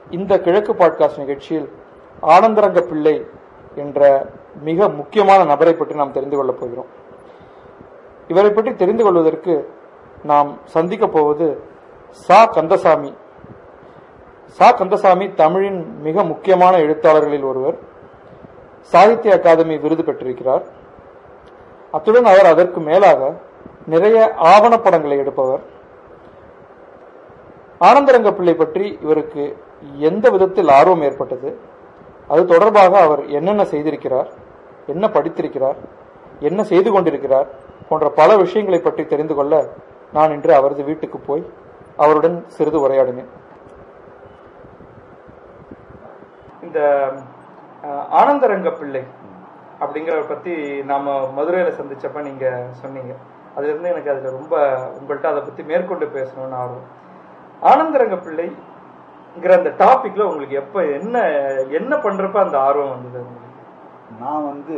இந்த கிழக்கு பாட்காஸ்ட் நிகழ்ச்சியில் ஆனந்தரங்க பிள்ளை என்ற மிக முக்கியமான நபரை பற்றி நாம் தெரிந்து கொள்ளப் போகிறோம் இவரை பற்றி தெரிந்து கொள்வதற்கு நாம் சந்திக்க போவது சா கந்தசாமி சா கந்தசாமி தமிழின் மிக முக்கியமான எழுத்தாளர்களில் ஒருவர் சாகித்ய அகாதமி விருது பெற்றிருக்கிறார் அத்துடன் அவர் அதற்கு மேலாக நிறைய ஆவணப்படங்களை எடுப்பவர் ஆனந்தரங்க பிள்ளை பற்றி இவருக்கு எந்த விதத்தில் ஆர்வம் ஏற்பட்டது அது தொடர்பாக அவர் என்னென்ன செய்திருக்கிறார் என்ன படித்திருக்கிறார் என்ன செய்து கொண்டிருக்கிறார் போன்ற பல விஷயங்களை பற்றி தெரிந்து கொள்ள நான் இன்று அவரது வீட்டுக்கு போய் அவருடன் சிறிது உரையாடினேன் இந்த அஹ், ஆனந்தரங்க பிள்ளை அப்படிங்கிறத பத்தி நாம மதுரையில சந்திச்சப்ப நீங்க சொன்னீங்க அதுல இருந்து எனக்கு அதுல ரொம்ப உங்கள்கிட்ட அதை பத்தி மேற்கொண்டு பேசணும்னு ஆர்வம் ஆனந்தரங்க பிள்ளைங்கிற அந்த டாபிக்ல உங்களுக்கு எப்ப என்ன என்ன பண்றப்ப அந்த ஆர்வம் வந்தது உங்களுக்கு நான் வந்து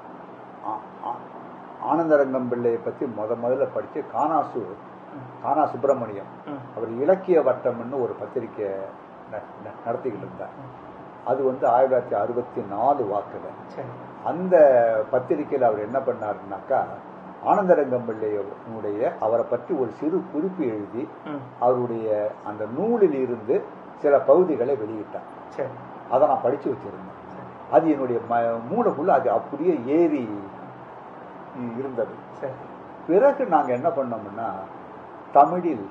ஆ- ஆ- ஆனந்தரங்கம் பிள்ளையை பத்தி முத முதல்ல படிச்சு கானாசு கானா சுப்பிரமணியம் ம். அவர் இலக்கிய வட்டம்னு ஒரு பத்திரிக்கை ந- ந- நடத்திக்கிட்டு இருந்தார் அது வந்து ஆயிரத்தி தொள்ளாயிரத்தி அறுபத்தி நாலு வாக்குல சரி அந்த பத்திரிக்கையில் அவர் என்ன பண்ணாருனாக்கா ஆனந்தரங்கம் பிள்ளையுடைய அவரை பற்றி ஒரு சிறு குறிப்பு எழுதி ம். அவருடைய அந்த நூலில் இருந்து சில பகுதிகளை வெளியிட்டார் சரி அதை நான் படிச்சு வச்சிருந்தேன் அது என்னுடைய ம- மூளைக்குள்ள அது அப்படியே ஏறி இருந்தது சரி பிறகு நாங்க என்ன பண்ணோம்னா தமிழில்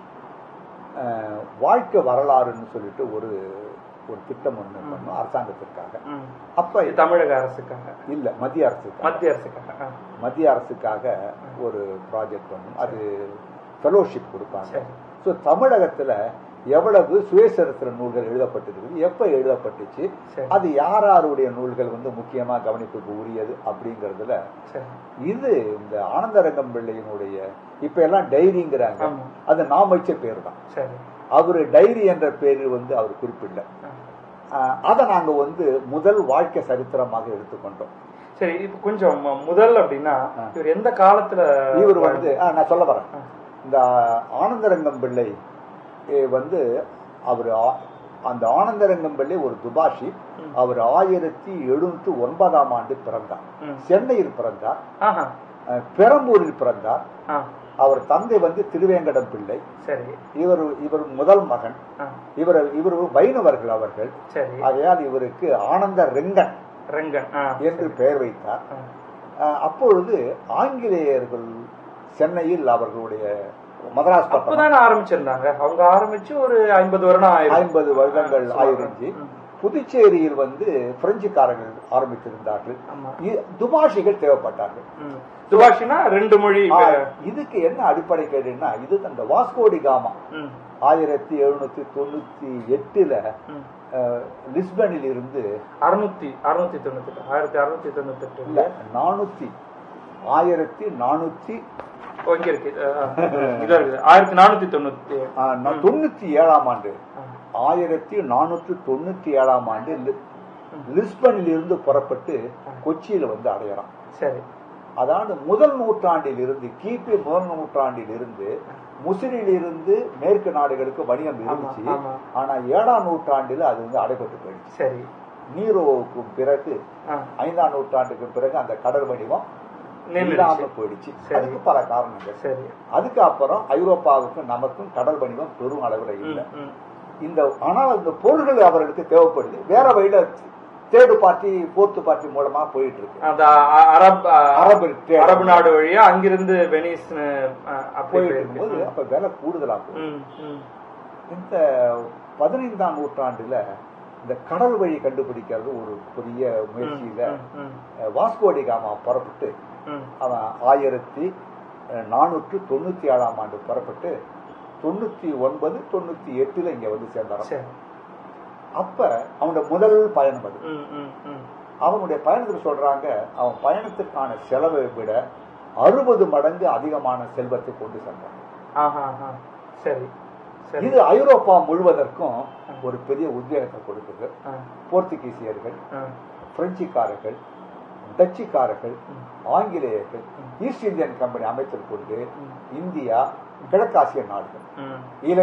அஹ், வாழ்க்கை வரலாறுன்னு சொல்லிட்டு ஒரு ஒரு திட்டம் ஒண்ணு பண்ணோம் அரசாங்கத்திற்காக ம். அப்ப இது தமிழக அரசுக்காக இல்ல மத்திய அரசுக்காக மத்திய அரசுக்காக ஆ. மத்திய அரசுக்காக ஒரு ப்ராஜெக்ட் பண்ணும் அது ஃபெலோஷிப் கொடுப்பாங்க சரி. ஸோ தமிழகத்துல எவ்வளவு சுயசரித்திர நூல்கள் எழுதப்பட்டிருக்குது எப்ப எழுதப்பட்டுச்சு சரி. அது யார் யாருடைய நூல்கள் வந்து முக்கியமா கவனிப்புக்கு உரியது அப்படிங்கறதுல சரி இது இந்த ஆனந்தரங்கம் பிள்ளையினுடைய இப்ப எல்லாம் டைரிங்கிறாங்க ஆமா. அது நாம் வச்ச பேர் தான் சரி அவரு டைரி என்ற பேரில் வந்து அவர் குறிப்பிடல ஆ. ஆஹ் அதை நாங்க வந்து முதல் வாழ்க்கை சரித்திரமாக எடுத்துக்கொண்டோம் சரி இப்ப கொஞ்சம் ம- முதல் அப்படின்னா ஆ. இவர் எந்த காலத்துல இவர் வந்து ஆ, நான் சொல்ல வரேன் ஆ. இந்த ஆனந்தரங்கம் பிள்ளை ஏ, வந்து அவர் அந்த ஆனந்தரங்கம் பிள்ளை ஒரு துபாஷி ம். அவர் ஆயிரத்தி எழுநூத்தி ஒன்பதாம் ஆண்டு பிறந்தார் ம். சென்னையில் பிறந்தார் ஆஹா அஹ், பெரம்பூரில் பிறந்தார் ஆ அவர் தந்தை வந்து திருவேங்கடம் பிள்ளை சரி இவர் இவர் முதல் மகன் ஆ இவர் இவர் வைணவர்கள் அவர்கள் சரி ஆகையால் இவருக்கு ஆனந்த ரெங்கன் ரங்கன் ஆ என்று பெயர் வைத்தார் ஆ. அஹ், அப்பொழுது ஆங்கிலேயர்கள் சென்னையில் அவர்களுடைய மதராஸ் பட்டம் அப்பதானே ஆரம்பிச்சிருந்தாங்க அவங்க ஆரம்பிச்சு ஒரு ஐம்பது வருடம் ஆயிரம் ஐம்பது வருடங்கள் ஆயிருச்சு புதுச்சேரியில் வந்து பிரெஞ்சுக்காரர்கள் ஆரம்பித்திருந்தார்கள் ஆமா இ- துபாஷிகள் தேவைப்பட்டார்கள் ம். துபாஷினா ரெண்டு மொழி ஆ, பே- இதுக்கு என்ன அடிப்படை கேடுன்னா இது அந்த வாஸ்கோடி காமா ம். ஆயிரத்தி எழுநூத்தி தொண்ணூத்தி எட்டுல ம். அஹ், லிஸ்பனில் இருந்து அறுநூத்தி அறுநூத்தி தொண்ணூத்தி எட்டு ஆயிரத்தி அறுநூத்தி தொண்ணூத்தி எட்டு இல்ல நானூத்தி ஆயிரத்தி நானூத்தி ஓ, இங்க இருக்கு ஆ, இதா இருக்குது ஆயிரத்தி நானூத்தி தொண்ணூத்தி ஏழு. ஆ, நா- தொண்ணூத்தி ஏழாம் ஆண்டு ஆ. ஆயிரத்தி நானூற்றி தொண்ணூத்தி ஏழாம் ஆண்டு லி- லிஸ்பனில் இருந்து புறப்பட்டு கொச்சியில வந்து அடையறான் சரி அதாவது முதல் நூற்றாண்டில் இருந்து கிபி முதல் நூற்றாண்டில் இருந்து முசிறில் இருந்து மேற்கு நாடுகளுக்கு வணிகம் இருந்துச்சு ஆமா. ஆனா ஏழாம் நூற்றாண்டில் அது வந்து அடைபட்டு போயிடுச்சு சரி நீரோவுக்கு பிறகு ஆ. ஐந்தாம் நூற்றாண்டுக்கு பிறகு அந்த கடல் வணிகம் நின்னுடுச்சு. இல்லாம போயிடுச்சு சரி. அதுக்கு பல காரணங்கள் சரி அதுக்கு அப்புறம் ஐரோப்பாவுக்கும் நமக்கும் கடல் வணிகம் பெரும் அளவுல இல்லை ம், ம். இந்த ஆனால் இந்த பொருள்கள் அவர்களுக்கு தேவைப்படுது வேற வழியில தேர்டு பார்ட்டி போர்த்து பார்ட்டி மூலமா போயிட்டு இருக்கு அந்த அ- அரப் அ- அரபு trade. அரபு நாடு வழியா அங்கிருந்து வெனிஸ் அப்படி போயிட்டு போயிருக்கு இருக்கும்போது அப்ப விலை கூடுதலா போகுது ம், ம். இந்த பதினைந்தாம் நூற்றாண்டுல இந்த கடல் வழி கண்டுபிடிக்கிறது ஒரு பெரிய முயற்சியில ம், ம், அஹ், வாஸ்கோடி காமா புறப்பட்டு ம். அவன் ஆயிரத்தி அஹ், நானூற்று தொண்ணூத்தி ஏழாம் ஆண்டு புறப்பட்டு தொண்ணூத்தி ஒன்பது தொண்ணூத்தி எட்டுல இங்க வந்து சேர்ந்தாராம் சரி அப்ப அவனோட முதல் பயணம் அது ம், ம், ம். அவனுடைய பயணத்துக்கு சொல்றாங்க அவன் பயணத்துக்கான செலவை விட அறுபது மடங்கு அதிகமான செல்வத்தை கொண்டு சென்றான் ஆஹா ஆஹா சரி சரி இது ஐரோப்பா முழுவதற்கும் ஒரு பெரிய உத்வேகத்தை கொடுக்குது ஆ, போர்த்துகீசியர்கள் ஆ. பிரெஞ்சுக்காரர்கள் டச்சுக்காரர்கள் ஆங்கிலேயர்கள் ஈஸ்ட் இந்தியன் கம்பெனி அமைத்துக் கொண்டு இந்தியா கிழக்காசிய நாடுகள் ம், இலங்கை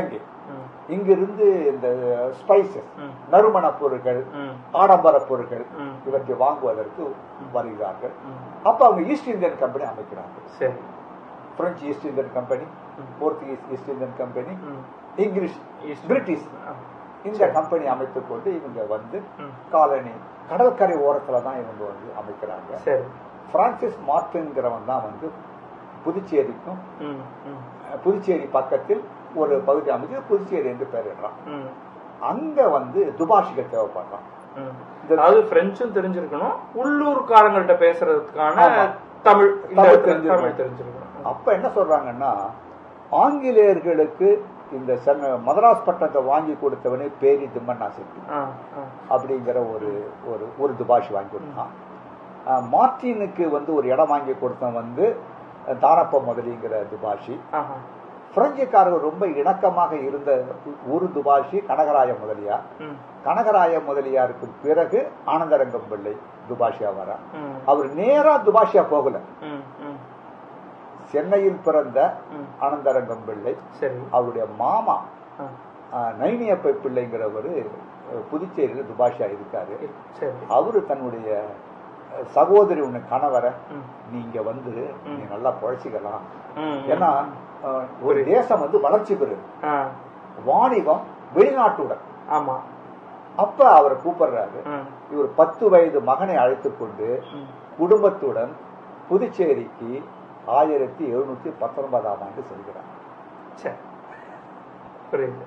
ம், இங்கிருந்து இந்த ஸ்பைசஸ் ம், நறுமண பொருட்கள் ம், ஆடம்பர பொருட்கள் ம், இவற்றை வாங்குவதற்கு வருகிறார்கள் ம். அப்ப அவங்க ஈஸ்ட் இந்தியன் கம்பெனி அமைக்கிறாங்க சரி பிரெஞ்சு ஈஸ்ட் இந்தியன் கம்பெனி ம். போர்த்துகீஸ் ஈஸ்ட் இந்தியன் கம்பெனி ம். இங்கிலீஷ் ஈஸ்ட் பிரிட்டிஷ் ஆ, இந்த கம்பெனி அமைத்துக் கொண்டு இவங்க வந்து ம். காலனி கடற்கரை ஓரத்துல தான் இவங்க வந்து அமைக்கிறாங்க சரி பிரான்சிஸ் மார்டின்கிறவன் தான் வந்து புதுச்சேரிக்கும் ம், ம், அஹ், புதுச்சேரி பக்கத்தில் ஒரு பகுதி அமைச்சு புதுச்சேரி என்று பெயரிடுறான் ம், அங்க வந்து துபாஷிகள் தேவைப்படுறான் ம். இந்த- அதாவது பிரெஞ்சும் தெரிஞ்சிருக்கணும் உள்ளூர்காரங்கள்ட்ட பேசுறதுக்கான ஆமா. தமிழ் இந்த தமிழ் இடத்துல தெரிஞ்சிருக்கணும். தமிழ் தெரிஞ்சிருக்கணும் அப்ப என்ன சொல்றாங்கன்னா ஆங்கிலேயர்களுக்கு இந்த சென்னை மதராஸ் பட்டத்தை வாங்கி கொடுத்தவனே பேரி திம்மண்ணா செட்டி ஆ, ஆ. அப்படிங்கிற ஒரு ஒரு ஒரு துபாஷ் வாங்கி கொடுத்தான் அஹ், மார்ட்டினுக்கு வந்து ஒரு இடம் வாங்கி கொடுத்தவன் வந்து அஹ், தாரப்ப முதலிங்கிற துபாஷி ஆஹா. பிரெஞ்சுக்காரர் ரொம்ப இணக்கமாக இருந்த ஒரு துபாஷி கனகராய முதலியார் ம், கனகராய முதலியாருக்கு பிறகு ஆனந்தரங்கம் பிள்ளை துபாஷியா வர ம், அவர் நேரா துபாஷியா போகல ம், ம், சென்னையில் பிறந்த ம். ஆனந்தரங்கம் பிள்ளை சரி அவருடைய மாமா ஆ, அஹ், நைனியப்ப பிள்ளைங்கிறவர் புதுச்சேரியில் துபாஷியா இருக்காரு சரி அவரு தன்னுடைய அஹ், சகோதரி உன்னை கணவரை ம், நீங்க வந்து நீ நல்லா பொழைச்சிக்கலாம் ம், ஏன்னா அஹ், ஒரு தேசம் வந்து வளர்ச்சி பெறுது ஆ, வாணிபம் வெளிநாட்டுடன் ஆமா அப்ப அவரை கூப்பிடுறாரு ம், இவர் பத்து வயது மகனை அழைத்துக் கொண்டு ம். குடும்பத்துடன் புதுச்சேரிக்கு ஆயிரத்தி எழுநூத்தி பத்தொன்பதாம் ஆண்டு செல்கிறார் சரி புரியுது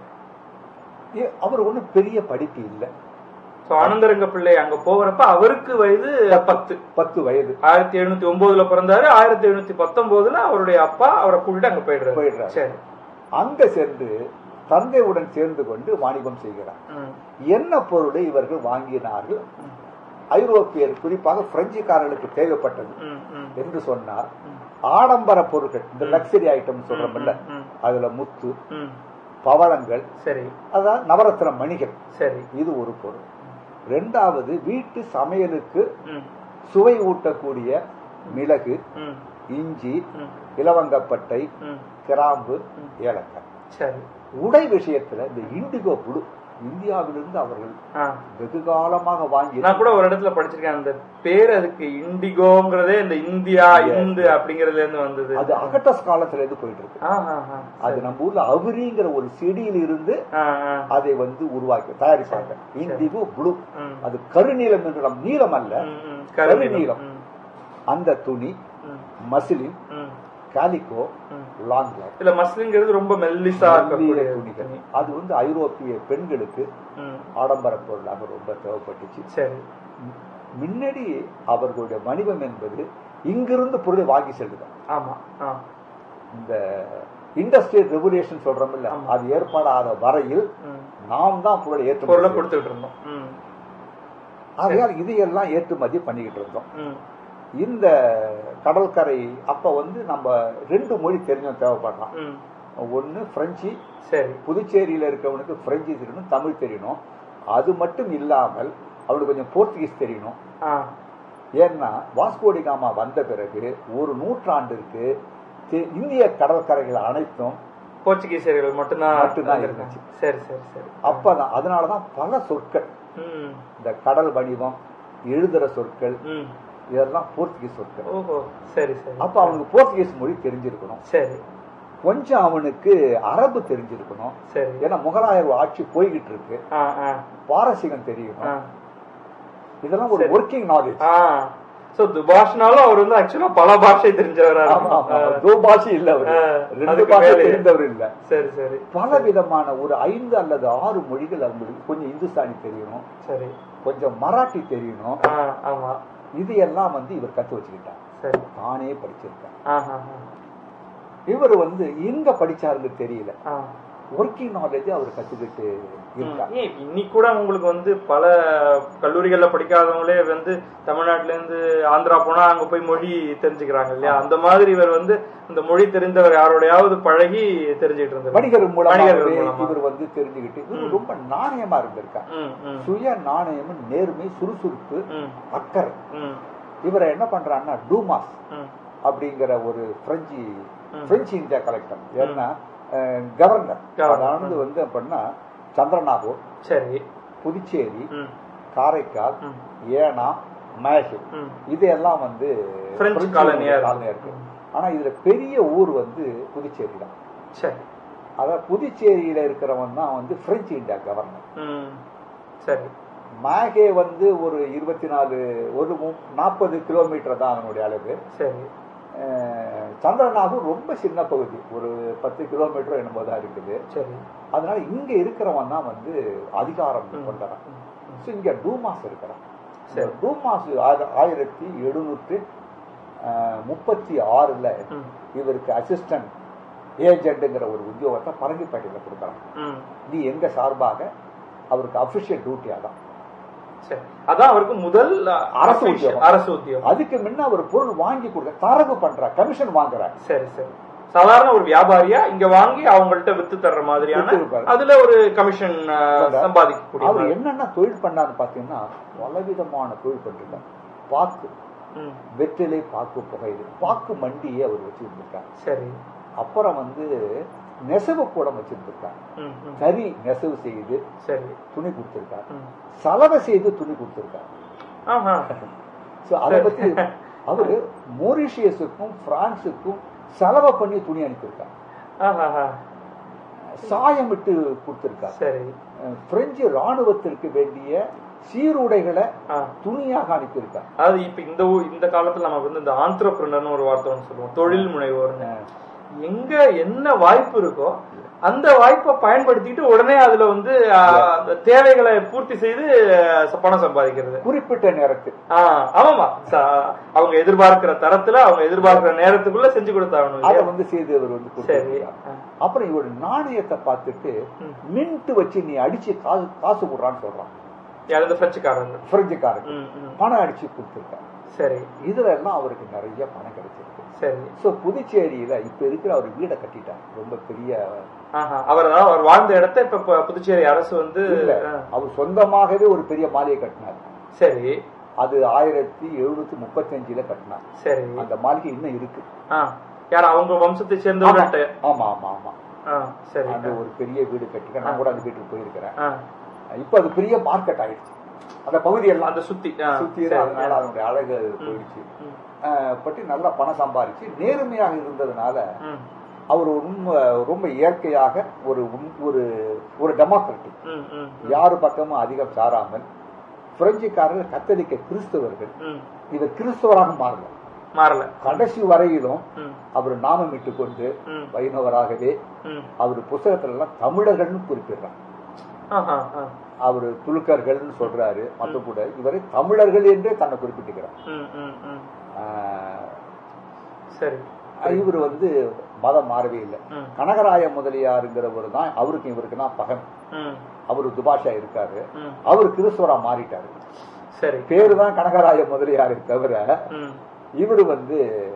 ஏ- அவர் ஒண்ணும் பெரிய படிப்பு இல்லை சோ ஆனந்தரங்க பிள்ளை அங்க போகிறப்ப அவருக்கு வயது பத்து பத்து வயது ஆயிரத்தி எழுநூத்தி ஒன்பதுல பிறந்தாரு ஆயிரத்தி எழுநூத்தி பத்தொன்பதுல அவருடைய அப்பா அவரை கூட்டிட்டு அங்க போயிடுறாரு போயிடுறாரு. சரி அங்க சென்று தந்தையுடன் சேர்ந்து கொண்டு வாணிபம் செய்கிறார் ம், என்ன பொருளை இவர்கள் வாங்கினார்கள் ம், ஐரோப்பியர் குறிப்பாக பிரெஞ்சுக்காரர்களுக்கு தேவைப்பட்டது ம், ம், என்று சொன்னார் ம். ஆடம்பர பொருட்கள் இந்த லக்ஸரி ஐட்டம் சொல்றோம்ல ம், ம், அதுல முத்து ம். பவளங்கள் சரி அதாவது நவரத்ன மணிகள் சரி இது ஒரு பொருள் ரெண்டாவது வீட்டு சமையலுக்கு ம், சுவை ஊட்டக்கூடிய மிளகு ம், இஞ்சி ம், இலவங்கப்பட்டை ம். கிராம்பு ம். ஏலக்காய் சரி உடை விஷயத்துல இந்த இண்டிகோ புழு இந்தியாவிலிருந்து அவர்கள் ஆ. வெகு காலமாக வாங்கி நான் கூட ஒரு இடத்துல படிச்சிருக்கேன் அந்த பேர் அதுக்கு இண்டிகோங்கிறதே இந்த இந்தியா Yes. இந்து அப்படிங்கறதுல இருந்து வந்தது அது அகட்டஸ் காலத்துல இருந்து போயிட்டு இருக்கு ஆ, ஆ, ஆ. அது நம்ம ஊர்ல அவுரிங்கிற ஒரு செடியில் இருந்து ஆ, ஆ. அதை வந்து உருவாக்கி தயாரிப்பாங்க இண்டிகோ ப்ளூ ம். அது கருநீலம் என்று நம் நீலம் அல்ல ம், ம். கருநீலம். கருநீலம். ம், அந்த துணி ம், மசிலின் ம், காலிகோ ம். லாங் லைஃப் இல்ல மஸ்லிங்கிறது ரொம்ப மெல்லிசா இருக்கக்கூடிய துணிகள் துணி. அது வந்து ஐரோப்பிய பெண்களுக்கு ம், ஆடம்பர பொருளாக ரொம்ப தேவைப்பட்டுச்சு சரி முன்னாடி அவர்களுடைய வணிகம் என்பது இங்கிருந்து பொருளை வாங்கி செல்லுதான் ஆமா ஆ. இந்த இண்டஸ்ட்ரியல் ரெவல்யூஷன் சொல்றோம்ல ஆமா. அது ஏற்படாத வரையில் ம். நாம் தான் பொருளை பொருளை ஏற்றுமதி கொடுத்துட்டு இருந்தோம் ம், ஆகையால் இதையெல்லாம் ஏற்றுமதி பண்ணிக்கிட்டு இருந்தோம் ம், இந்த கடற்கரை அப்ப வந்து நம்ம ரெண்டு மொழி தெரிஞ்சவன் தேவைப்படுறான் ம். ஒன்னு பிரெஞ்சு சரி புதுச்சேரியில இருக்கவனுக்கு பிரெஞ்சு தெரியணும் தமிழ் தெரியணும் அது மட்டும் இல்லாமல் அவனுக்கு கொஞ்சம் போர்த்துகீஸ் தெரியணும் ஆ ஏன்னா வாஸ்கோடி காமா வந்த பிறகு ஒரு நூற்றாண்டிற்கு தெ- இந்திய கடற்கரைகள் அனைத்தும் போர்ச்சுகீசியர்கள் மட்டும்தான் மட்டும்தான் வந்திருக்காங்க. இருந்துச்சு. சரி சரி சரி அப்பதான் அதனாலதான் பல சொற்கள் ம், இந்த கடல் வடிவம் எழுதுற சொற்கள் ம். இதெல்லாம் போர்த்துகீஸ் சொற்கள் ஓஹோ சரி சரி அப்ப அவனுக்கு போர்த்துகீஸ் மொழி தெரிஞ்சிருக்கணும் சரி கொஞ்சம் அவனுக்கு அரபு தெரிஞ்சிருக்கணும் சரி ஏன்னா முகலாயர் ஆட்சி போய்கிட்டு இருக்கு ஆ ஆ பாரசீகம் ஆ தெரியணும் இதெல்லாம் ஒரு சரி. ஒர்க்கிங் நாலேஜ் ஆ சோ துபாஷ்னாலும் அவர் வந்து ஆக்சுவலா பல பாஷை தெரிஞ்சவரா ஆமா ஆமா இருக்கும். தோ பாஷை இல்ல அவரு ஆ, ரெண்டு அதுக்கு பாஷை மேலே. தெரிந்தவர் இல்ல சரி சரி பல விதமான ஒரு ஐந்து அல்லது ஆறு மொழிகள் அவங்களுக்கு கொஞ்சம் இந்துஸ்தானி தெரியணும் சரி கொஞ்சம் மராட்டி தெரியணும் ஆ ஆமா இது எல்லாம் வந்து இவர் கத்து வச்சுக்கிட்டார் சரி தானே படிச்சிருக்கார் ஆஹா இவர் வந்து எங்க படிச்சாருன்னு தெரியல ஆ ஒர்க்கிங் நாலேஜ் அவர் கத்துக்கிட்டு இருக்கார் ஏன் இன்னைக்கு கூட உங்களுக்கு வந்து பல கல்லூரிகள்ல படிக்காதவங்களே வந்து தமிழ்நாட்டுல இருந்து ஆந்திரா போனா அங்க போய் மொழி தெரிஞ்சுக்கிறாங்க இல்லையா அந்த மாதிரி இவர் வந்து இந்த மொழி தெரிந்தவர் யாரோடையாவது பழகி தெரிஞ்சுக்கிட்டு இருந்தார் வணிகர் மூலமாகவே வணிகர்கள் மூலமா. இவர் வந்து தெரிஞ்சுக்கிட்டு இவர் ரொம்ப நாணயமா இருந்திருக்கார் ம், ம், சுய நாணயம் நேர்மை சுறுசுறுப்பு ம், அக்கறை ம், இவரை என்ன பண்றாருன்னா டூமாஸ் ம், அப்படிங்கிற ஒரு பிரெஞ்சு ம். பிரெஞ்சு இந்தியா கலெக்டர் ஏன்னா அஹ், கவர்னர் கவர்னர். அதாவது வந்து அப்படின்னா சந்திரநாகூர் சரி புதுச்சேரி ம் காரைக்கால் ம் ஏனா மேஷு ம் இதெல்லாம் வந்து பிரெஞ்சு பிரெஞ்சு காலனியா இருக்கு. காலனியா இருக்கு ஆனா இதுல பெரிய ஊர் வந்து புதுச்சேரி தான் சரி அதாவது புதுச்சேரியில இருக்கிறவன் தான் வந்து பிரெஞ்சு இந்தியா கவர்னர் ம் சரி மேகே வந்து ஒரு இருபத்தி நாலு ஒரு நாற்பது கிலோமீட்டர் தான் அதனுடைய அளவு சரி அஹ், சந்திரநாகூர் ரொம்ப சின்ன பகுதி ஒரு பத்து கிலோமீட்டர் என்னமோ தான் இருக்குது சரி அதனால இங்க இருக்கிறவன் தான் வந்து அதிகாரம் கொண்டவன் ம், ம். ஸோ இங்க டூமாஸ் இருக்கிறான் சரி. டூமாஸ் ஆயிர- ஆயிரத்தி எழுநூற்று அஹ், முப்பத்தி ஆறுல ம், இவருக்கு அசிஸ்டன்ட் ஏஜென்ட்ங்கிற ஒரு உத்தியோகத்தை பரங்கிப்பேட்டையில் கொடுக்குறான் ம். இது எங்க சார்பாக அவருக்கு அபிஷியல் டியூட்டி அதான் சரி அதான் அவருக்கு முதல் அரசு official- உத்தியோகம். அரசு உத்தியோகம் அதுக்கு முன்ன அவர் பொருள் வாங்கி கொடுக்க தரகு பண்ற கமிஷன் வாங்குறார் சரி சரி சாதாரண ஒரு வியாபாரியா இங்க வாங்கி அவங்கள்ட்ட வித்து தர்ற மாதிரியான வித்து இருப்பாரு. அதுல ஒரு கமிஷன் சம்பாதிக்கக்கூடிய அவர் மாதிரி. என்னென்ன தொழில் பண்ணான்னு பாத்தீங்கன்னா பலவிதமான தொழில் பண்ணிருக்கார் பாக்கு ம், வெற்றிலை பாக்கு புகையிலை பாக்கு மண்டியை அவர் வச்சிருந்திருக்கார் சரி அப்புறம் வந்து நெசவு கூடம் வச்சிருந்திருக்கார் ம், ம். கறி நெசவு செய்து சரி துணி கொடுத்திருக்கார் ம். சலவை செய்து துணி கொடுத்திருக்கார் ஆஹா. சோ அதை பத்தி அவரு மொரிஷியஸுக்கும் பிரான்சுக்கும் செலவை பண்ணி துணி அனுப்பியிருக்கார் ஆஹாஹா. சாயமிட்டு கொடுத்திருக்கார் சரி அஹ் பிரெஞ்சு ராணுவத்திற்கு வேண்டிய சீருடைகளை ஆ. துணியாக அனுப்பியிருக்கார் அதாவது இப்ப இந்த ஊ- இந்த காலத்துல நம்ம வந்து இந்த ஆந்திரப்பிரினர்னு ஒரு வார்த்தை ஒன்று சொல்லுவோம் தொழில் முனைவோர்னு எங்க என்ன வாய்ப்பு இருக்கோ அந்த வாய்ப்பை பயன்படுத்திட்டு உடனே அதுல வந்து ஆ, அந்த தேவைகளை பூர்த்தி செய்து ஆ, பணம் சம்பாதிக்கிறது குறிப்பிட்ட நேரத்தில் ஆஹ் ஆமாமா ச- அவங்க எதிர்பார்க்கிற தரத்துல அவங்க எதிர்பார்க்கிற நேரத்துக்குள்ள செஞ்சு கொடுத்தாகணும் அதை இல்லையா? வந்து செய்து அவர் வந்து சரி கொடுத்திருக்கார் ஆ. அப்புறம் இவர் நாணயத்தை பார்த்துட்டு ம். மின்ட் வச்சு நீ அடிச்சு காசு காசு கொடுறான்னு சொல்றான் யார் இந்த பிரெஞ்சுக்காரங்க பிரெஞ்சுக்காரன் ம், ம். பணம் அடிச்சு கொடுத்திருக்கார் சரி இதுல எல்லாம் அவருக்கு நிறைய பணம் கிடைச்சிருக்கு சரி சோ புதுச்சேரியில இப்ப இருக்கிற அவர் வீடை கட்டிட்டார் ரொம்ப பெரிய ஆஹா அவர் அதாவது அவர் வாழ்ந்த இடத்த இப்ப பு- புதுச்சேரி அரசு வந்து இல்ல ஆ, அவர் சொந்தமாகவே ஒரு பெரிய மாளிகை கட்டினார் சரி அது ஆயிரத்தி எழுநூத்தி முப்பத்தி அஞ்சுல கட்டினார் சரி அந்த மாளிகை இன்னும் இருக்கு ஆ யார் அவங்க வம்சத்தை சேர்ந்தவர்கள்ட்ட ஆமா ஆமா ஆமா ஆ சரி அந்த ஒரு பெரிய வீடு கட்டிக்க நான் கூட அந்த வீட்டுக்கு போயிருக்கிறேன் ஆ, இப்ப அது பெரிய மார்க்கெட் ஆயிடுச்சு அந்த பகுதியெல்லாம் அந்த சுத்தி ஆ, சுத்தி சரி. அதனால அதனுடைய அழகு போயிடுச்சு ம், அஹ் பற்றி நல்லா பணம் சம்பாரிச்சு நேர்மையாக இருந்ததுனால ம், அவர் உண்மை ரொம்ப இயற்கையாக ஒரு உண்- ஒரு ஒரு டெமோக்ராட்டிக் ம், ம், யாரு பக்கமும் அதிகம் சாராமல் பிரெஞ்சுக்காரர்கள் கத்தலிக்க கிறிஸ்தவர்கள் ம். இவர் கிறிஸ்தவராக மாறல மாறல கடைசி வரையிலும் ம், அவர் நாமமிட்டு கொண்டு ம், வைணவராகவே ம். அவர் புத்தகத்துல எல்லாம் தமிழர்கள்னு குறிப்பிடுறார் ஆஹா, ஆ. அவர் துலுக்கர்கள்னு சொல்றாரு மத்த கூட இவரை தமிழர்கள் என்றே தன்னை குறிப்பிட்டுக்கிறார் ம், ம், ம். ஆஹ் சரி இவர் வந்து மதம் மாறவே இல்லை ம், கனகராய முதலியாருங்கிறவர் தான் அவருக்கு இவருக்கு தான் பகன் ம், அவர் துபாஷா இருக்காரு ம். அவர் கிறிஸ்தவரா மாறிட்டாரு சரி பேரு தான் கனகராய முதலியாரை தவிர ம், இவர் வந்து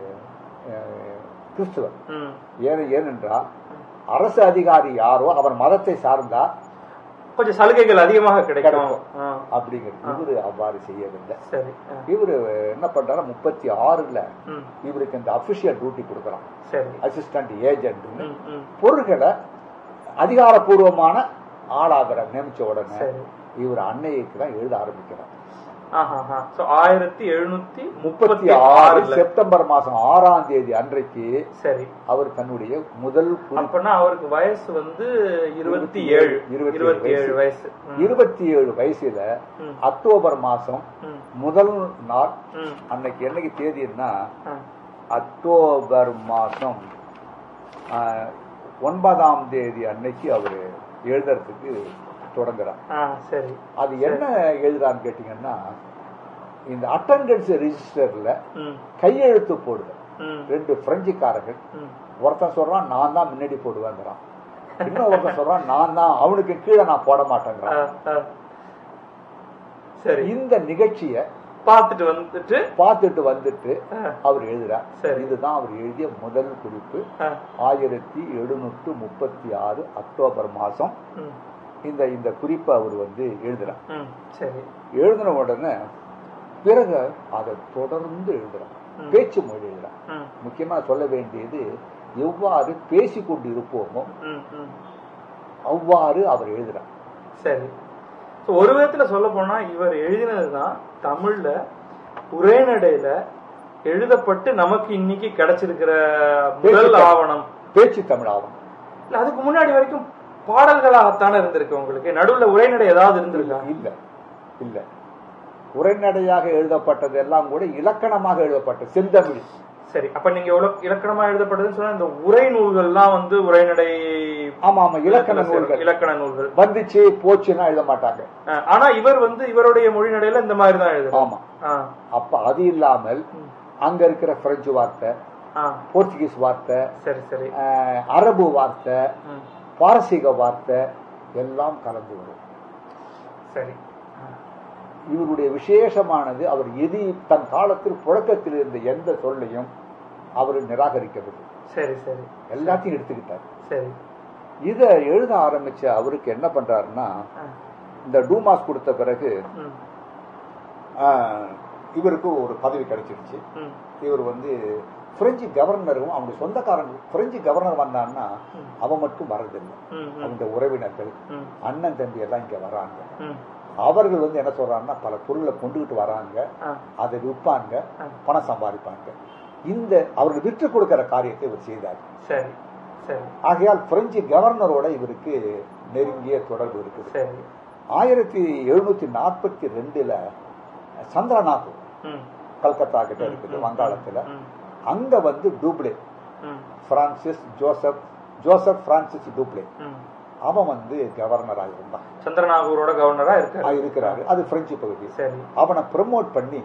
அஹ், கிறிஸ்துவர் ம். ஏன் ஏனென்றால் அரசு அதிகாரி யாரோ அவர் மதத்தை சார்ந்தா கொஞ்சம் சலுகைகள் அதிகமாக கிடைக்கும் கிடைக்கும். ஆ, அப்படிங்கிறது இவரு அவ்வாறு செய்யவில்லை சரி ஆ, இவரு என்ன பண்றாரு முப்பத்தி ஆறுல ம், இவருக்கு இந்த அபிஷியல் டியூட்டி கொடுக்குறான் சரி அசிஸ்டன்ட் ஏஜென்ட் ம், ம். பொருள்களை அதிகாரப்பூர்வமான ஆளாகிற நியமிச்ச உடனே சரி இவர் அன்னைக்கு தான் எழுத ஆரம்பிக்கிறார் ஆஹா சோ ஆயிரத்தி எழுநூத்தி முப்பத்தி ஆறு செப்டம்பர் மாசம் ஆறாம் தேதி அன்றைக்கு சரி அவர் தன்னுடைய முதல் குறி- அப்பனா அவருக்கு வயசு வந்து இருபத்தி ஏழு இருபத்தி ஏழு இருபத்தி ஏழு வயசு ம், இருபத்தி ஏழு வயசுல ம், அக்டோபர் மாசம் ம், முதல் நாள் ம், அன்னைக்கு என்னைக்கு தேதின்னா ஆ, அக்டோபர் மாசம் ஆஹ், ஒன்பதாம் தேதி அன்னைக்கு அவர் எழுதுறதுக்கு தொடங்குறார் ஆ, சரி அது என்ன எழுதுறான்னு கேட்டீங்கன்னா இந்த அட்டண்டன்ஸ் ரெஜிஸ்டர்ல ம், கையெழுத்து போடுது ம், ரெண்டு பிரெஞ்சுக்காரர்கள் ம். ஒருத்தன் சொல்றான் நான் தான் முன்னாடி போடுவேங்கிறான் இன்னும் ஒருத்தன் சொல்றான் நான் தான் அவனுக்கு கீழே நான் போட ஆ, மாட்டேங்கிறான் ஆ. சரி இந்த நிகழ்ச்சியை பார்த்துட்டு வந்துட்டு பார்த்துட்டு வந்துட்டு ஆ, அவர் எழுதுறார் சரி. இதுதான் அவர் எழுதிய முதல் குறிப்பு ஆ, ஆயிரத்தி எழுநூற்று முப்பத்தி ஆறு அக்டோபர் மாசம் ம், இந்த இந்த குறிப்பை அவர் வந்து எழுதுறார் ம், சரி எழுதின உடனே பிறகு அதை தொடர்ந்து எழுதுறார் ம். பேச்சு மொழி எழுதுறார் ம், முக்கியமா சொல்ல வேண்டியது எவ்வாறு பேசிக்கொண்டு இருப்போமோ ம், ம். அவ்வாறு அவர் எழுதுறார் சரி So, ஒரு விதத்துல சொல்ல போனா இவர் எழுதினதுதான் தமிழ்ல உரைநடையில எழுதப்பட்டு நமக்கு இன்னைக்கு கிடைச்சிருக்கிற முதல் பேச்சு தமிழ். ஆவணம் பேச்சு தமிழாகும் இல்ல அதுக்கு முன்னாடி வரைக்கும் பாடல்களாகத்தானே இருந்திருக்கு உங்களுக்கு நடுவுல உரைநடை ஏதாவது இருந்திருக்கா இல்ல இல்ல உரைநடையாக எழுதப்பட்டது எல்லாம் கூட இலக்கணமாக எழுதப்பட்ட செந்தமிழ் சரி அப்ப நீங்க எவ்வளவு இலக்கணமா எழுதப்பட்டதுன்னு சொன்னா இந்த உரை நூல்கள்லாம் வந்து உரைநடை ஆமா ஆமா இலக்கண நூல்கள் இலக்கண நூல்கள் வந்துச்சு போச்சுன்னா எழுத மாட்டாங்க அஹ், ஆனா இவர் வந்து இவருடைய மொழி நடையில இந்த மாதிரி தான் எழுதுறாரு ஆமா ஆ, அப்ப அது இல்லாமல் ம். அங்க இருக்கிற பிரெஞ்சு வார்த்தை ஆ, போர்ச்சுகீஸ் வார்த்தை சரி சரி அஹ், அரபு வார்த்தை ம், பாரசீக வார்த்தை எல்லாம் கலந்து வரும் சரி இவருடைய விசேஷமானது அவர் எது தன் காலத்தில் புழக்கத்தில் இருந்த எந்த சொல்லையும் அவர் நிராகரிக்கவில்லை சரி சரி எல்லாத்தையும் எடுத்துக்கிட்டார் சரி இதை எழுத ஆரம்பிச்ச அவருக்கு என்ன பண்றாருன்னா ஆ, இந்த டூமாஸ் கொடுத்த பிறகு ம், ஆஹ், இவருக்கு ஒரு பதவி கிடைச்சிருச்சு ம், இவர் வந்து பிரெஞ்சு கவர்னரும் அவங்க சொந்தக்காரங்க பிரெஞ்சு கவர்னர் வந்தான்னா ம். அவன் மட்டும் வர்றதில்லை ம், ம், அவங்க உறவினர்கள் ம், அண்ணன் தம்பி எல்லாம் இங்க வராங்க ம். அவர்கள் வந்து என்ன சொல்றாங்கன்னா பல பொருளை கொண்டுகிட்டு வராங்க ஆ, அதை விற்பாங்க ஆ. பணம் சம்பாதிப்பாங்க இந்த அவர்கள் விற்று கொடுக்கிற காரியத்தை இவர் செய்தார் சரி சரி ஆகையால் பிரெஞ்சு கவர்னரோட இவருக்கு நெருங்கிய தொடர்பு இருக்குது சரி ஆயிரத்தி எழுநூத்தி நாற்பத்தி ரெண்டுல சந்திரநாத் ம், கல்கத்தா கிட்ட இருக்குது வங்காளத்துல ம், அங்க வந்து டூப்ளே ம், Francis Joseph Joseph Francis Dupleix ம். அவன் வந்து கவர்னரா இருந்தான் சந்திரநாகூரோட கவர்னரா இருக்காரு அவன் இருக்கிறாரு அது பிரெஞ்சு பகுதி சரி அவனை ப்ரமோட் பண்ணி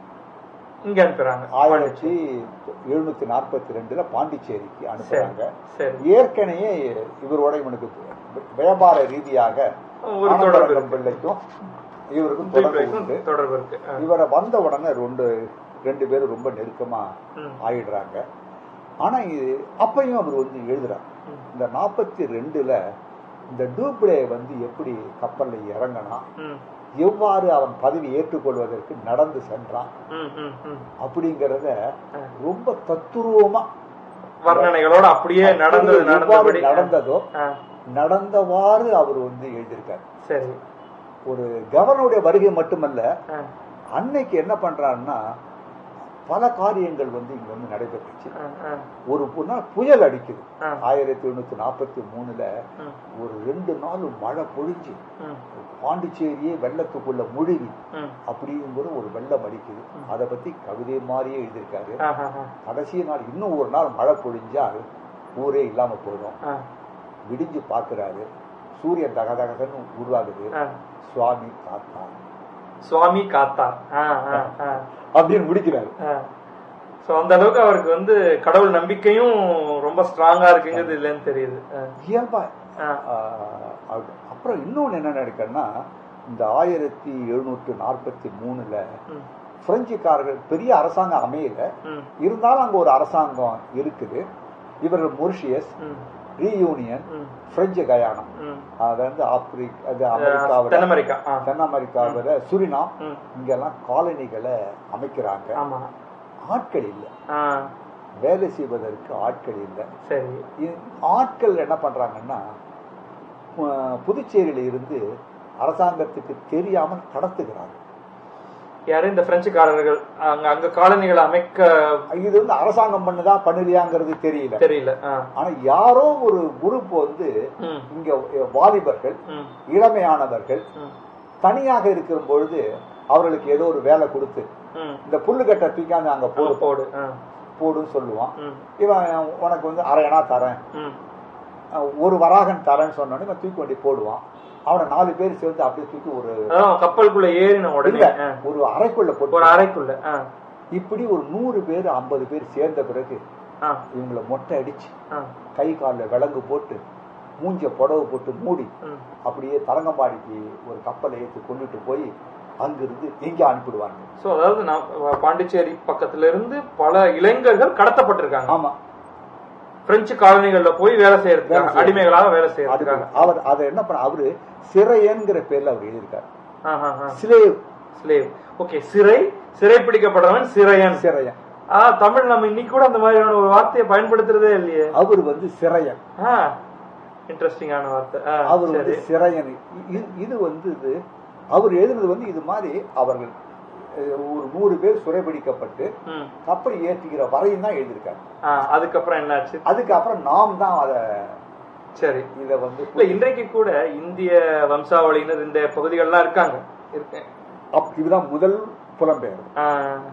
இங்க அனுப்புறாங்க ஆயிரத்தி எழுநூத்தி நாற்பத்தி ரெண்டுல பாண்டிச்சேரிக்கு அனுப்புறாங்க சரி ஏற்கனவே இவரோட இவனுக்கு வியாபார ரீதியாக ஒரு தொடர்பு ஆனந்தரங்கம் இருக்கு. பிள்ளைக்கும் இவருக்கும் தொடர்பு தீபைக்கும் உண்டு தொடர்பு இருக்கு ஆ. இவரை வந்த உடனே ரெண்டு ரெண்டு பேரும் ரொம்ப நெருக்கமா ம், ஆயிடுறாங்க ஆனா இது அப்பையும் அவர் வந்து எழுதுறார் ம், இந்த நாற்பத்தி ரெண்டுல இந்த டூப்ளே வந்து எப்படி கப்பல்ல இறங்கினான் ம், எவ்வாறு அவன் பதவி ஏற்றுக்கொள்வதற்கு நடந்து சென்றான் ம், ம், ம். அப்படிங்கறத ஆ. ரொம்ப தத்துருவமா வர்ணனைகளோட அப்படியே நடந்தது எவ்வாறு நடந்தபடி நடந்ததோ ஆ, நடந்தவாறு அவர் வந்து எழுதியிருக்கார் சரி ஒரு கவர்னருடைய வருகை மட்டுமல்ல ஆ, அன்னைக்கு என்ன பண்றாருன்னா பல காரியங்கள் வந்து இங்க வந்து நடைபெற்றுச்சு ஆ, ஆ, ஒரு பு- நாள் புயல் அடிக்குது ஆ. ஆயிரத்தி எண்ணூத்தி நாற்பத்தி மூணுல ம், ஒரு ரெண்டு நாள் மழை பொழிஞ்சு ம், பாண்டிச்சேரியே வெள்ளத்துக்குள்ள முழுகி ம். அப்படிங்கிற ஒரு வெள்ளம் அடிக்குது அதை பத்தி கவிதை மாதிரியே எழுதியிருக்காரு ஆ, ஆ, ஆ, கடைசி நாள் இன்னும் ஒரு நாள் மழை பொழிஞ்சால் ஊரே இல்லாம போயிடும் ஆ, விடிஞ்சு பார்க்கறாரு சூரியன் தகதகன்னு உருவாகுது ஆ. சுவாமி காத்தா சுவாமி காத்தார் ஆ, ஆ, ஆ, அப்படின்னு முடிக்கிறாரு ஆ. So, அந்த அளவுக்கு அவருக்கு வந்து கடவுள் நம்பிக்கையும் ரொம்ப ஸ்ட்ராங்கா இருக்குங்கிறது இல்லைன்னு தெரியுது ஆ, இயல்பா ஆ, ஆஹ், அது- அப்புறம் இன்னொன்னு என்ன நடக்குன்னா இந்த ஆயிரத்தி எழுநூற்று நாற்பத்தி மூணுல ம், பிரெஞ்சுக்காரர்கள் பெரிய அரசாங்கம் அமையல ம், இருந்தாலும் அங்க ஒரு அரசாங்கம் இருக்குது இவர்கள் மொரிஷியஸ் ம், ரீயூனியன் ம், பிரெஞ்சு கயானம் ம். அது வந்து ஆப்பிரிக் அது தென் அமெரிக்காவில் அமெரிக்கா ஆ, தென் அமெரிக்காவில் சுரினாம் ம், இங்கெல்லாம் காலனிகளை அமைக்கிறாங்க ஆமா ஆட்கள் இல்லை ஆ, வேலை செய்வதற்கு ஆட்கள் இல்லை சரி இ- ஆட்கள் என்ன பண்றாங்கன்னா அஹ், புதுச்சேரியில இருந்து அரசாங்கத்துக்கு தெரியாமல் கடத்துகிறாங்க யாரு இந்த பிரெஞ்சுக்காரர்கள் அங்க அங்க காலனிகளை அமைக்க இது வந்து அரசாங்கம் பண்ணுதா பண்ணலையாங்கிறது தெரியல தெரியல ஆ, ஆனா யாரோ ஒரு குரூப் வந்து ம், இங்க வாலிபர்கள் ம், இளமையானவர்கள் ம், தனியாக இருக்கிற பொழுது அவர்களுக்கு ஏதோ ஒரு வேலை கொடுத்து ம். இந்த புல்லுக்கட்டை தூக்காந்து அங்க போடு போடு ஆ, போடுன்னு சொல்லுவான் ம், இவன் உனக்கு வந்து அரையணா தரேன் ம். அஹ் ஒரு வராகன் தரேன்னு சொன்னோடனே இவன் தூக்கி வண்டி போடுவான் அவனை நாலு பேர் சேர்ந்து அப்படியே தூக்கி ஒரு அதான் கப்பலுக்குள்ள ஏறின உடனே இல்ல ஆ, ஒரு அறைக்குள்ள ஒரு போட்டு அறைக்குள்ள ஆ, இப்படி ஒரு நூறு பேர் ஐம்பது பேர் சேர்ந்த பிறகு ஆ, இவங்களை மொட்டை அடிச்சு ஆ, கை காலில் விலங்கு போட்டு மூஞ்ச புடவை போட்டு மூடி ம். அப்படியே தரங்கம்பாடிக்கு ஒரு கப்பலை ஏற்றி கொண்டுட்டு போய் அங்கிருந்து எங்க அனுப்பிடுவாங்க சோ அதாவது நான் பாண்டிச்சேரி பக்கத்துல இருந்து பல இளைஞர்கள் கடத்தப்பட்டிருக்காங்க ஆமா பிரெஞ்சு காலனிகள்ல போய் வேலை செய்யறதுக்காக வேலை செய்ய- அடிமைகளாக வேலை அது செய்யறதுக்காக அவர் அதை என்ன பண்ண அவரு சிறையன்கிற பேர்ல அவர் எழுதியிருக்காரு ஆஹா, ஆஹா. ஸ்லேவ் ஸ்லேவ் ஓகே சிறை சிறை பிடிக்கப்படுறவன் சிறையன் சிறையன் ஆ தமிழ் நம்ம இன்னைக்கு கூட அந்த மாதிரியான ஒரு வார்த்தையை பயன்படுத்துறதே இல்லையே அவர் வந்து சிறையன் ஆ இன்ட்ரெஸ்டிங்கான வார்த்தை ஆ, அவர் வந்து சரி சிறையன் இது- இது வந்து இது அவர் எழுதுனது வந்து இது மாதிரி அவர்கள் அஹ், ஒரு நூறு பேர் சிறைபிடிக்கப்பட்டு ம். கப்பல் ஏற்றுகிற வரையும் தான் எழுதியிருக்காரு ஆ, அதுக்கப்புறம் என்னாச்சு அதுக்கப்புறம் நாம் தான் அதை சரி இதை வந்து இல்ல இன்றைக்கு கூட இந்திய வம்சாவளியினர் இந்த பகுதிகள்லாம் இருக்காங்க இருக்கேன் அப்- இதுதான் முதல் புலம்பெயர் ஆ,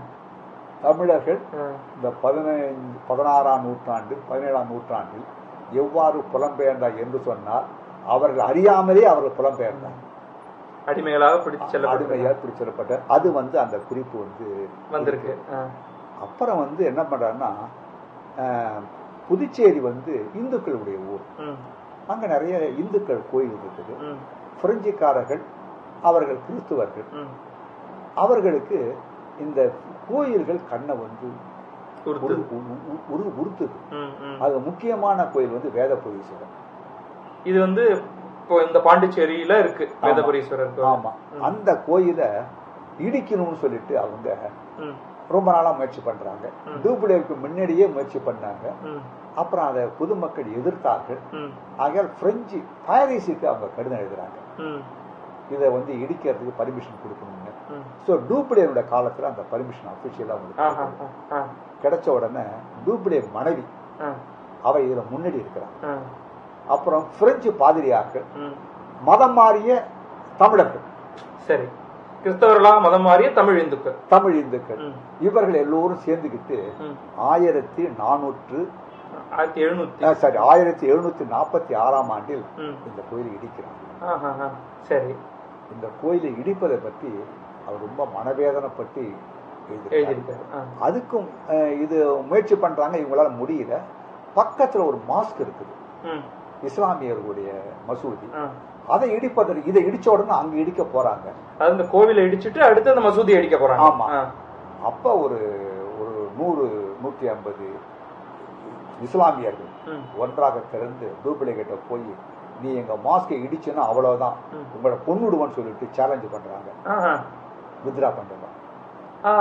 தமிழர்கள் ஆ, இந்த பதினைந்து பதினாறாம் நூற்றாண்டு பதினேழாம் நூற்றாண்டில் எவ்வாறு புலம்பெயர்ந்தார் என்று சொன்னால் அவர்கள் அறியாமலே அவர்கள் புலம்பெயர்ந்தார் அடிமைகளாக பிடித்து செல்லப்பட்டு அடிமையால் பிடிச்சிடப்பட்ட அது வந்து அந்த குறிப்பு வந்து வந்திருக்கு ஆ, அப்புறம் வந்து என்ன பண்றாருன்னா அஹ், புதுச்சேரி வந்து இந்துக்களுடைய ஊர் ம், அங்க நிறைய இந்துக்கள் கோயில் இருக்குது ம், பிரெஞ்சுக்காரர்கள் அவர்கள் கிறிஸ்துவர்கள் ம். அவர்களுக்கு இந்த கோயில்கள் கண்ணை வந்து உருத்து. உரு- உரு- உரு- உரு- உறுத்துது ம், ம். அது முக்கியமான கோயில் வந்து வேதபுரீஸ்வரர் இது வந்து இப்போ இந்த பாண்டிச்சேரியில இருக்கு ஆமா. வேதபுரீஸ்வரர் கோவில். ஆமா அந்த கோயிலை இடிக்கணும்னு சொல்லிட்டு அவங்க ம், ரொம்ப நாளா முயற்சி பண்றாங்க ம். டூப்ளேவுக்கு முன்னாடியே முயற்சி பண்ணாங்க ம், அப்புறம் அதை பொதுமக்கள் எதிர்த்தார்கள் ம், ஆகையால் பிரெஞ்சு பாரிஸுக்கு அவங்க கடிதம் எழுதுறாங்க ம், இதை வந்து இடிக்கிறதுக்கு பர்மிஷன் கொடுக்கணும்னு ம். ஸோ டூப்ளேவோட காலத்துல அந்த பர்மிஷன் அபிஷியலா ஆஹா, அவங்களுக்கு ஆ, கிடைச்ச உடனே டூப்ளே மனைவி ஆ, அவ இதுல முன்னாடி இருக்கிறாங்க ஆ, அப்புறம் பிரெஞ்சு பாதிரியார்கள் ம். மதம் மாறிய தமிழர்கள் சரி கிறிஸ்தவர்களா மதம் மாறிய தமிழ் இந்துக்கள் தமிழ் இந்துக்கள் ம், இவர்கள் எல்லோரும் சேர்ந்துக்கிட்டு ம். ஆயிரத்தி நானூற்று ஆயிரத்தி எழுநூத்தி சாரி ஆயிரத்தி எழுநூத்தி நாற்பத்தி ஆறாம் ஆண்டில் ம். இந்த கோயிலை இடிக்கிறாங்க ஆஹா, ஆ. சரி இந்த கோயிலை இடிப்பதை பற்றி அவர் ரொம்ப மனவேதனைப்பட்டு எழுதியிருக்காரு. எழுதியிருக்காரு ஆ. அதுக்கும் அஹ், இது முயற்சி பண்றாங்க இவங்களால முடியல பக்கத்துல ஒரு மாஸ்க் இருக்குது ம், இஸ்லாமியர்களுடைய மசூதி ஆ. அதை இடிப்பதற்கு இதை இடிச்ச உடனே அங்க இடிக்க போறாங்க அது இந்த கோவிலை இடிச்சிட்டு அடுத்து அந்த மசூதி அடிக்க போறாங்க ஆமா. ஆ. அப்ப ஒரு ஒரு நூறு நூத்தி ஐம்பது இஸ்லாமியர்கள் ம், ஒன்றாக திறந்து டூப்ளே கிட்ட போய் நீ எங்க மாஸ்கை இடிச்சுன்னா அவ்வளவுதான் ம். உங்களை கொன்னுடுவோன்னு சொல்லிட்டு சேலஞ்சு பண்றாங்க ஆஹா. வித்ரா பண்றாங்க ஆ.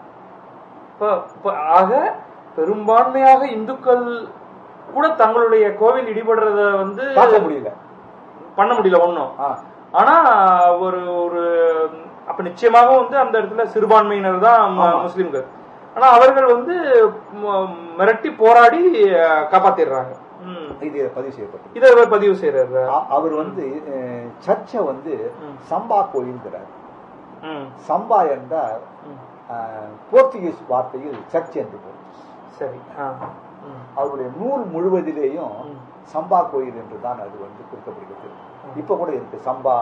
இப்ப- இப்ப ஆக பெரும்பான்மையாக இந்துக்கள் கூட தங்களுடைய கோவில் இடிபடுறத வந்து பார்க்க முடியல பண்ண முடியல ஒண்ணும் ஆ, ஆனா ஒரு ஒரு அப்ப நிச்சயமாக வந்து அந்த இடத்துல சிறுபான்மையினர் தான் ம- ஆமா. முஸ்லிம்கள் ஆனா அவர்கள் வந்து ம- மிரட்டி போராடி அஹ், காப்பாத்திடுறாங்க ம். இது பதிவு செய்யப்பட்டது இதை இவர் பதிவு செய்யறாரு அ- அவர் வந்து அஹ், சர்ச்சை வந்து ம். சம்பா கோயில்கிறார் ம், சம்பா என்றால் ம். அஹ், போர்த்துகீஸ் வார்த்தையில் சர்ச் என்று பொருள் சரி ஆ. ம். அவருடைய நூல் முழுவதிலேயும் ம். சம்பா கோயில் என்று தான் அது வந்து குறிக்கப்படுகிறது இப்ப கூட இருக்கு சம்பா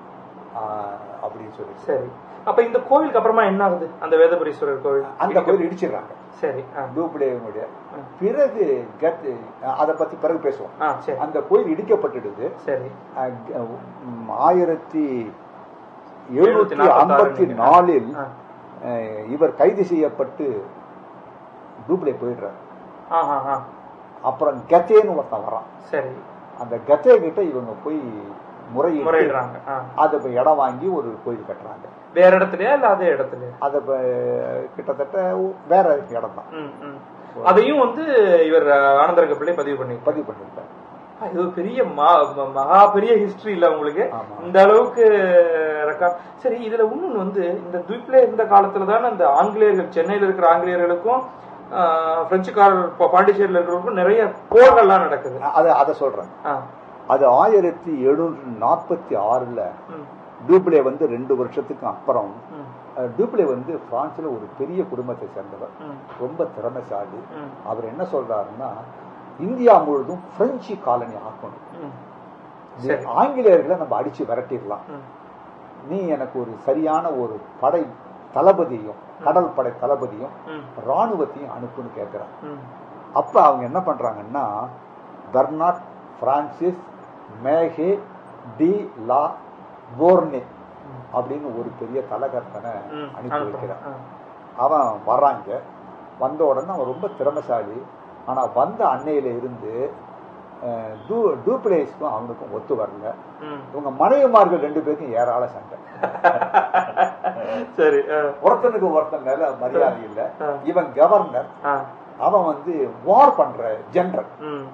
ஆஹ், அப்படின்னு சொல்லி சரி அப்ப இந்த கோவிலுக்கு அப்புறமா என்ன ஆகுது அந்த வேதபுரீஸ்வரர் கோவில் அந்த கோயில் இடிச்சிடுறாங்க சரி ஆ. டூப்ளேனுடைய ம். பிறகு கட் அதை பத்தி பிறகு பேசுவோம் ஆ சரி அந்த கோயில் இடிக்கப்பட்டுடுது சரி அஹ், க- ம், ஆயிரத்தி எழுநூத்தி ஐம்பத்தி நினைக்கிறேன். நாலில் ஆ. அஹ், இவர் கைது செய்யப்பட்டு டூப்ளே போயிடுறார் ஆஹா, ஆ. அப்புறம் கத்தேன்னு ஒருத்தன் வரான் சரி அந்த கத்தே கிட்ட இவங்க போய் முறையிட்டு முறையிடுறாங்க ஆ. அதை இப்ப இடம் வாங்கி ஒரு கோயில் கட்டுறாங்க வேற இடத்துலயா இல்ல அதே இடத்துலயா அதை இப்ப கிட்டத்தட்ட வேற இடம் தான் ம், ம். அதையும் வந்து இவர் அஹ், ஆனந்தரங்க பிள்ளை பதிவு பண்ணி பதிவு பண்ணிருக்காரு இது ஒரு பெரிய மா- ம- மகா பெரிய ஹிஸ்டரி இல்ல உங்களுக்கு ஆமா. இந்த அளவுக்கு ரெக்கார்ட் சரி இதுல இன்னொன்னு வந்து இந்த துய்ப்ல இருந்த காலத்துல தானே இந்த ஆங்கிலேயர்கள் சென்னையில இருக்கிற ஆங்கிலேயர்களுக்கும் ஆஹ், பிரெஞ்சுக்காரர் பா- பாண்டிச்சேரியில இருக்கிறவங்களுக்கும் நிறைய போர்கள்லாம் நடக்குது அதை அதை சொல்றேன் ஆ. அது ஆயிரத்தி எழுநூற்றி நாற்பத்தி ஆறுல ம், டூப்ளே வந்து ரெண்டு வருஷத்துக்கு அப்புறம் ம், அஹ், டூப்ளே வந்து பிரான்ஸ்ல ஒரு பெரிய குடும்பத்தை சேர்ந்தவர் ம், ரொம்ப திறமைசாலி ம், அவர் என்ன சொல்றாருன்னா இந்தியா முழுதும் பிரெஞ்சு காலனி ஆக்கணும் ம். இது சரி. ஆங்கிலேயர்களை நம்ம அடிச்சு விரட்டிடலாம் ம், நீ எனக்கு ஒரு சரியான ஒரு படை தளபதியும் கடல் படை தளபதியும் ம், ராணுவத்தையும் அனுப்புன்னு கேட்கிறான் ம். அப்ப அவங்க என்ன பண்றாங்கன்னா Bernard Francis Mahe de La Bourdonnais அப்படின்னு ஒரு பெரிய தலகர்த்தனை ம், அனுப்பி அனுப்புறேன். வைக்கிறான் ஆ. அவன் வர்றாங்க வந்த உடனே அவன் ரொம்ப திறமைசாலி ஆனா வந்த அன்னையில இருந்து அஹ், டூ- டூப்ளேஸ்க்கும் அவனுக்கும் ஒத்து வரல ம். இவங்க மனைவிமார்கள் ரெண்டு பேருக்கும் ஏராள சண்டை சரி ஆ, ஒருத்தனுக்கு ஒருத்தன் மேல மரியாதை இல்ல ஆ. இவன் கவர்னர் ஆ, அவன் வந்து வார் பண்ற ஜெனரல் ம்,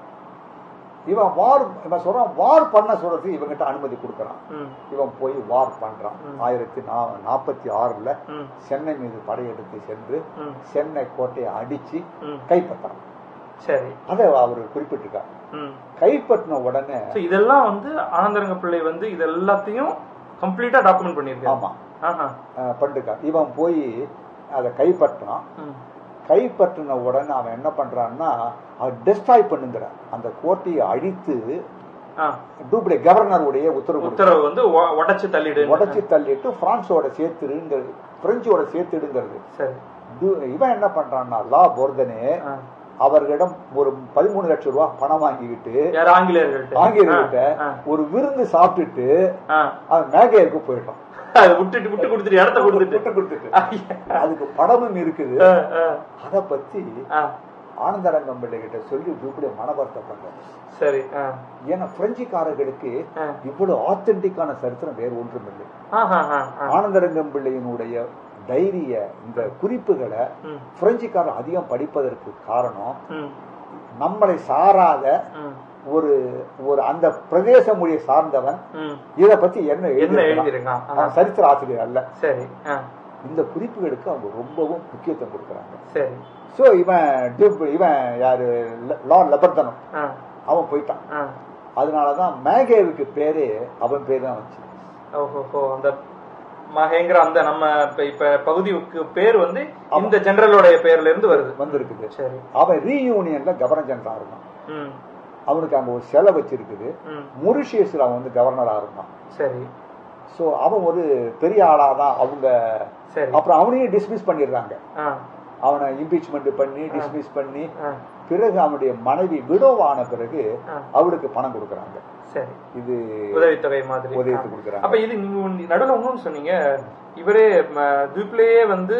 இவன் வார் இவன் சொல்றான் வார் பண்ண சொல்றதுக்கு இவங்கிட்ட அனுமதி கொடுக்கறான் ம், இவன் போய் வார் பண்றான் ம். ஆயிரத்தி நா- நாற்பத்தி ஆறுல ம், சென்னை மீது படையெடுத்து சென்று ம், சென்னை கோட்டையை அடிச்சு ம். கைப்பற்றான் சரி அதை அவர் குறிப்பிட்டிருக்கார் ம். கைப்பற்றின உடனே So, இதெல்லாம் வந்து ஆனந்தரங்க பிள்ளை வந்து இது எல்லாத்தையும் கம்ப்ளீட்டா டாக்குமெண்ட் பண்ணிருக்காரு ஆமா ஆஹா. அஹ், பண்ணிருக்கான் இவன் போய் அதை கைப்பற்றினான் ம். கைப்பற்றின உடனே அவன் என்ன பண்றான்னா அவன் டெஸ்ட்ராய் பண்ணுங்கிற அந்த கோட்டையை அழித்து ஆ, டூப்ளே கவர்னருடைய உத்தரவு கொடுத்தான். உத்தரவு வந்து உ- உடைச்சு தள்ளிடு உடைச்சு தள்ளிட்டு பிரான்ஸோட சேர்த்துடுங்கிறது பிரெஞ்சோட சேர்த்துடுங்கிறது சரி டு- இவன் என்ன பண்றான்னா லா போர்தனே ஆ. அவர்களிடம் ஒரு பதிமூணு லட்சம் ரூபாய் பணம் வாங்கிக்கிட்டு யார் ஆங்கிலேயர்கள்ட்ட ஆங்கிலேயர்கிட்ட ஆ, ஒரு விருந்து சாப்பிட்டுட்டு ஆ. அவன் மேகேருக்கு போயிட்டான் அதை விட்டுட்டு விட்டு கொடுத்துட்டு இடத்த கொடுத்துட்டு விட்டு கொடுத்துட்டு அதுக்கு படமும் இருக்குது ஆ, ஆ, அத பத்தி ஆ. ஆனந்தரங்கம் பிள்ளை கிட்ட சொல்லி இப்படி மனவர்த்தப்பட்டேன் சரி ஆ. ஏன்னா பிரெஞ்சுக்காரர்களுக்கு ஆ. இவ்வளவு ஆத்தென்டிக்கான சரித்திரம் வேறு ஒன்றும் இல்லை ஆஹா, ஆ, ஆ. ஆனந்தரங்கம் பிள்ளையினுடைய தைரிய இந்த குறிப்புகளை ம், பிரெஞ்சுக்காரர் அதிகம் படிப்பதற்கு காரணம் ம், நம்மளை சாராத ம், ஒரு ஒரு அந்த பிரதேச மொழியை சார்ந்தவன் ம். இத பத்தி என்ன என்ன எழுதியிருக்கான்? எழுதியிருக்கான் ஆ. அவன் சரித்திர ஆசிரியர் அல்ல சரி ஆ, இந்த குறிப்புகளுக்கு அவங்க ரொம்பவும் முக்கியத்துவம் கொடுக்குறாங்க சரி சோ இவன் டியூப் இவன் யாரு ல- லார்ட் லெபர்டனும் ஆ, அவன் போயிட்டான் ஆ. அதனாலதான் மேகேவுக்கு பேரு அவன் பேர் தான் வச்சு ஓஹோஹோ அந்த மகேங்கிற அந்த நம்ம இப்ப இப்ப பகுதிக்கு பேர் வந்து இந்த ஜெனரலோடைய பேர்ல இருந்து வருது வந்திருக்குது சரி அவன் ரீயூனியன்ல கவர்னர் ஜெனரலா இருந்தான் ம், அவனுக்கு அங்க ஒரு சிலை வச்சிருக்குது ம். மொரிஷியஸ்ல அவன் வந்து கவர்னரா இருந்தான் சரி சோ அவன் ஒரு பெரிய ஆளா தான் அவங்க சரி அப்புறம் அவனையும் டிஸ்மிஸ் பண்ணிடுறாங்க ஆ, அவனை இம்பீச்மெண்ட் பண்ணி டிஸ்மிஸ் பண்ணி ஆ, பிறகு அவனுடைய மனைவி விடோவான பிறகு ஆ. அவளுக்கு பணம் கொடுக்கறாங்க சரி இது உதவித்தொகை மாதிரி உதவித்து ஆ. கொடுக்கறாங்க. அப்ப இது நீங்க ஒண்ணு- நடுவுல இன்னொன்னு சொன்னீங்க இவரே துப்லேயே வந்து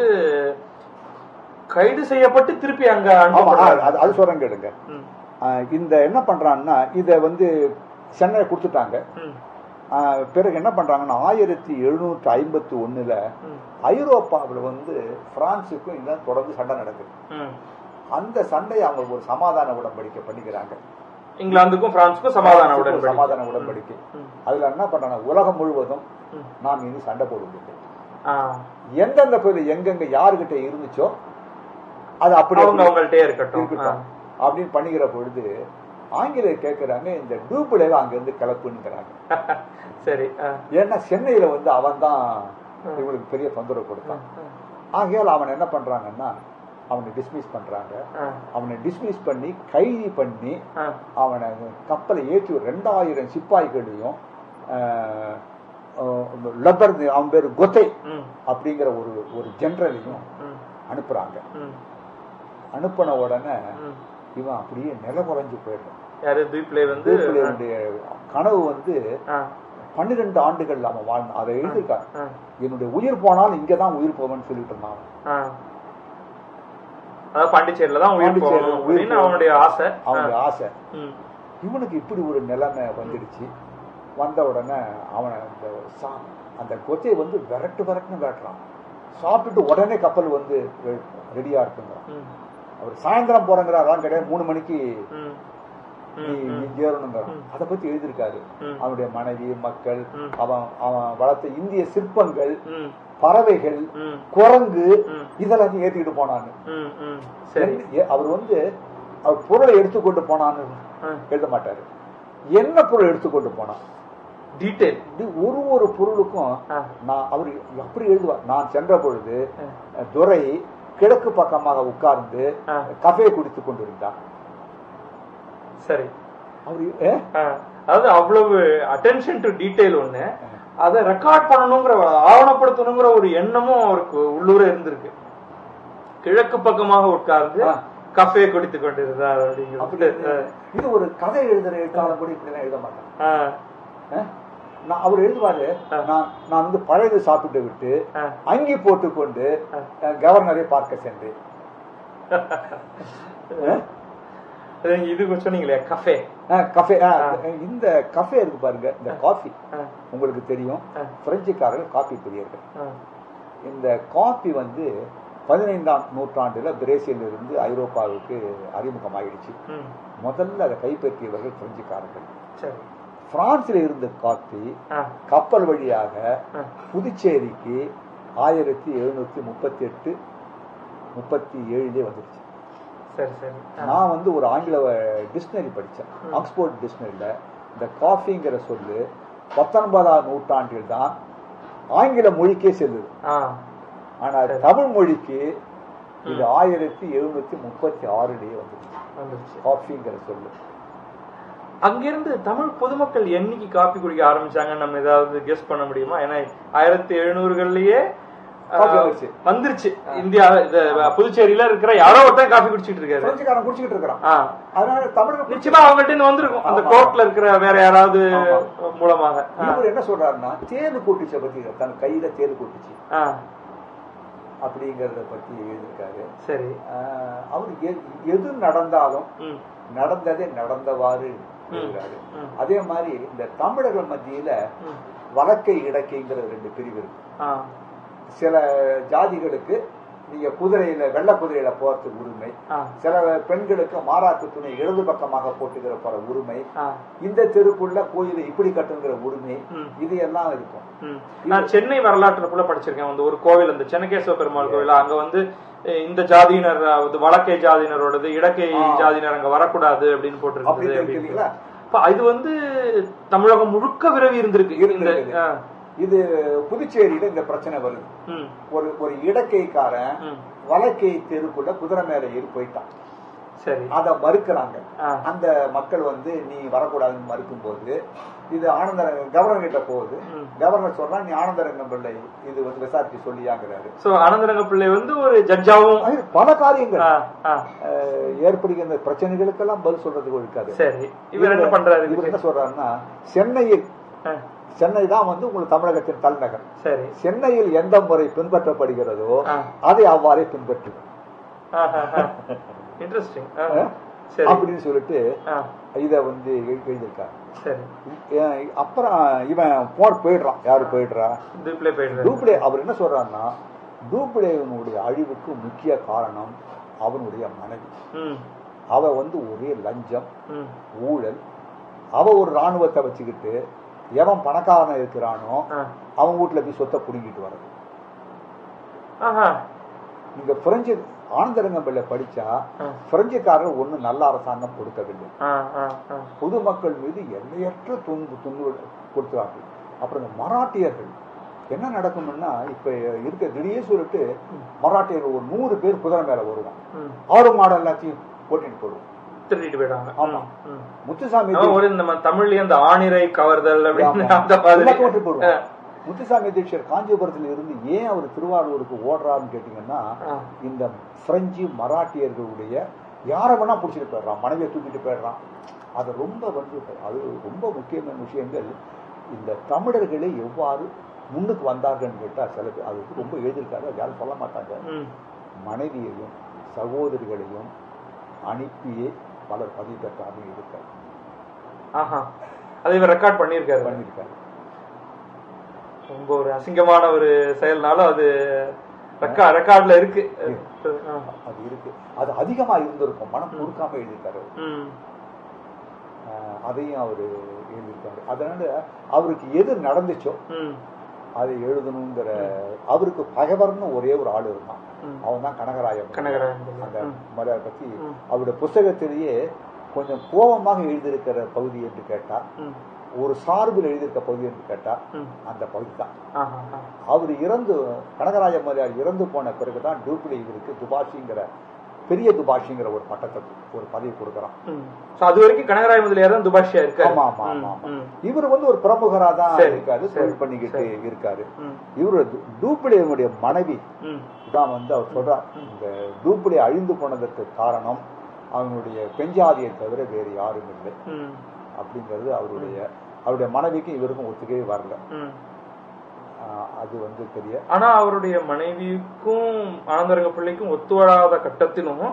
கைது செய்யப்பட்டு திருப்பி அங்க ஆமா அனுப்பப்படுறாரு. அது- அது சொல்றேன் கேளுங்க ம், ஆஹ் இந்த என்ன பண்றான்னா இத வந்து சென்னை கொடுத்துட்டாங்க ம், ஆஹ் பிறகு என்ன பண்றாங்கன்னா ஆயிரத்தி எழுநூற்றி ஐம்பத்தி ஒண்ணுல ம், ஐரோப்பாவில் வந்து பிரான்சுக்கும் இதெல்லாம் தொடர்ந்து சண்டை நடக்குது ம். அந்த சண்டையை அவங்க ஒரு சமாதான உடன்படிக்கை பண்ணிக்கிறாங்க இங்கிலாந்துக்கும் பிரான்ஸுக்கும் சமாதான பிரான்சுக்கு ஒரு உடன்படிக்கை. சமாதான உடன்படிக்கை ம், அதுல என்ன பண்றாங்க உலகம் முழுவதும் ம். நாம் இனி சண்டை போடுவதில்லை ஆ. எந்தெந்த பகுதியில் எங்கெங்க யாருகிட்ட இருந்துச்சோ அது அப்படி அவங்க அவங்கள்ட்டே இருக்கட்டும் இருக்கட்டும் அப்படின்னு பண்ணிக்கிற பொழுது ஆங்கிலேயர் கேட்கறாங்க இந்த டூப்ளேவை அங்க இருந்து கிளப்புங்கிறாங்க ஆ. சரி ஆ. ஏன்னா சென்னையில வந்து அவன் தான் இவங்களுக்கு பெரிய தொந்தரவு கொடுத்தான் ஆகையால் அவன் என்ன பண்றாங்கன்னா அவனை டிஸ்மிஸ் பண்றாங்க ஆ. அவனை டிஸ்மிஸ் பண்ணி கைது பண்ணி ஆ. அவனை கப்பலை ஏற்றி ஒரு ரெண்டாயிரம் சிப்பாய்களையும் ஆஹ், ஆஹ், லப்பர் அவன் பேரு கொத்தை ம், அப்படிங்கிற ஒரு ஒரு ஜெனரலையும் ம், அனுப்புறாங்க ம், அனுப்பின உடனே ம். இவன் அப்படியே நில குறைஞ்சு போயிடுறான் யாரு துப்ளே வந்து தூக்குலேருடைய கனவு வந்து ஆ, பன்னிரெண்டு ஆண்டுகள் அவன் வாழ்ந்தான் அதை எழுதியிருக்கான் ஆ, என்னுடைய உயிர் போனால் இங்கதான் உயிர் போவேன்னு சொல்லிட்டு இருந்தான் அவன். ஆ. அதாவது பாண்டிச்சேரியில தான் உயிர் பாண்டிச்சேரியில போகணும் உயிர் அப்படின்னு போகணும். அவனுடைய ஆசை அவனுடைய ஆசை ம், இவனுக்கு இப்படி ஒரு நிலைமை வந்துடுச்சு வந்த உடனே அவனை அந்த சா- அந்த கொச்சை வந்து விரட்டு விரட்டுன்னு விரட்டுறான் சாப்பிட்டுட்டு உடனே கப்பல் வந்து ரெடியா இருக்குங்கிறான் ம், அவர் சாயந்தரம் போறங்கிறாராம் கிடையாது மூணு மணிக்கு ம், நீ ம், நீ ம், சேரணுங்கிறான் ம். அதை பத்தி எழுதியிருக்காரு ம். அவனுடைய மனைவி மக்கள் ம். அவன் அவன் வளர்த்த இந்திய சிற்பங்கள் ம், பறவைகள் ம், குரங்கு ம். இதெல்லாம் ஏத்திக்கிட்டு போனான்னு ம், ம். சரி எந்த- அவர் வந்து அவர் பொருளை எடுத்துக்கொண்டு போனான்னு ஆ. எழுத மாட்டாரு என்ன பொருள் எடுத்துக்கொண்டு போனான் டீடைல் இது ஒரு ஒரு பொருளுக்கும் ஆ. நான் அவர் அப்படி எழுதுவார் நான் சென்ற பொழுது ஆ. துரை கிழக்கு பக்கமாக உட்கார்ந்து ஆ. கஃபே குடித்துக் கொண்டிருந்தார் சரி அவர் ஏ? ஆ. அதாவது அவ்வளவு அட்டென்ஷன் டு டீடைல் ஒண்ணு அதை ரெக்கார்ட் பண்ணணுங்கிற ஆவணப்படுத்தணுங்கிற ஒரு எண்ணமும் அவருக்கு உள்ளூர இருந்திருக்கு கிழக்கு பக்கமாக உட்கார்ந்து ஆ. கஃபே குடித்துக் கொண்டிருந்தார் அப்படி அப்படிங்கிறது இது ஒரு கதை எழுதுற எழுத்தாளர் கூட இப்படி எழுத மாட்டேன் ஆ. ஆ? நான் அவர் எழுதுவாரு ஆ. நான் நான் வந்து பழையது சாப்பிட்டு விட்டு ஆ. அங்கி போட்டுக்கொண்டு ஆ. அஹ், கவர்னரை பார்க்க சென்றேன் ஆ? அது நீங்க இது சொன்னீங்களே கஃபே கஃபே ஆ. இந்த கஃபே இருக்கு பாருங்க இந்த காஃபி உங்களுக்கு தெரியும் ஆ. பிரெஞ்சுக்காரர்கள் காபி பிரியர்கள் இந்த காபி வந்து பதினைந்தாம் நூற்றாண்டுல பிரேசிலில் இருந்து ஐரோப்பாவுக்கு அறிமுகமாயிடுச்சு முதல்ல அதை கைப்பற்றியவர்கள் பிரெஞ்சுக்காரர்கள் சரி பிரான்சில் இருந்த காபி ஆ, கப்பல் வழியாக ஆ. புதுச்சேரிக்கு ஆயிரத்தி எழுநூத்தி முப்பத்தி எட்டு முப்பத்தி ஏழுலே வந்துருச்சு சரி சரி ஆ, நான் வந்து ஒரு ஆங்கில டிக்ஷனரி படித்தேன் ம். ஆக்ஸ்போர்ட் டிக்ஷனரியில் இந்த காஃபிங்கிற சொல்லு பத்தொன்பதாம் நூற்றாண்டில் தான் ஆங்கில மொழிக்கே செல்லுது ஆ, ஆனால் சரி. தமிழ் மொழிக்கு இது ம். ஆயிரத்தி எழுநூத்தி முப்பத்தி ஆறுலேயே வந்துருச்சு வந்துருச்சு காஃபிங்கிற சொல்லு அங்கிருந்து தமிழ் பொதுமக்கள் என்னைக்கு காபி குடிக்க ஆரம்பிச்சாங்கன்னு நம்ம ஏதாவது கெஸ் பண்ண முடியுமா ஏன்னா ஆயிரத்தி எழுநூறுகள்லயே காபி வந்துருச்சு. வந்துருச்சு இந்தியா இது புதுச்சேரியில இருக்கிற யாரோ ஒருத்தன் காபி குடிச்சிட்டு இருக்காரு பிரெஞ்சுக்காரன் குடிச்சிக்கிட்டு இருக்கிறான் ஆ. அதனால தமிழ் நிச்சயமா அவங்கள்ட்ட இருந்து வந்திருக்கும் அந்த ஆமா. கோர்ட்ல இருக்கிற வேற யாராவது ஆமா. மூலமாக ஆ. இவர் என்ன சொல்றாருன்னா தேனு கூட்டுச்ச பத்தி தன் கையில தேனு கூட்டுச்சு ஆ, அப்படிங்கறத பத்தி எழுதியிருக்காரு சரி ஆஹ் அவர் எ- எது நடந்தாலும் ம், நடந்ததே நடந்தவாறு எழுதுறாரு ம். அதே மாதிரி இந்த தமிழர்கள் மத்தியில ம். வழக்கை இடக்கைங்கிற ரெண்டு பிரிவு இருக்கு ஆ, சில ஜாதிகளுக்கு நீங்க குதிரையில வெள்ளை குதிரையில போறதுக்கு உரிமை ஆ, சில பெண்களுக்கு மாறாக்கு துணி இடது பக்கமாக போட்டுக்கிற போற உரிமை ஆ, இந்த தெருக்குள்ள கோயிலை இப்படி கட்டுங்கிற உரிமை ம். இது எல்லாம் இருக்கும் ம். நான் சென்னை வரலாற்றுல கூட படிச்சிருக்கேன் வந்து ஒரு கோவில் அந்த சென்னகேஸ்வர பெருமாள் கோவில் அங்க வந்து அஹ், இந்த ஜாதியினர் அதாவது வடக்கை ஜாதியினரோடது இடக்கை ஆ. ஜாதியினர் அங்க வரக்கூடாது அப்படின்னு அப்படி போட்டிருக்குது அப்படின்னு தெரியுங்களா அப்ப இது வந்து தமிழகம் முழுக்க விரவி இருந்திருக்கு இந்த இருந்திருக்குது. ஆ, இது புதுச்சேரியில இந்த பிரச்சனை வருது ம், ஒரு ஒரு இடக்கைக்காரன் ம். வழக்கை தெருக்குள்ள குதிரை மேல ஏறி போயிட்டான் சரி அதை மறுக்கிறாங்க ஆ, அந்த மக்கள் வந்து நீ வரக்கூடாதுன்னு மறுக்கும் போது இது ஆனந்தரங்க கவர்னர் கிட்ட போகுது ம். கவர்னர் சொல்றா நீ ஆனந்தரங்கம் பிள்ளை இது வந்து விசாரிச்சு சொல்லியாங்கிறாரு சோ அனந்தரங்க பிள்ளை வந்து ஒரு ஜட்ஜாவும் அது பல காரியங்கள் ஆ, ஆ, அஹ், ஏற்படுகின்ற பிரச்சனைகளுக்கெல்லாம் பதில் சொல்றதுக்கு இருக்காது சரி இவர் என்ன பண்றாரு இவர் இதுக்கு? என்ன சொல்றாருன்னா சென்னையில் ஆ, சென்னை தான் வந்து உங்களுக்கு தமிழகத்தின் தலைநகர் சரி சென்னையில் எந்த முறை பின்பற்றப்படுகிறதோ ஆ. அதை அவ்வாறே பின்பற்று இன்ட்ரெஸ்டிங் ஆ? சரி அப்படின்னு சொல்லிட்டு ஆ, இத வந்து எழு- எழுதியிருக்காரு சரி ஏன் அப்புறம் இவன் போர் போயிடுறான் யாரு போயிடுறா தூப்ளே போயிடுறாரு டூப்ளே அவர் என்ன சொல்றாருன்னா டூப்ளேவனுடைய அழிவுக்கு முக்கிய காரணம் அவனுடைய மனைவி ம், அவ வந்து ஒரே லஞ்சம் ம், ஊழல் அவ ஒரு ராணுவத்தை வச்சுக்கிட்டு எவன் பணக்காரன் இருக்கிறானோ ஆ. அவன் வீட்டுல போய் சொத்தை புடுங்கிட்டு வர்றது ஆஹா, நீங்க பிரெஞ்சு ஆனந்தரங்கம் பிள்ளை படிச்சா ஆ, பிரெஞ்சுக்காரர் ஒண்ணு நல்ல அரசாங்கம் கொடுக்கவில்லை ஆ, ஆ, ஆ. பொதுமக்கள் மீது எல்லையற்ற துன்பு துன்பு கொடுத்தார்கள் அப்புறம் இந்த மராட்டியர்கள் என்ன நடக்கும்னா இப்ப இருக்க திடீர்னு சொல்லிட்டு மராட்டியர்கள் ஒரு நூறு பேர் குதிரை மேல வருவான் ம், ஆறு மாடு எல்லாத்தையும் ஓட்டிட்டு போடுவோம் திருடிட்டு போயிடுவாங்க ஆமா. ம், ம். முத்துசாமி ஆமா, ஒரு இந்த ம- தமிழ்லயே அந்த ஆணிரை கவர்தல் அப்படின்னு ஆமா. அந்த மாதிரி எல்லாத்தையும் ஓட்டிட்டு ஆ, போடுவோம் முத்துசாமி தீட்சர் காஞ்சிபுரத்துல இருந்து ஏன் அவர் திருவாரூருக்கு ஓடுறாருன்னு கேட்டீங்கன்னா ஆ. இந்த பிரெஞ்சு மராட்டியர்களுடைய யாரை வேணா பிடிச்சிட்டு போயிடுறான் மனைவியை தூக்கிட்டு போயிடுறான் அது ரொம்ப வந்து அது ரொம்ப முக்கியமான விஷயங்கள் இந்த தமிழர்களே எவ்வாறு முன்னுக்கு வந்தார்கள்னு கேட்டா சில பேர் அது வந்து ரொம்ப எழுதியிருக்காரு அது யாரும் சொல்ல மாட்டாங்க ம், மனைவியையும் சகோதரிகளையும் அனுப்பியே பலர் பதவி பெற்றார்கள் இருக்காரு ஆஹா அதை இவர் ரெக்கார்ட் பண்ணியிருக்காரு பண்ணியிருக்காரு ரொம்ப ஒரு அசிங்கமான ஒரு செயல்னாலும் அது ரெக்கா ரெக்கார்ட்ல இருக்கு ஆ. அது இருக்கு அது அதிகமா இருந்திருக்கும் மனம் கொடுக்காம எழுதியிருக்காரு ம், அஹ் அதையும் அவரு எழுதியிருக்காரு அதனால அவருக்கு எது நடந்துச்சோ ம், அதை எழுதணுங்கிற அவருக்கு பகைவர்னு ஒரே ஒரு ஆள் இருந்தான் ம். அவன் தான் கனகராயன் கனகராயன் பிள்ளை. அந்த ம். மலையை பத்தி ம். அவருடைய புஸ்தகத்திலேயே கொஞ்சம் கோபமாக எழுதியிருக்கிற பகுதி என்று கேட்டா ம், ஒரு சார்பில் எழுதியிருக்க பகுதி என்று கேட்டா ம். அந்த பகுதி தான் ஆஹா, ஆஹா. அவர் இறந்து கனகராய மலையார் இறந்து போன பிறகுதான் டூப்ளி இவருக்கு துபாஷிங்கிற பெரிய துபாஷிங்கிற ஒரு பட்டத்தை ஒரு பதவி கொடுக்கறான் ம். So, அது வரைக்கும் கனகராய முதலியார் தான் துபாஷியா இருக்காரு ஆமா ஆமா ம், ஆமா ஆமா ம், இவர் வந்து ஒரு பிரமுகரா தான் சரி, இருக்காரு சரி, தொழில் பண்ணிக்கிட்டு சரி. இருக்காரு ம், இவரு டூப்ளியனுடைய மனைவி ம், தான் வந்து அவர் சொல்றார் இந்த டூப்ளி அழிந்து போனதற்கு காரணம் அவனுடைய பெஞ்சாதியை தவிர வேறு யாரும் இல்லை ம், அப்படிங்கிறது அவருடைய அவருடைய மனைவிக்கும் இவருக்கும் ஒத்துக்கவே வரல ம். ஆஹ் அது வந்து பெரிய ஆனா அவருடைய மனைவிக்கும் ஆனந்தரங்க பிள்ளைக்கும் ஒத்து வராத கட்டத்திலும்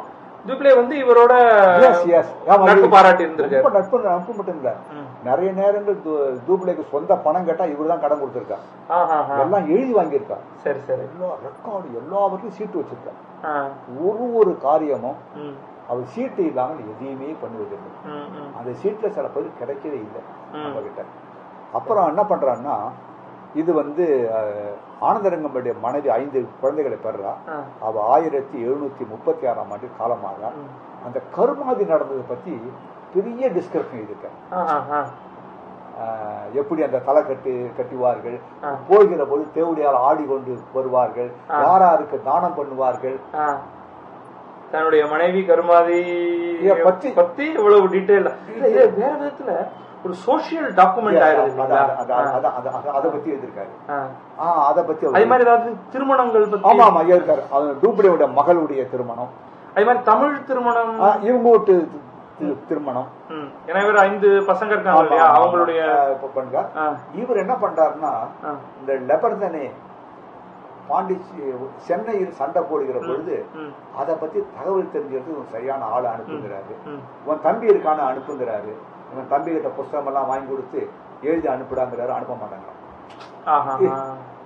துப்ளே வந்து இவரோட Yes, yes. ஆமா, நட்பு இது பாராட்டி இருந்திருக்காரு ரொம்ப நட்பு நட்பு மட்டும் இல்ல ம். நிறைய நேரங்கள் து- தூப்ளேக்கு சொந்த பணம் கேட்டா இவரு தான் கடன் கொடுத்திருக்கா ஆஹா, ஆஹா. எல்லாம் எழுதி வாங்கியிருக்கா சரி சரி எல்லா ரெக்கார்டு எல்லாவற்றையும் சீட்டு வச்சிருக்கா ஆ. ஒரு ஒரு காரியமும் ம், அவர் சீட்டு இல்லாமல் எதையுமே பண்ணுவதில்லை ம், ம். அந்த சீட்ல சில பேர் கிடைக்கவே இல்லை ம். நம்ம கிட்ட அப்புறம் என்ன பண்றான்னா இது வந்து அஹ், ஆனந்தரங்கம்புடைய மனைவி ஐந்து குழந்தைகளை பெறா ஆ. அவ ஆயிரத்தி எழுநூத்தி முப்பத்தி ஆறாம் ஆண்டு காலமாக ம். அந்த கருமாதி நடந்ததை பத்தி பெரிய டிஸ்கஷன் இருக்கு ஆஹா, ஆ. ஆஹ் எப்படி அந்த தலை கட்டு கட்டுவார்கள் ஆ. போகிற போது தேவடியால் ஆடிக்கொண்டு வருவார்கள் ஆ. யாராருக்கு தானம் பண்ணுவார்கள் ஆ. தன்னுடைய மனைவி கருமாதி இத பத்தி- பத்தி இவ்வளவு டீடைல் இது வேற விதத்துல ஒரு சோசியல் டாக்குமெண்ட் ஆயிருது அத- இல்லைங்களா? அத- அத- அத- அத- அதை பத்தி எழுதியிருக்காரு ஆ. ஆஹ் அதை பத்தி அவர் அதே மாதிரி ஏதாவது திருமணங்கள் பத்தி ஆமா ஆமா இருக்காரு அது டூப்ளேவுடைய மகளுடைய திருமணம் அதே மாதிரி தமிழ் திருமணம் ஆஹ் இவங்க வீட்டு தி- திருமணம் ம். ஏன்னா இவர் ஐந்து பசங்க இருக்காங்க ஆமா, இல்லையா ஆமா, அவங்களுடைய ஆஹ் இப்ப பண்ணுங்க ஆ, இவர் என்ன பண்றாருன்னா ஆ. இந்த லெபர்தனே பாண்டிச்சி சென்னையில் சண்டை போடுகிற பொழுது ம், அதை பத்தி தகவல் தெரிஞ்சுக்கிறது ஒரு சரியான ஆளை அனுப்புகிறாரு ம். உன் தம்பி இருக்கான அனுப்புங்கிறாரு இவன் தம்பி கிட்ட புஸ்தகம் எல்லாம் வாங்கி கொடுத்து எழுதி அனுப்பிடாங்கிறாரு அனுப்ப மாட்டாங்க ஆஹா, ஆ.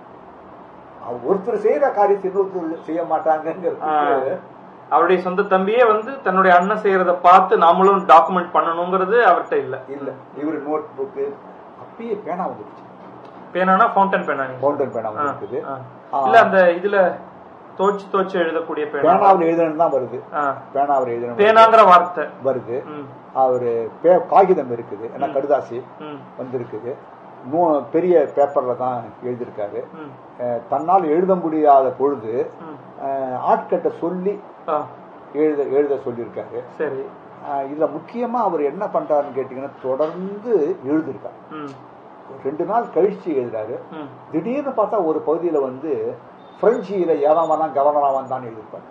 அவர் ஒருத்தர் செய்யற காரியத்தை இன்னொருத்தர் செய்ய மாட்டாங்கிறது அவருடைய சொந்த தம்பியே வந்து தன்னுடைய அண்ணன் செய்யறத பார்த்து நாமளும் டாக்குமெண்ட் பண்ணணுங்கிறது அவர்கிட்ட இல்ல இல்ல இவர் நோட் புக்கு அப்பயே பேனா வந்துருச்சு பேனானா ஃபவுண்டன் பேனா நீங்க ஃபவுண்டன் பேனா ஆ, வந்துருக்குது ஆ. ஆ. இல்ல அந்த இதுல தோச்சு தோச்சு எழுதக்கூடிய பேனா பேனாவில் எழுதணும் தான் வருது ஆ. பேனாவில் எழுதணும் பேனாங்கிற வார்த்தை வருது ம், அவரு பே- காகிதம் இருக்குது ஏன்னா கடுதாசி ம், வந்திருக்குது நூ பெரிய பேப்பர்ல தான் எழுதியிருக்காரு ம், அஹ் தன்னால் எழுத முடியாத பொழுது ம். அஹ் ஆட்கிட்ட சொல்லி ஆ, எழுத எழுத சொல்லியிருக்காரு சரி அஹ் இதுல முக்கியமா அவர் என்ன பண்றாருன்னு கேட்டீங்கன்னா தொடர்ந்து எழுதியிருக்காரு ம், ரெண்டு நாள் கழிச்சு எழுதுறாரு ம். திடீர்னு பார்த்தா ஒரு பகுதியில வந்து பிரெஞ்சியில ஏவாம தான் கவர்னராக தான் எழுதியிருப்பார்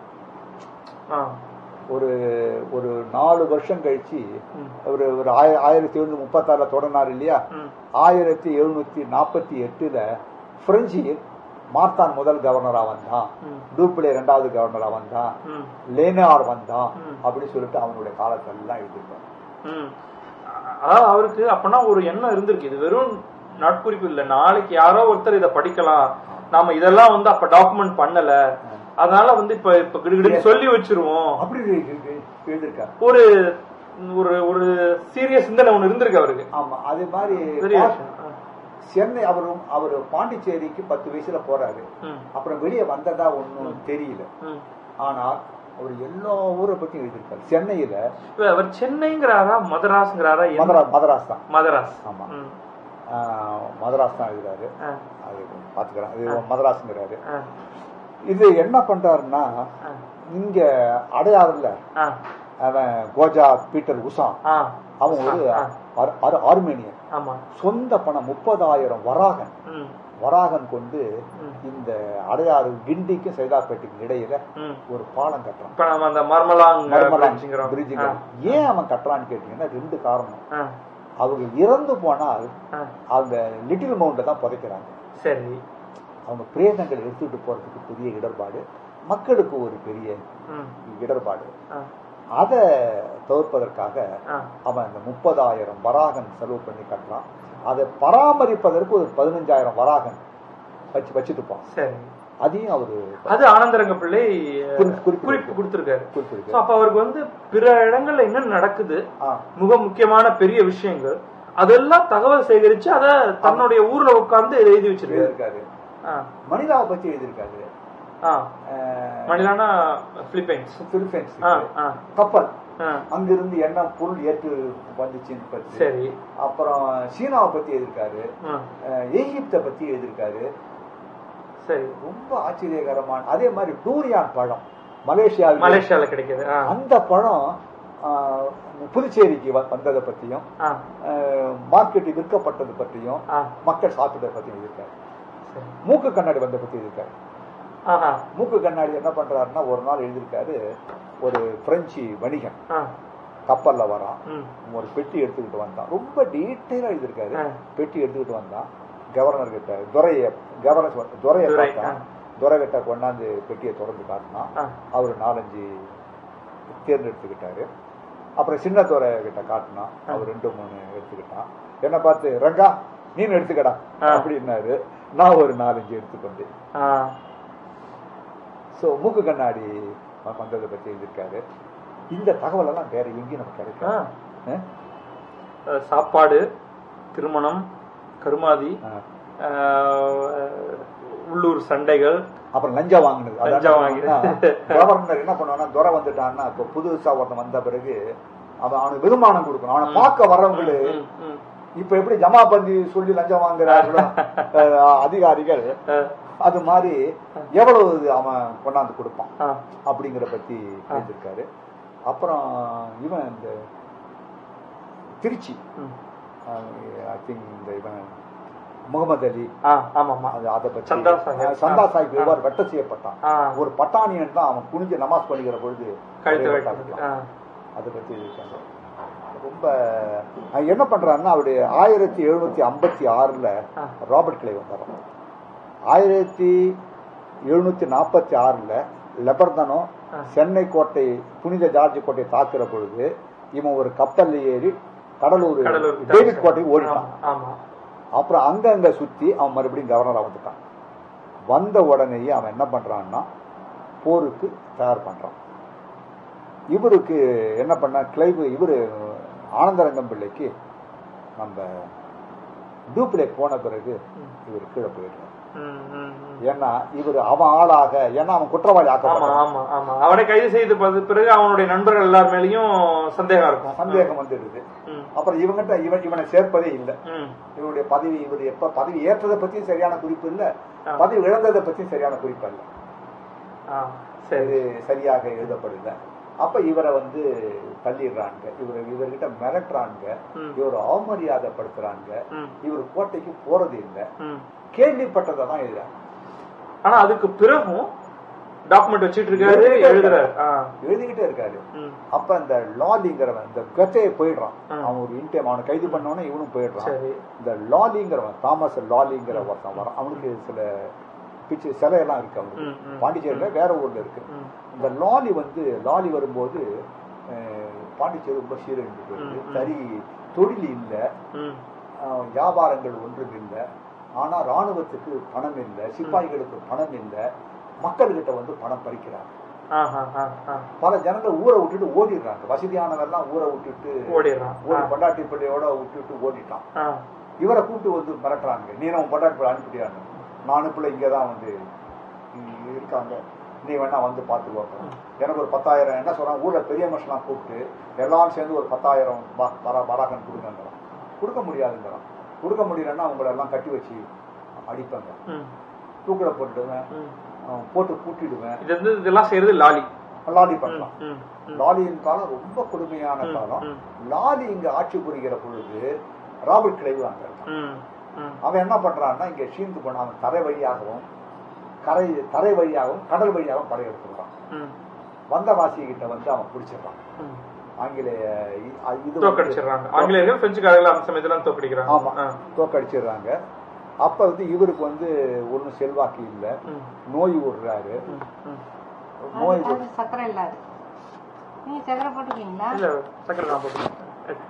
ஆ, ஒரு ஒரு நாலு வருஷம் கழிச்சு ம், ஒரு ஒரு ஆய- ஆயிரத்தி எழுநூத்தி முப்பத்தாறுல தொடங்கினார் இல்லையா ம். ஆயிரத்தி எழுநூத்தி நாற்பத்தி எட்டுல பிரெஞ்சியில் மார்த்தான் முதல் கவர்னரா வந்தான் ம். டூப்ளே ரெண்டாவது கவர்னரா வந்தான் ம், லேனார் வந்தான் ம். அப்படின்னு சொல்லிட்டு அவனுடைய காலத்தெல்லாம் எழுதியிருப்பார் ம். அதாவது அவருக்கு அப்பனா ஒரு எண்ணம் இருந்திருக்கு இது வெறும் நாட்குறிப்பு இல்ல நாளைக்கு யாரோ ஒருத்தர் இத படிக்கலாம் நாம இதெல்லாம் வந்து அப்ப டாக்குமெண்ட் பண்ணல அதனால வந்து இப்ப இப்ப கிடுகிடு சொல்லி வச்சிருவோம் அப்படி எழுதி- எழுதி- எழுதியிருக்கார் ஒரு ஒரு ஒரு சீரியஸ் சிந்தனை ஒண்ணு இருந்திருக்கு அவருக்கு ஆமா அதே மாதிரி பெரிய பா- விஷயம் ஆ. சென்னை அவரும் அவர் பாண்டிச்சேரிக்கு பத்து வயசுல போறாரு ம், அப்புறம் வெளியே வந்ததா ஒன்றும் தெரியல ம். ஆனால் அவர் எல்லா ஊரை பத்தியும் எழுதியிருக்காரு சென்னையில இப்ப அவர் சென்னைங்கிறாரா மதராஸ்ங்கிறாரா என்ன? மதரா மதராஸ் தான் மதராஸ் ஆமா. ம், ஆஹ் மதராஸ் தான் எழுதுறாரு ஆ, அது பாத்துக்கிறேன் இது மதராஸ்ங்கிறாரு ஆ, இது என்ன பண்றாருன்னா ஆ, இங்க அடையாறுல ஆ, அவன் கோஜா பீட்டர் உசான் ஆ. அவன் ஒரு ஆ. ஆர்- ஆர்- ஆர்மேனியன் ஆமா சொந்த பணம் முப்பதாயிரம் வராகன் ம், வராகன் கொண்டு ம். இந்த அடையாறு கிண்டிக்கும் சைதாப்பேட்டைக்கும் இடையில ம். ஒரு பாலம் கட்டுறான் இப்ப நம்ம அந்த மர்மலாங் மர்மலாங் bridgeங்கிறோம். bridge-ங்க. ஆ, ஏன் அவன் கட்டுறான்னு கேட்டீங்கன்னா ரெண்டு காரணம் ஆ, அவங்க இறந்து போனால் ஆ. அவங்க லிட்டில் மவுண்ட தான் புதைக்கிறாங்க சரி அவங்க பிரேதங்கள் எடுத்துட்டு போறதுக்கு பெரிய இடர்பாடு மக்களுக்கு ஒரு பெரிய ம், இடர்பாடு ஆ, அதை தவிர்ப்பதற்காக ஆ. அவன் அந்த முப்பதாயிரம் வராகன் செலவு பண்ணி கட்டுறான் அதை பராமரிப்பதற்கு ஒரு பதினஞ்சாயிரம் வராகன் வச்சு வச்சுட்டுப்பான் சரி அதையும் அவரு அது ஆனந்தரங்க பிள்ளை குறி- குறிப்பு குறிப்பு கொடுத்திருக்காரு So, குறிப்பிடுறாரு அப்ப அவருக்கு வந்து பிற இடங்கள்ல என்ன நடக்குது ஆ, மிக முக்கியமான பெரிய விஷயங்கள் அதெல்லாம் தகவல் சேகரிச்சு அத தன்னுடைய ஊர்ல உட்கார்ந்து எழுதி வச்சிருக்காரு எழுதியிருக்காரு ஆ, மணிலாவை பத்தி எழுதியிருக்காரு ஆ. அஹ், மணிலானா பிலிப்பைன்ஸ் பிலிப்பைன்ஸ் ஆ, ஆ, கப்பல் ஆ. அங்கிருந்து என்ன பொருள் ஏற்று வந்துச்சுன்னு பத்தி சரி அப்புறம் சீனாவை பத்தி எழுதியிருக்காரு ஆ, அஹ், எகிப்தை பத்தி எழுதியிருக்காரு சரி ரொம்ப ஆச்சரியகரமான அதே மாதிரி டூரியான் பழம் மலேசியாவில் மலேசியால கிடைக்குது ஆ, அந்த பழம் ஆஹ், புதுச்சேரிக்கு வ- வந்ததை பத்தியும் ஆ, மார்க்கெட்டில் விற்கப்பட்டது பற்றியும் ஆ, மக்கள் சாப்பிட்டதை பத்தியும் எழுதியிருக்காரு சரி. மூக்கு கண்ணாடி வந்த பத்தி எழுதியிருக்காரு ஆஹா, மூக்கு கண்ணாடி என்ன பண்றாருன்னா ஒரு நாள் எழுதியிருக்காரு ஒரு பிரெஞ்சு வணிகன் ஆ, கப்பல்ல வரான் ம், ஒரு பெட்டி எடுத்துக்கிட்டு வந்தான் ரொம்ப டீட்டெயிலா எழுதியிருக்காரு ஆ. பெட்டி எடுத்துக்கிட்டு வந்தான் கவர்னர் கிட்ட துரைய கவர்னர் சொ- துரைய துரை, பார்த்தான் துரை கிட்ட கொண்டாந்து பெட்டியை திறந்து காட்டினான் ஆ, அவர் நாலஞ்சு தேர்ந்தெடுத்துக்கிட்டாரு அப்புறம் சின்னத்தோரை கிட்ட காட்டினா அவர் ரெண்டு மூணு எடுத்துக்கிட்டான் என்ன பார்த்து ரங்கா நீனு எடுத்துக்கடா ஆ. அப்படின்னாரு நான் ஒரு நாலஞ்சு எடுத்துக்கொண்டேன் ஆ, ஸோ மூக்கு கண்ணாடி வந்ததை பற்றி எழுதியிருக்காரு இந்த தகவல் எல்லாம் வேற எங்கேயும் நமக்கு ஆ. கிடைக்கும் அஹ், சாப்பாடு திருமணம் கருமாதி அஹ், உள்ளூர் சண்டைகள் அப்புறம் லஞ்சம் வாங்கினது அதாவது லஞ்சம் வாங்கினது. என்னன்னா, கவர்னர் என்ன பண்ணுவான்னா துறை வந்துட்டான்னா இப்போ புதுசா ஒருத்தன் வந்த பிறகு அவன் அவனுக்கு வெகுமானம் கொடுக்கணும் அவனை பார்க்க வர்றவங்களு ம், ம். இப்ப எப்படி ஜமாபந்தி சொல்லி லஞ்சம் வாங்குறார்களோ அஹ், அதிகாரிகள் அஹ், அது மாதிரி எவ்வளவு இது அவன் கொண்டாந்து கொடுப்பான் ஆ, அப்படிங்கிற பத்தி பேசியிருக்காரு அப்புறம் இவன் இந்த திருச்சி ம். ஐ திங்க் இந்த இவன் முகமது அலி ஆ, ஆமாமா அது அதை பத்தி சந்தா சாஹிப். அஹ், சந்தா ஆ. சாஹிப் எவ்வாறு வெட்ட செய்யப்பட்டான் ஆ, ஒரு பட்டாணியன் தான் அவன் குனிஞ்சு நமாஸ் பண்ணிக்கிற பொழுது கழுத்து ஒரே வெட்டு வெட்டாக்குறான். ஆ, அதை பத்தி இருக்காங்க ரொம்ப அவன் என்ன பண்றான்னா அவருடைய ஆயிரத்தி எழுநூத்தி ஐம்பத்தி ஆறுல ஆ. ராபர்ட் கிளை வந்தாராம் ஆயிரத்தி எழுநூத்தி நாற்பத்தி ஆறுல லெபர்தனோ ஆ. சென்னை கோட்டை புனித ஜார்ஜ் கோட்டை தாக்குற பொழுது இவன் ஒரு கப்பல்ல ஏறி கடலூர் கடலூர் டேவிட் கோட்டைக்கு ஓடிட்டான் ஆமா, ஆமா அப்புறம் அங்கங்க சுத்தி அவன் மறுபடியும் கவர்னரா வந்துட்டான் வந்த உடனேயே அவன் என்ன பண்றான்னா போருக்கு தயார் பண்றான் இவருக்கு என்ன பண்ண கிளைவு இவரு ஆனந்தரங்கம் பிள்ளைக்கு நம்ம டூப்ளே போன பிறகு இவர் கீழே போயிடுறார் ம், ம், ம். ஏன்னா இவர் அவன் ஆளாக ஏன்னா அவன் குற்றவாளி ஆமா ஆக்கப்பட்டான் ஆமா ஆமா அவனை கைது செய்த பது- பிறகு அவனுடைய நண்பர்கள் எல்லார் மேலயும் சந்தேகம் இருக்கும் சந்தேகம் வந்துடுது ம், அப்புறம் இவங்கிட்ட இவன் இவனை சேர்ப்பதே இல்லை ம், இவருடைய பதவி இவர் எப்ப பதவி ஏற்றதை பத்தியும் சரியான குறிப்பு இல்ல ஆ. பதவி இழந்ததை பத்தியும் சரியான குறிப்பு இல்ல ஆ, சரி இது சரியாக எழுதப்படல அப்ப இவரை வந்து தள்ளிடுறாங்க இவர் இவர்கிட்ட மிரட்டுறாங்க ம். இவர் அவமரியாதைப்படுத்துறாங்க ம், இவர் கோட்டைக்கு போறது இல்லை ம். கேள்விப்பட்டதை தான் எழுதுறாங்க ஆனா அதுக்கு பிறகும் டாக்குமெண்ட் வச்சிட்டு இருக்காரு எழுதிட்டே எழுதுறாரு ஆ, எழுதிக்கிட்டே இருக்காரு ம், அப்ப இந்த லாலிங்கிறவன் இந்த கத்தையை போயிடுறான் ஆ. அவன் ஒரு இன்டேம் அவனை கைது பண்ணவனே இவனும் போயிடுறான் சரி இந்த லாலிங்கிறவன் தாமஸ் லாலிங்கிற ஒருத்தன் வரான் அவனுக்கு சில பிச்சு சிலையெல்லாம் இருக்கு அவனுக்கு ம், ம். பாண்டிச்சேரியில வேற ஊர்ல இருக்கு ம், இந்த லாலி வந்து லாலி வரும்போது அஹ், பாண்டிச்சேரி ரொம்ப சீரழிந்து போயிடுது ம், ம். சரி தொழில் இல்லை ம், அஹ், வியாபாரங்கள் ஒன்றும் இல்லை ஆனா ராணுவத்துக்கு பணம் இல்லை சிப்பாய்களுக்கு பணம் இல்லை மக்கள்கிட்ட வந்து பணம் பறிக்கிறாங்க ஆஹா, ஆ, ஆ. பல ஜனங்கள் ஊரை விட்டுட்டு ஓடிடுறாங்க வசதியானவெல்லாம் ஊரை விட்டுட்டு ஓடிடுறான் ஓடி ஆ, பொண்டாட்டி பிள்ளையோட விட்டுட்டு ஓடிட்டான் ஆ, இவரை கூப்பிட்டு வந்து மிரட்டுறாங்க நீ நம்ம பொண்டாட்டி பிள்ளை அனுப்பிட்டியான்னு நான் அனுப்பல இங்கே தான் வந்து இங்க இருக்காங்க நீ வேணா வந்து பார்த்து எனக்கு ஒரு பத்தாயிரம் என்ன சொல்றான் ஊர்ல பெரிய மனுஷன்லாம் கூப்பிட்டு எல்லாம் சேர்ந்து ஒரு பத்தாயிரம் பா- பரா பராகன் கொடுங்கங்கிறான் கொடுக்க முடியாதுங்கிறான் கொடுக்க முடியலன்னா அவங்கள எல்லாம் கட்டி வச்சு அடிப்பாங்க ம், தூக்கில போட்டுடுவேன் ம். அவன் போட்டு கூட்டிடுவேன் இது வந்து இதெல்லாம் செய்யறது லாலி லாலி ம், பண்ணலாம் ம், ம். லாலியின் காலம் ரொம்ப கொடுமையான ம், காலம் ம். லாலி இங்க ஆட்சி புரிகிற பொழுது ராபர்ட் கிளைவு அங்க இருக்கான் ம், ம். அவன் என்ன பண்றான்னா இங்க ஷீந்து போன அவன் தரை வழியாகவும் கரை தரை வழியாகவும் கடல் வழியாகவும் படையெடுத்துருக்கான் ம், வந்தவாசி கிட்ட வந்து அவன் பிடிச்சிடறான் ம். ஆங்கிலேய இ- அ- இது வந்து- தோக்கடிச்சிடுறாங்க ஆங்கிலேயர்கள் பிரெஞ்சுக்காரர்கள் அந்த சமயத்துல தோக்கடிக்கிறாங்க ஆமா ஆ. தோக்கடிச்சிடுறாங்க அப்ப வந்து இவருக்கு வந்து ஒன்றும் செல்வாக்கு இல்லை ம், நோய் விடுறாரு ம், ம். நோய் அது- அது சக்கரை இல்லாது நீங்க சக்கரை போட்டுக்கீங்களா இல்ல சக்கரை நான் போட்டுக்கிறேன்.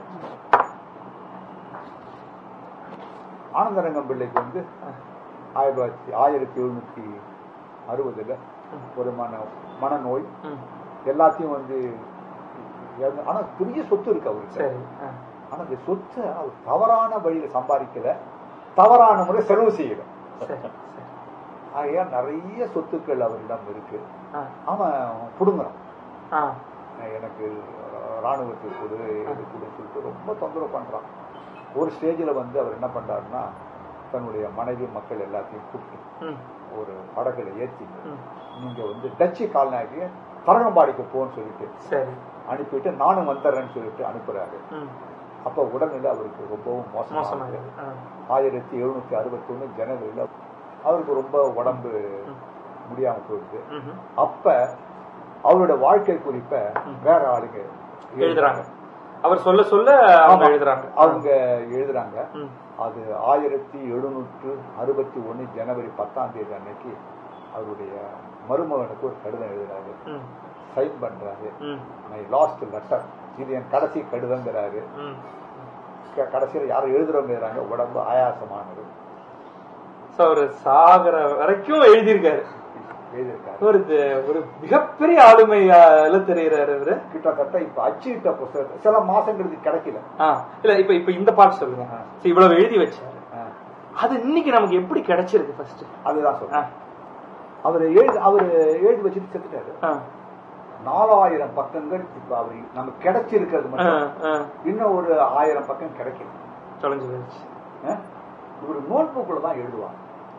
ஆனந்தரங்கம் பிள்ளைக்கு வந்து ஆயிரத்தி தொள்ளாயிரத்தி ஆயிரத்தி எழுநூத்தி அறுபதுல ஒரு மன மனநோய் ம், எல்லாத்தையும் வந்து இழந்து- ஆனா பெரிய சொத்து இருக்கு அவருக்கு சரி ஆ. ஆனா அந்த சொத்தை அவர் தவறான வழியில சம்பாதிக்கல தவறான முறை செலவு செய்யல சரி சரி ஆகையா நிறைய சொத்துக்கள் அவரிடம் இருக்கு ஆ, அவன் புடுங்குறான் ஆ, எனக்கு ராணுவத்துக்கு கொடு இது கொடுன்னு சொல்லிட்டு ரொம்ப தொந்தரவு பண்றான் ஒரு ஸ்டேஜில் வந்து அவர் என்ன பண்றாருன்னா தன்னுடைய மனைவி மக்கள் எல்லாத்தையும் கூப்பிட்டு ம், ஒரு படகுல ஏற்றி ம். நீங்க வந்து டச்சு கால்நாயகி தரங்கம்பாடிக்கு போன்னு சொல்லிட்டு சரி அனுப்பிட்டு நானும் வந்துடுறேன்னு சொல்லிட்டு அனுப்புறாரு ம், அப்ப உடல்நிலை அவருக்கு ரொம்பவும் மோசமாகுது மோசமாயிருக்கு ஆ, ஆயிரத்தி எழுநூத்தி அறுபத்தி ஒண்ணு ஜனவரியில அவருக்கு ரொம்ப உடம்பு முடியாம போயிடுது ம்ஹும். அப்ப அவரோட வாழ்க்கை குறிப்ப வேற ஆளுங்க எழுதுறாங்க அவர் சொல்ல சொல்ல அவங்க ஆமா. எழுதுறாங்க அவங்க எழுதுறாங்க ம், அது ஆயிரத்தி எழுநூற்று அறுபத்தி ஒண்ணு ஜனவரி பத்தாம் தேதி அன்னைக்கு அவருடைய மருமகனுக்கு ஒரு கடிதம் எழுதுறாரு ம், சைன் பண்றாரு ம் மை லாஸ்ட் லெட்டர் இது என் கடைசி கடிதங்கிறாரு ம் க- கடைசியில யாரும் எழுதுறவங்கிறாங்க உடம்பு ஆயாசமானது ஸோ அவர் சாகிற வரைக்கும் எழுதியிருக்காரு எழுதியிருக்காரு ஒரு இது- ஒரு மிகப்பெரிய ஆளுமையால தெரிகிறாரு அவரு கிட்டத்தட்ட இப்ப அச்சுக்கிட்ட புஸ்தகத்தை சில மாசங்களுக்கு கிடைக்கல ஆ இல்ல இப்ப இப்ப இந்த பாட்டு சொல்லுங்க ஆ. சரி, இவ்வளவு எழுதி வச்சாரு ஆ, அது இன்னைக்கு நமக்கு எப்படி கிடைச்சிருக்கு ஃபர்ஸ்ட் அதுதான் சொல்றேன் அவர் எழுதி அவர் எழுதி வச்சுட்டு செத்துட்டாரு நாலாயிரம் பக்கங்கள் இப்ப அவர் நமக்கு கிடைச்சிருக்கிறது மட்டும் இன்னும் ஒரு ஆயிரம் பக்கம் கிடைக்கும் தொலைஞ்சு போயிடுச்சு இவர் நோட் புக்கில் தான் எழுதுவார்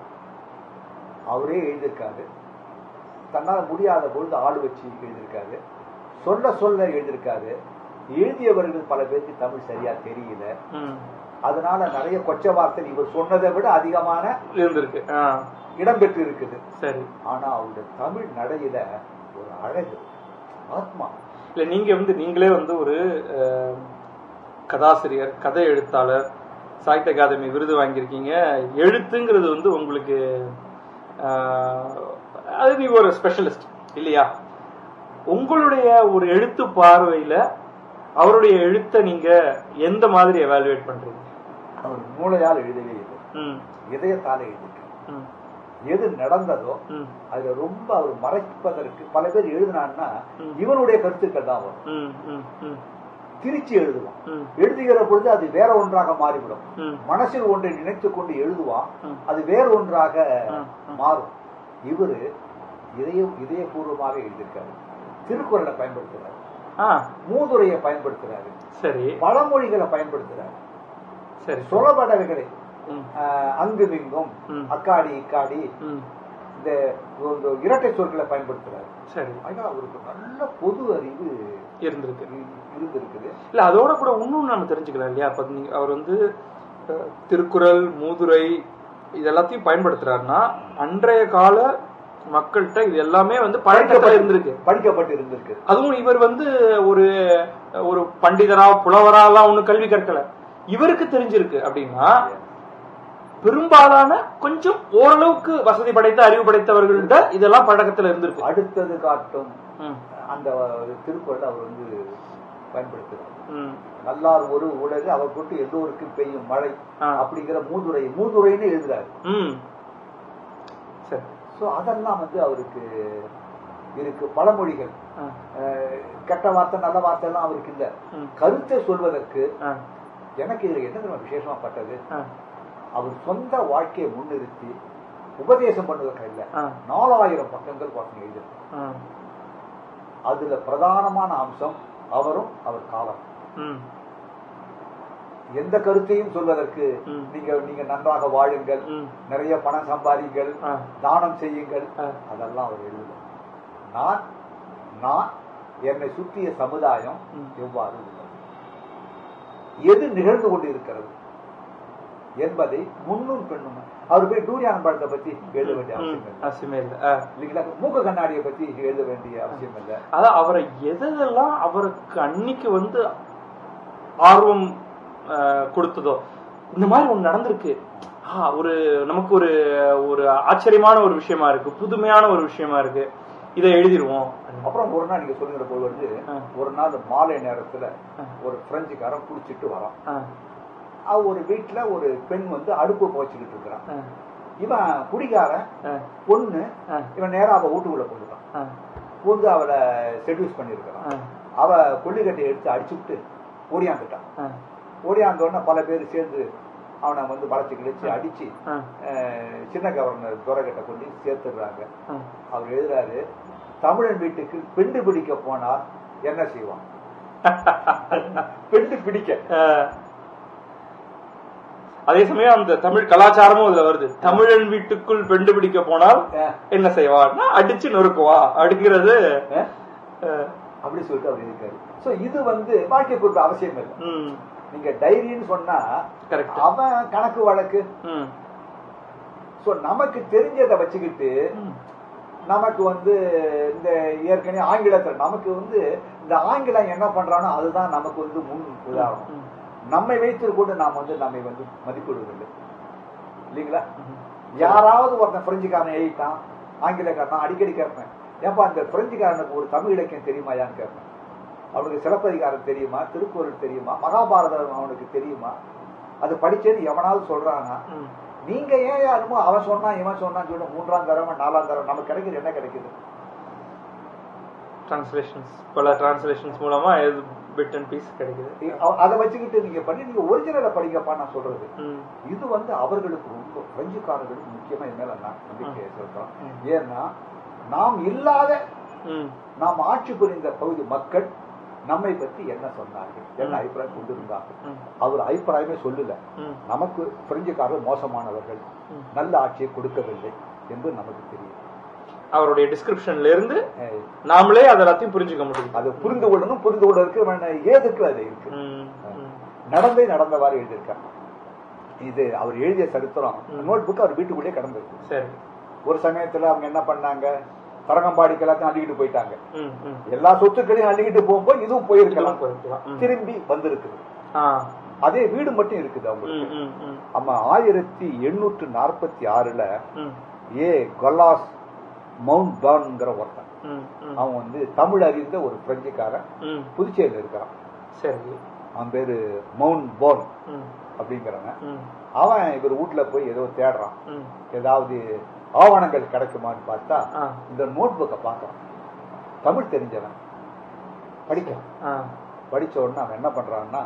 அவரே எழுதியிருக்காரு தன்னால் முடியாத பொழுது ஆள் வச்சு எழுதியிருக்காரு சொல்ல சொல்ல எழுதியிருக்காரு எழுதியவர்கள் பல பேருக்கு தமிழ் சரியா தெரியல ம். அதனால நிறைய கொச்ச வார்த்தை இவர் சொன்னதை விட அதிகமான இருந்திருக்கு ஆ, இடம்பெற்று இருக்குது சரி ஆனா அவருடைய தமிழ் நடையில ஒரு அழகு ஆத்மா இல்ல நீங்க வந்து நீங்களே வந்து ஒரு அஹ், கதாசிரியர் கதை எழுத்தாளர் சாகித்ய அகாதமி விருது வாங்கியிருக்கீங்க எழுத்துங்கிறது வந்து உங்களுக்கு அஹ், அது நீ ஒரு ஸ்பெஷலிஸ்ட் இல்லையா உங்களுடைய ஒரு எழுத்து பார்வையில அவருடைய எழுத்தை நீங்க எந்த மாதிரி எவாலுவேட் பண்றீங்க அவர் மூளையால் எழுதவே இல்லை ம் இதயத்தால் எழுதியிருக்கார் ம் எது நடந்ததோ ம் அதுல ரொம்ப அவர் மறைப்பதற்கு பல பேர் எழுதினான்னா ம். இவனுடைய கருத்துக்கள் தான் வரும் ம் ம் ம் திருச்சி எழுதுவான் ம் எழுதுகிற பொழுது அது வேற ஒன்றாக மாறிவிடும் ம் மனசில் ஒன்றை நினைத்துக் கொண்டு எழுதுவான் ம். அது வேற ஒன்றாக ம். மாறும் இவரு இதய இதயபூர்வமாக எழுதியிருக்காரு திருக்குறளை பயன்படுத்துறாரு ஆ மூதுரையை பயன்படுத்துறாரு சரி பழமொழிகளை பயன்படுத்துறாரு சரி சொலபடவைகளை ம் ஆஹ், அங்கும் இங்கும் ம். அக்காடி இக்காடி ம் இந்த இந்த இரட்டை சொற்களை பயன்படுத்துறாரு சரி ஆனா அவருக்கு நல்ல பொது அறிவு இருந்திருக்கு இ- இருந்திருக்குது இல்ல அதோட கூட இன்னும் நம்ம தெரிஞ்சுக்கலாம் இல்லையா அப்ப நீங்க அவர் வந்து அஹ், திருக்குறள் மூதுரை இது எல்லாத்தையும் பயன்படுத்துறாருன்னா அன்றைய கால மக்கள்கிட்ட இது எல்லாமே வந்து பழக்கத்துல இருந்திருக்கு படிக்கப்பட்டு இருந்திருக்கு அதுவும் இவர் வந்து ஒரு ஒரு பண்டிதரா புலவரா எல்லாம் ஒண்ணு கல்வி கற்கல இவருக்கு தெரிஞ்சிருக்கு அப்படின்னா பெரும்பாலான கொஞ்சம் ஓரளவுக்கு வசதி படைத்த அறிவு படைத்தவர்கள்ட்ட இதெல்லாம் பழக்கத்துல இருந்திருக்கு அடுத்தது காட்டும் ம், அந்த திருக்குறள் அவர் வந்து பயன்படுத்துறார் ம், நல்லார் ஒரு உலகு அவர் கொண்டு எல்லோருக்கு பெய்யும் மழை ஆ. அப்படிங்கிற மூதுரை மூதுரைன்னு எழுதுறாரு ம். சரி சோ அதெல்லாம் வந்து அவருக்கு இருக்கு பழமொழிகள் ஆ, அஹ், கெட்ட வார்த்தை நல்ல வார்த்தை எல்லாம் அவருக்கு இல்ல ம், கருத்தை சொல்வதற்கு ஆ, எனக்கு இதுல என்ன தெரியுமா விசேஷமா பட்டது ஆ, அவர் சொந்த வாழ்க்கையை முன்னிறுத்தி உபதேசம் பண்ணுவதற்கு இல்ல ஆ, நாலாயிரம் பக்கங்கள் பசங்க எழுதியிருக்காங்க ஆ, அதுல பிரதானமான அம்சம் அவரும் அவர் காலம் ம், எந்த கருத்தையும் சொல்வதற்கு ம். நீங்க நீங்க நன்றாக வாழுங்கள் ம், நிறைய பணம் சம்பாதிங்கள் ஆ, தானம் செய்யுங்கள் ஆ. அதெல்லாம் அவர் எழுதல நான் நான் என்னை சுற்றிய சமுதாயம் ம். எவ்வாறு உள்ளது எது நிகழ்ந்து கொண்டு இருக்கிறது என்பதை முன்னும் பெண்ணும் அவர் போய் டூரியான் படத்தை பத்தி எழுத வேண்டிய ம், அவசியம் இல்லை அவசியமே இல்லை ஆ. இல்லைங்களா மூக்க கண்ணாடியை பத்தி எழுத வேண்டிய அவசியம் இல்லை அதான் அவரை எதெல்லாம் அவருக்கு அன்னைக்கு வந்து ஆர்வம் ஆஹ், கொடுத்ததோ இந்த மாதிரி ஒண்ணு நடந்திருக்கு ஆ, ஒரு நமக்கு ஒரு ஒரு ஆச்சரியமான ஒரு விஷயமா இருக்கு புதுமையான ஒரு விஷயமா இருக்கு இதை எழுதிருவோம் அப்புறம் ஒரு நாள் நீங்க சொல்லுகிற போது வந்து ஆ. ஒரு நாள் மாலை நேரத்துல ஆ. ஒரு பிரெஞ்சுக்காரன் குளிச்சிட்டு வரான் ஆ, அவ ஒரு வீட்டுல ஒரு பெண் வந்து அடுப்பு போச்சுக்கிட்டு இருக்கிறான் ஆ, இவன் குடிகாரன் ஆ, பொண்ணு ஆ, இவன் நேரா அவ வீட்டுக்குள்ள கொண்டுட்டான் ஆ, பூந்து அவளை செடியூஸ் பண்ணியிருக்கிறான் ஆ, அவ கொல்லிக்கட்டை எடுத்து அடிச்சுட்டு ஓடியாந்துட்டான் ஆ, ஓடியாந்தோடனே பல பேர் சேர்ந்து அவனை வந்து வளைச்சு கிழிச்சு அடிச்சு ஆ, அஹ், சின்ன கவர்னர் துறைகிட்ட கொண்டு சேர்த்துடுறாங்க ஆ. அவர் எழுதுறாரு தமிழன் வீட்டுக்கு பெண்டு பிடிக்க போனால் என்ன செய்வான் பெண்டு பிடிக்க ஆ. அதே சமயம் அந்த தமிழ் கலாச்சாரமும் அதுல வருது தமிழன் வீட்டுக்குள் பெண்டு பிடிக்க போனால் அஹ், என்ன செய்வான்னா அடிச்சு நொறுக்குவா அப்படிங்கிறது அஹ், அஹ், அப்படி சொல்லிட்டு அவர் இருக்காரு சோ இது வந்து வாழ்க்கை பொறுப்பு அவசியம் இல்லை ம், நீங்க டைரின்னு சொன்னா correct. அவன் கணக்கு வழக்கு ம், சோ நமக்கு தெரிஞ்சதை வச்சுக்கிட்டு ம், நமக்கு வந்து இந்த ஏற்கனவே ஆங்கிலத்தில் நமக்கு வந்து இந்த ஆங்கிலம் என்ன பண்றானோ அதுதான் நமக்கு வந்து முன் உதாரணம் ம், நம்மை வைத்து கொண்டு நாம் வந்து நம்மை வந்து மதிப்பிடுவதில்லை இல்லைங்களா ம். யாராவது ஒருத்தன் பிரெஞ்சுக்காரன் எழுதிட்டான் ஆங்கிலக்காரன் அடிக்கடி கேட்பேன் ஏப்பா அந்த பிரெஞ்சுக்காரனுக்கு ஒரு தமிழ் இலக்கியம் தெரியுமாயான்னு கேட்பேன் அவனுக்கு சிலப்பதிகாரம் தெரியுமா திருக்குறள் தெரியுமா மகாபாரதம் அவனுக்கு தெரியுமா அது படிச்சேன்னு எவனாவது சொல்றானா ம். நீங்க ஏன் யாருமோ அவன் சொன்னா இவன் சொன்னான்னு சொல்லி மூன்றாம் தரம் நாலாம் தரம் நமக்கு கிடைக்குது என்ன கிடைக்குது டிரான்ஸ்லேஷன்ஸ் பல டிரான்ஸ்லேஷன்ஸ் மூலமா இது பிட் அண்ட் பீஸ் கிடைக்குது அ- அதை வச்சுக்கிட்டு நீங்க பண்ணி நீங்க ஒரிஜினலை படிங்கப்பா நான் சொல்றது ம். இது வந்து அவர்களுக்கு ரொம்ப பிரெஞ்சுக்காரர்களுக்கு முக்கியமா இது மேல நான் நம்பிக்கை சொல்றோம் ம். ஏன்னா நாம் இல்லாத ம். நாம் ஆட்சி புரிந்த பகுதி மக்கள் நம்மை பற்றி என்ன சொன்னார்கள் என்ன அபிப்பிராயம் கொண்டிருந்தார்கள் ம். அவர் அபிப்பிராயமே சொல்லல ம். நமக்கு பிரெஞ்சுக்காரர்கள் மோசமானவர்கள் ம். நல்ல ஆட்சியை கொடுக்கவில்லை என்று நமக்கு தெரியும் அவருடைய டிஸ்கிரிப்ஷன்ல இருந்து அஹ் நாமளே அதை எல்லாத்தையும் புரிஞ்சுக்க முடியும் அது புரிந்து கொள்ளணும் புரிந்து கொள்வதற்கு வேண- ஏதுக்கு அது இருக்கு ம். ம். நடந்தே நடந்தவாறு எழுதியிருக்கார் இது அவர் எழுதிய சரித்திரம் ம். நோட் புக் அவர் வீட்டுக்குள்ளே கடந்திருக்கு சரி ஒரு சமயத்துல அவங்க என்ன பண்ணாங்க தரங்கம்பாடிக்கு எல்லாத்தையும் அள்ளிக்கிட்டு போயிட்டாங்க ம். ம். எல்லா சொத்துக்களையும் அள்ளிக்கிட்டு போகும்போது இதுவும் போயிருக்கலாம் இதெல்லாம் போயிருக்கலாம். ம். திரும்பி வந்திருக்குது ஆ. அதே வீடு மட்டும் இருக்குது ம். அவங்களுக்கு ம். ம். ஆமா ஆயிரத்தி எண்ணூற்று நாற்பத்தி ஆறுல ம். ஏ கொல்லாஸ் மவுண்ட் பான்ங்கிற ஒருத்தன் ம். ம். அவன் வந்து தமிழ் அறிந்த ஒரு பிரெஞ்சுக்காரன் ம். புதுச்சேரியில் இருக்கிறான் சரி அவன் பேரு மவுண்ட் போன் ம். அப்படிங்கிறவன் ம். அவன் இவர் வீட்டுல போய் ஏதோ தேடுறான் ம். ஏதாவது ஆவணங்கள் கிடைக்குமான்னு பார்த்தா ஆ. இந்த நோட் புக்கை பார்க்கறான் தமிழ் தெரிஞ்சவன் படிக்கிறான் ஆ. படிச்ச உடனே அவன் என்ன பண்றான்னா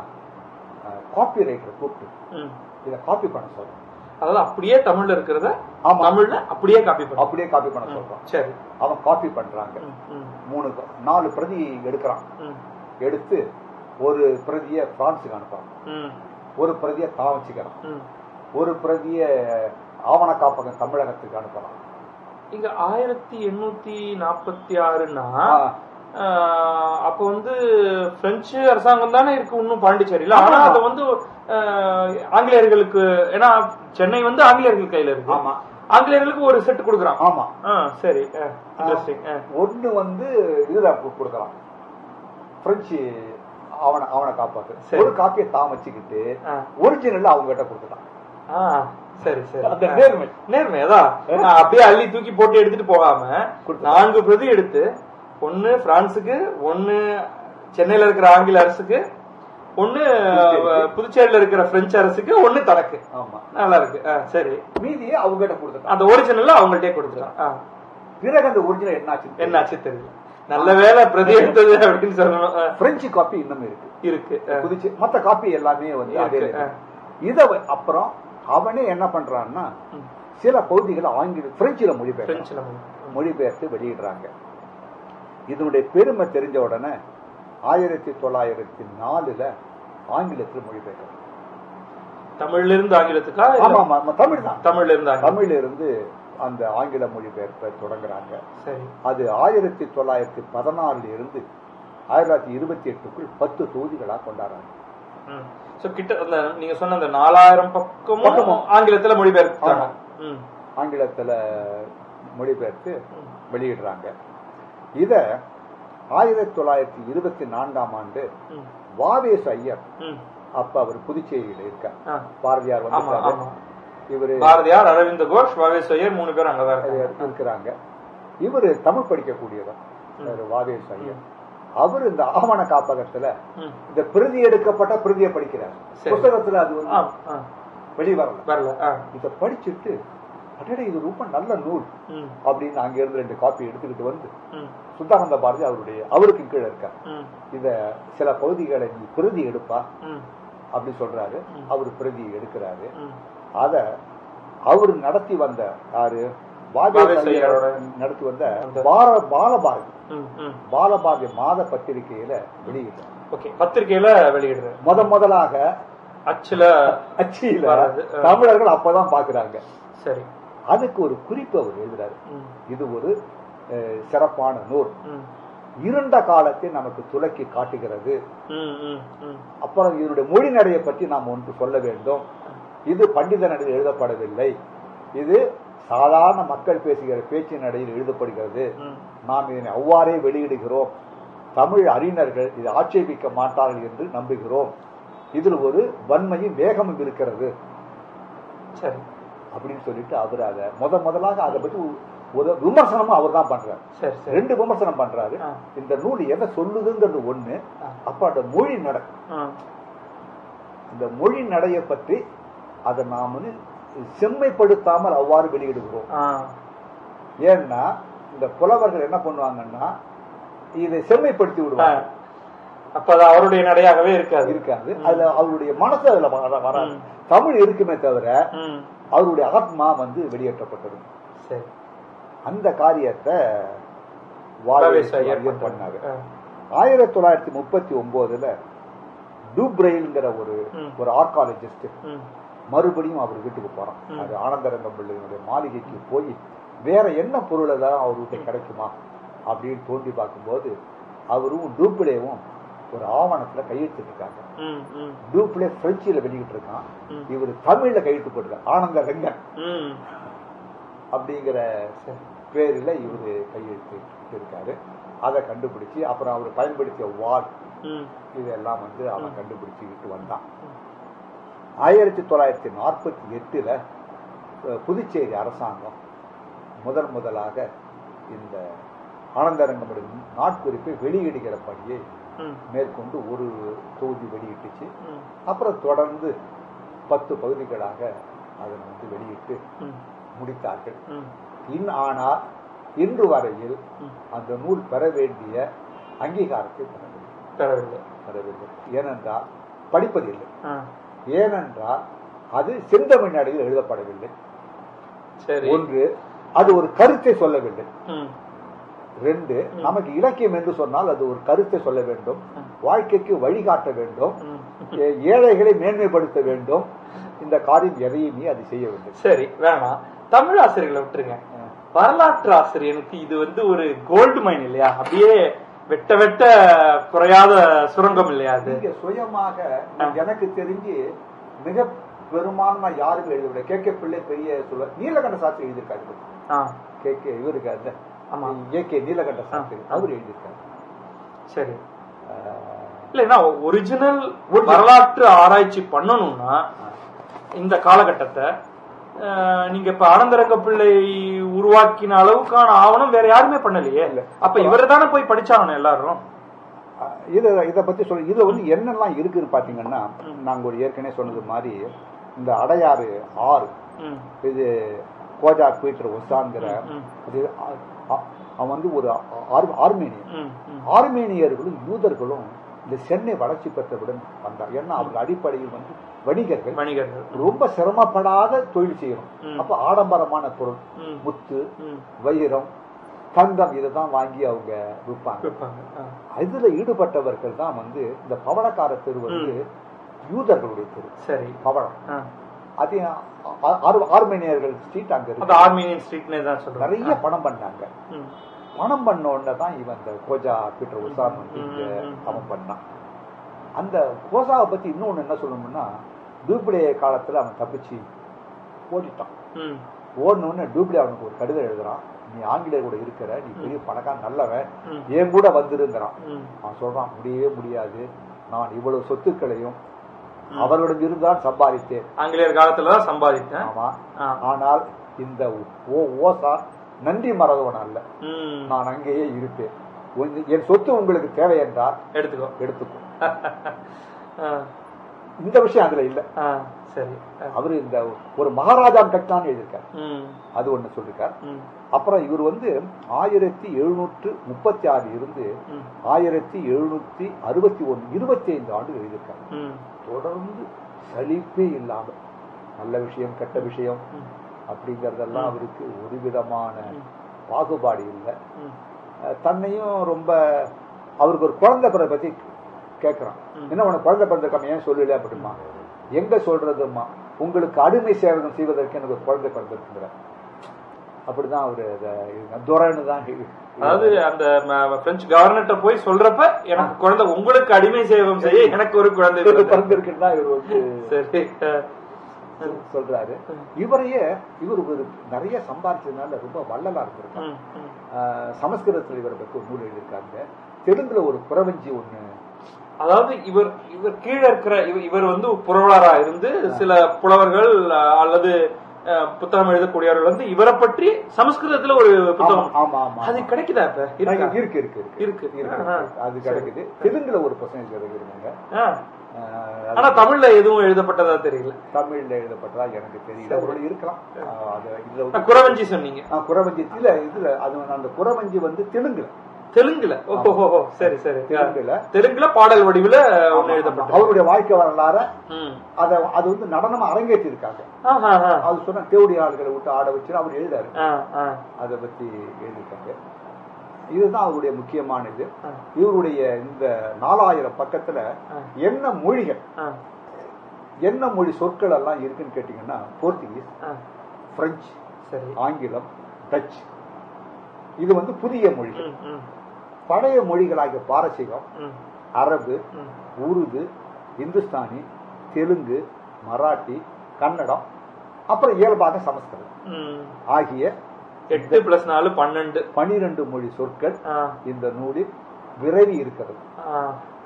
காப்பி ரைட்டர் கூப்பிட்டு ம். இதை காப்பி பண்ண சொல்றான் அதாவது அப்படியே தமிழ்ல இருக்கிறத ஆமா. தமிழ்ல அப்படியே காப்பி பண்ண அப்படியே காப்பி பண்ண சொல்றான் சரி அவன் காப்பி பண்றாங்க ம். ம். மூணு நாலு பிரதி எடுக்கிறான் ம். எடுத்து ஒரு பிரதியை பிரான்ஸுக்கு அனுப்புறான் ம். ஒரு பிரதியை தான் வச்சுக்கிறான் ம். ஒரு பிரதியை ஆவண காப்பகம் தமிழகத்துக்கு அனுப்புறான் இங்க ஆயிரத்தி எண்ணூத்தி நாற்பத்தி ஆறுனா ஆ, அப்ப வந்து பிரெஞ்சு அரசாங்கம் தானே இருக்கு இன்னும் பாண்டிச்சேரியில ஆனா ஆமா. அது வந்து ஆஹ், ஆங்கிலேயர்களுக்கு ஏன்னா சென்னை வந்து ஆங்கிலேயர்கள் கையில இருக்கு ஆமா ஆங்கிலேயர்களுக்கு ஒரு செட் கொடுக்குறான் ஆமா ஆ, சரி இன்ட்ரெஸ்டிங் ஒண்ணு வந்து இதுல கு- கொடுக்கறான் பிரெஞ்சு அவன அவனை காப்பாத்து சரி. ஒரு காப்பியை தான் வச்சுக்கிட்டு ஒரிஜினல் அவங்க கிட்ட கொடுத்துட்டான் சரி சரி அந்த ஆ. நேர்மை. நேர்மை அதான் நான் அப்படியே அள்ளி தூக்கி போட்டு எடுத்துட்டு போகாம கொடுத்துட்டான். நான்கு பிரதி எடுத்து ஒன்னு பிரான்சுக்கு ஒன்னு சென்னையில இருக்கிற ஆங்கில அரசுக்கு ஒன்னு புதுச்சேரிக்கு. அஹ், புதுச்சேரியில இருக்கிற பிரெஞ்சு அரசுக்கு ஒன்னு தனக்கு ஆமா நல்லா இருக்கு ஆ, சரி மீதியை அவங்க கிட்ட கொடுத்துட்டான் அந்த ஒரிஜினல்ல அவங்கள்ட்டே கொடுத்துட்டான் ஆ, பிறகு அந்த ஒரிஜினல் என்னாச்சு என்னாச்சு தெரியும் நல்ல வேலை பிரதி எடுத்தது அப்படின்னு சொல்லணும் ஆ, பிரெஞ்சு காப்பி இன்னும் இருக்கு இருக்கு ஆ, புதுச்சே மத்த காப்பி எல்லாமே வந்து அதே இருக்கு, இத வ- அப்புறம் அவனே என்ன பண்றான்னா ம். சில பகுதிகளை ஆங்கில பிரெஞ்சுல மொழிபெயர்க்கிறான் பிரெஞ்சுல மொழி. மொழிபெயர்த்து வெளியிடுறாங்க இதனுடைய பெருமை தெரிஞ்ச உடனே ஆயிரத்தி தொள்ளாயிரத்தி நாலுல ஆங்கிலத்தில் மொழிபெயர்க்கிறாங்க தமிழ்ல இருந்து ஆங்கிலத்துக்கா இல்ல ஆமா ஆமா ஆமா, தமிழ் தான் தமிழ்ல இருந்து ஆங்கிலம் தமிழ்ல இருந்து அந்த ஆங்கில மொழிபெயர்ப்பை தொடங்குறாங்க சரி அது ஆயிரத்தி தொள்ளாயிரத்தி பதினாறுல இருந்து ஆயிரத்தி தொள்ளாயிரத்தி இருபத்தி எட்டுக்குள் பத்து தொகுதிகளா கொண்டாடுறாங்க சோ கிட்ட அந்த நீங்க சொன்ன அந்த நாலாயிரம் பக்கமும் பக்கமும். ஆங்கிலத்துல மொழிபெயர்த்தாங்க ஆமா. ம். ஆங்கிலத்துல மொழிபெயர்த்து ம். வெளியிடுறாங்க இத ஆயிரத்தி தொள்ளாயிரத்தி இருபத்தி நான்காம் ஆண்டு ம். வாவேஸ் ஐயர் ம். அப்ப அவர் புதுச்சேரியில இருக்கார் ஆ. பாரதியார் ஆமா வந்து ஆமா இவரு பாரதியார் அரவிந்த கோஷ் வாவேஸ் ஐயர் மூணு பேர் அங்கதான் இருக்காங்க இருக்கிறாங்க இவரு தமிழ் படிக்கக்கூடியவர் ம். இவரு வாவேஸ் ஐயர் அவர் இந்த ஆவண காப்பகத்துல ம். இந்த பிரதி எடுக்கப்பட்ட பிரதியை படிக்கிறார் சரி. புத்தகத்துல அது வந்து ஆ, ஆ. வெளிவரல வரல ஆ. இத படிச்சுட்டு அடடே இது ரொம்ப நல்ல நூல் ம். அப்படின்னு அங்க இருந்து ரெண்டு காப்பி எடுத்துக்கிட்டு வந்து ம். சுத்தானந்த பாரதி அவருடைய அவருக்கு கீழே இருக்கார் ம். இத சில பகுதிகளை நீ பிரதி எடுப்பா ம். அப்படி சொல்றாரு ம். அவர் பிரதி எடுக்கிறாரு ம். அத அவர் நடத்தி வந்த யாரு வாவேஸ் வாவேஸ் ஐயர் ஐயரோட நடத்தி வந்த அந்த- பார பாலபாரதி ம். ம். பாலபாரதி மாத பத்திரிகையில வெளியிட்டார் ஓகே பத்திரிக்கையில வெளியிடுறேன் முத முதலாக அச்சுல அச்சியில வராது. ஆ. தமிழர்கள் அப்பதான் பாக்குறாங்க சரி அதுக்கு ஒரு குறிப்பு அவர் எழுதுறாரு ம். இது ஒரு அஹ், சிறப்பான நூல் ம். இருண்ட காலத்தை நமக்கு துலக்கி காட்டுகிறது ம். ம். ம். அப்புறம் இதனுடைய மொழி நடையை பற்றி நாம் ஒன்று சொல்ல வேண்டும் இது பண்டித நடையில் எழுதப்படவில்லை இது சாதாரண மக்கள் பேசுகிற பேச்சு நடையில் எழுதப்படுகிறது ம். நாம் இதனை அவ்வாறே வெளியிடுகிறோம் தமிழ் அறிஞர்கள் இதை ஆட்சேபிக்க மாட்டார்கள் என்று நம்புகிறோம் இதில் ஒரு வன்மையும் வேகமும் இருக்கிறது சரி அப்படின்னு சொல்லிட்டு அவர் அதை முத முதலாக அதை பற்றி ஒரு- ஒரு விமர்சனமும் அவர் தான் பண்றாரு சரி சரி ரெண்டு விமர்சனம் பண்றாரு ஆ. இந்த நூல் எதை சொல்லுதுங்கிறது ஒண்ணு ஆ. அப்ப அந்த மொழி நடை ஆ. இந்த மொழி நடையை பற்றி அதை நாம் வந்து செம்மைப்படுத்தாமல் அவ்வாறு வெளியிடுகிறோம் ஆ. ஏன்னா இந்த புலவர்கள் என்ன பண்ணுவாங்கன்னா இதை செம்மைப்படுத்தி ஆ. விடுவாங்க அப்ப அது அவருடைய நடையாகவே இருக்காது இருக்காது அதுல அவருடைய மனசு அதுல வர- வராது ம். தமிழ் இருக்குமே தவிர ம். அவருடைய ஆத்மா வந்து வெளியேற்றப்பட்டது சரி அந்த காரியத்தை பிரவேச வாரியர் ஏற்பட்டது. பண்ணாரு ஆ. ஆயிரத்தி தொள்ளாயிரத்தி முப்பத்தி ஒன்பதுல டூப்ரெயில்ங்கிற ஒரு ம். ஒரு ஆர்காலஜிஸ்ட் ம். மறுபடியும் அவர் வீட்டுக்கு போறான் ம். அது ஆனந்தரங்கம் பிள்ளையினுடைய மாளிகைக்கு போய் வேற என்ன பொருள் ஏதாவது அவர் வீட்டை கிடைக்குமா அப்படின்னு தோண்டி பார்க்கும்போது அவரும் டூப்ளேவும் ஒரு ஆவணத்துல கையெழுத்திருக்காங்க ம். ம். டூப்ளே பிரெஞ்சில் வெளியிட்டு இருக்கான் ம். இவர் தமிழ்ல கையெழுத்து போட்டிருக்கார் ஆனந்த ரங்கன் ம். அப்படிங்கிற சரி. பேரில் இவர் கையெழுத்து இருக்காரு அதை கண்டுபிடிச்சு அப்புறம் அவர் பயன்படுத்திய வால் ம். இதெல்லாம் வந்து அவன் கண்டுபிடிச்சுக்கிட்டு வந்தான் ஆயிரத்தி தொள்ளாயிரத்தி நாற்பத்தி எட்டுல அஹ், புதுச்சேரி அரசாங்கம் முதன் முதலாக இந்த ஆனந்தரங்கமுடைய நாட்குறிப்பை வெளியிடுகிற பணியை ம். மேற்கொண்டு ஒரு தொகுதி வெளியிட்டுச்சு ம். அப்புறம் தொடர்ந்து பத்து பகுதிகளாக அதனை வந்து வெளியிட்டு ம். முடித்தார்கள் ம். இன் ஆனால் இன்று வரையில் ம். அந்த நூல் பெற வேண்டிய அங்கீகாரத்தை பெறவில்லை பெறவில்லை பெறவில்லை ஏனென்றால் படிப்பதில்லை ஆ. ஏனென்றால் அது செந்தமிழ் நடையில் எழுதப்படவில்லை சரி ஒன்று அது ஒரு கருத்தை சொல்லவில்லை ம். ரெண்டு நமக்கு இலக்கியம் என்று சொன்னால் அது ஒரு கருத்தை சொல்ல வேண்டும் வாழ்க்கைக்கு வழிகாட்ட வேண்டும் ம். ஏ- ஏழைகளை மேன்மைப்படுத்த வேண்டும் இந்த காரியம் எதையுமே அது செய்யவில்லை சரி வேணாம் தமிழ் ஆசிரியர்களை விட்டுருங்க வரலாற்று ஆசிரியனுக்கு இது வந்து ஒரு கோல்டு மைன் இல்லையா அப்படியே வெட்ட வெட்ட குறையாத சுரங்கம் இல்லையா அது நீங்க சுயமாக எனக்கு தெரிஞ்சு மிக பெரும்பான்மை யாருமே எழுதவில்லை கே கே பிள்ளை பெரிய சொல்ல நீலகண்ட சாஸ்திரி எழுதியிருக்காரு ஆ கே கே இவருக்கு அந்த ஆமா. ஏ கே நீலகண்ட சாஸ்திரி அவர் எழுதியிருக்காரு சரி அஹ், இல்லைன்னா ஒரிஜினல் வரலாற்று ஆராய்ச்சி பண்ணணும்னா இந்த காலகட்டத்தை அஹ், நீங்க இப்ப ஆனந்தரங்க பிள்ளை உருவாக்கின அளவுக்கான ஆவணம் வேற யாருமே பண்ணலையே இல்ல. அப்ப இவரை தானே போய் படிச்சாகணும் எல்லாரும் அஹ், இத இத பத்தி சொல்ல இதுல வந்து என்னெல்லாம் இருக்குன்னு பாத்தீங்கன்னா நாங்க ஒரு ஏற்கனவே சொன்னது மாதிரி இந்த அடையாறு ஆறு ம், இது கோஜா பீட்டர் ஒசாங்கிற ம். அது அ- அ- அவன் வந்து ஒரு ஆர்- ஆர்மேனியன் ம், ம். ஆர்மேனியர்களும் யூதர்களும் இந்த சென்னை வளர்ச்சி பெற்றவுடன் வந்தார் ஏன்னா அவங்க அடிப்படையில் வந்து வணிகர்கள் வணிகர்கள் ரொம்ப சிரமப்படாத தொழில் செய்யணும் ம். அப்ப ஆடம்பரமான பொருள் ம், முத்து ம். வைரம் தங்கம் இதை தான் வாங்கி அவங்க விற்பாங்க விற்பாங்க. ஆ. இதுல ஈடுபட்டவர்கள் தான் வந்து இந்த பவளக்கார தெரு வந்து யூதர்களுடைய தெரு சரி பவளம் ஆ. அது ஆ- ஆர்- ஆர்மேனியர்கள் ஸ்ட்ரீட் அங்க அது இருக்கு ஆர்மீனியன் ஸ்ட்ரீட்னே தான் சொல்றேன் நிறைய பணம் பண்ணாங்க ம், பணம் பண்ண உடனே தான் இவன் இந்த கோஜா பீட்டர் உசான் வந்து இங்க ம், ம், ம். அவன் பண்ணான் அந்த கோசாவை பத்தி இன்னொன்னு என்ன சொல்லணும்னா டூப்ளே காலத்துல அவன் தப்பிச்சு ஓடிட்டான் ம், ஓடணுன்னு டூப்ளே அவனுக்கு ஒரு கடிதம் எழுதுறான் நீ ஆங்கிலேயர் கூட இருக்கிற நீ பெரிய பணக்காரன் நல்லவன் ம். என் கூட வந்திருந்கிறான் ம். அவன் சொல்றான் முடியவே முடியாது நான் இவ்வளவு சொத்துக்களையும் அவர்களிடம் இருந்தால் சம்பாதித்தேன் ஆங்கிலேயர் காலத்துல தான் சம்பாதித்தேன் ஆமா ஆ. ஆனால் இந்த ஓ ஓசா நன்றி மறந்தவன் அல்ல ம், நான் அங்கேயே இருப்பேன் உங்க- என் சொத்து உங்களுக்கு தேவை என்றால் எடுத்துக்கோ எடுத்துக்கோ ஆ, இந்த விஷயம் அதுல இல்ல ஆ, சரி ஆ. அவரு இந்த ஒரு மகாராஜா கட்டான்னு எழுதியிருக்கார் ம், அது ஒண்ணு சொல்லிருக்கார் ம், அப்புறம் இவர் வந்து ஆயிரத்தி எழுநூற்று முப்பத்தி ஆறு இருந்து ம், ஆயிரத்தி எழுநூத்தி அறுபத்தி ஒன்று இருபத்தி ஐந்து ஆண்டு எழுதியிருக்கார் ம், தொடர்ந்து சலிப்பே இல்லாம நல்ல விஷயம் கெட்ட விஷயம் ம், அப்படிங்கறதெல்லாம் அவருக்கு ஒரு விதமான பாகுபாடு இல்லை ம். அஹ் தன்னையும் ரொம்ப அவருக்கு ஒரு குழந்தை பிறவை பத்தி கேட்கிறான் என்ன உனக்கு குழந்தை பிறந்திருக்காம ஏன் சொல்லல அப்படிமா எங்க சொல்றதும்மா உங்களுக்கு அடிமை சேவகம் செய்வதற்கு எனக்கு ஒரு குழந்தை பிறந்திருக்குங்கிற அப்படிதான் அவரு அதை துரைன்னு தான் அதாவது அந்த ம- பிரெஞ்சு கவர்னர்ட்ட போய் சொல்றப்ப எனக்கு குழந்தை உங்களுக்கு அடிமை சேவம் செய்ய எனக்கு ஒரு குழந்தை பிறந்தது. பிறந்திருக்குன்னு தான் இவர் வந்து சரி ஆ. சொல்றாரு இவரையே இவர் ஒரு நிறைய சம்பாதிச்சதுனால ரொம்ப வள்ளலா இருந்திருக்காரு ம், ம். ஆஹ் சமஸ்கிருதத்துல இவரை பத்தி ஒரு நூல் எழுதியிருக்காங்க தெலுங்குல ஒரு புறவஞ்சி ஒண்ணு அதாவது இவர் இவர் கீழே இருக்கிற இவர் இவர் வந்து புரவலரா இருந்து சில புலவர்கள் அஹ், அல்லது அஹ், புத்தகம் எழுதக்கூடியவர்கள் வந்து இவரை பற்றி சமஸ்கிருதத்துல ஒரு புத்தகம் ஆமா ஆமா அது கிடைக்குதா இப்ப இருக்கா? இருக்கு இருக்கு இருக்கு இருக்கு. இருக்கு ஆஹா. அது கிடைக்குது தெலுங்குல ஒரு பசங்க கிடைக்குதுங்க ஆ. அஹ், ஆனா தமிழ்ல எதுவும் எழுதப்பட்டதா தெரியல தமிழ்ல எழுதப்பட்டதா எனக்கு தெரியல ஒரு இருக்கலாம் அஹ், அது இதுல ஆ, வந்து- குறவஞ்சி சொன்னீங்க ஆ, குறவஞ்சி இல்ல இதுல அது வந்து அந்த குறவஞ்சி வந்து தெலுங்குல தெலுங்குல ஓஹோ சரி சரி ஆ. தெலுங்குல தெலுங்குல பாடல் வடிவுல ஒண்ணு எழுதப்பட்டது அவருடைய வாழ்க்கை வரலாற ம். அத அது வந்து நடனமா அரங்கேற்றி இருக்காங்க ஆஹா, ஆஹா. அது சொன்ன தேவடி ஆளுகளை விட்டு ஆட வச்சு அவர் எழுதாரு ஆ, ஆ, அதை பத்தி எழுதியிருக்காங்க இதுதான் அவருடைய முக்கியமான இது ஆ. இவருடைய இந்த நாலாயிரம் பக்கத்துல ஆ. என்ன மொழிகள் ஆ, என்ன மொழி சொற்கள் எல்லாம் இருக்குன்னு கேட்டீங்கன்னா போர்த்துகீஸ் ஆ. பிரெஞ்சு சரி ஆங்கிலம் டச் இது வந்து புதிய மொழிகள் ம், ம், பழைய மொழிகளாகிய பாரசீகம் ம், அரபு ம். உருது இந்துஸ்தானி தெலுங்கு மராட்டி கன்னடம் அப்புறம் இயல்பாக சமஸ்கிருதம் ம். ஆகிய எட்டு பிளஸ் நாலு பன்னெண்டு பனிரெண்டு மொழி சொற்கள் ஆ, இந்த நூலில் விரவி இருக்கிறது ஆ.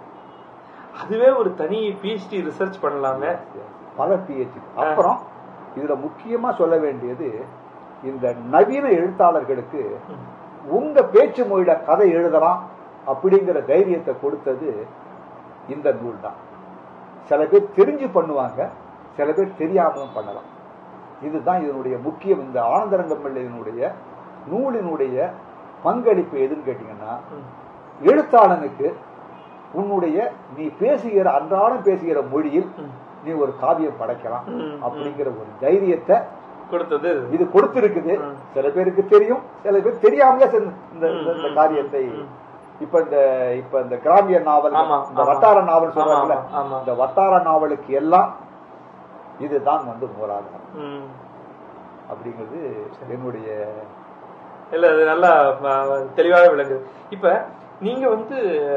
அதுவே ஒரு தனி பிஹெச்டி ரிசர்ச் பண்ணலாமே பல பிஹெச்டி அப்புறம் இதுல முக்கியமா சொல்ல வேண்டியது இந்த நவீன எழுத்தாளர்களுக்கு ம். உங்க பேச்சு மொழியில கதை எழுதலாம் அப்படிங்கிற தைரியத்தை கொடுத்தது இந்த நூல் தான் சில பேர் தெரிஞ்சு பண்ணுவாங்க சில பேர் தெரியாமலும் பண்ணலாம் இதுதான் இதனுடைய முக்கியம் இந்த ஆனந்தரங்கம் பிள்ளையினுடைய நூலினுடைய பங்களிப்பு எதுன்னு கேட்டீங்கன்னா ம். எழுத்தாளனுக்கு உன்னுடைய நீ பேசுகிற அன்றாடம் பேசுகிற மொழியில் ம். நீ ஒரு காவியம் படைக்கலாம் ம். அப்படிங்கிற ஒரு தைரியத்தை கொடுத்தது இது கொடுத்திருக்குது ம். சில பேருக்கு தெரியும் சில பேர் தெரியாமலே செஞ்ச- இந்த இந்த- இந்த ம், காரியத்தை ம். இப்ப இந்த இப்ப இந்த கிராமிய நாவல் ஆமா, இந்த ஆமா. வட்டார நாவல் சொல்றாங்கல்ல ஆமா, ஆமா. இந்த வட்டார நாவலுக்கு எல்லாம் இதுதான் வந்து மூலாதாரம் ம். அப்படிங்கிறது என்னுடைய இல்ல அது நல்லா ஆ, தெளிவாக விளங்குது இப்ப நீங்க வந்து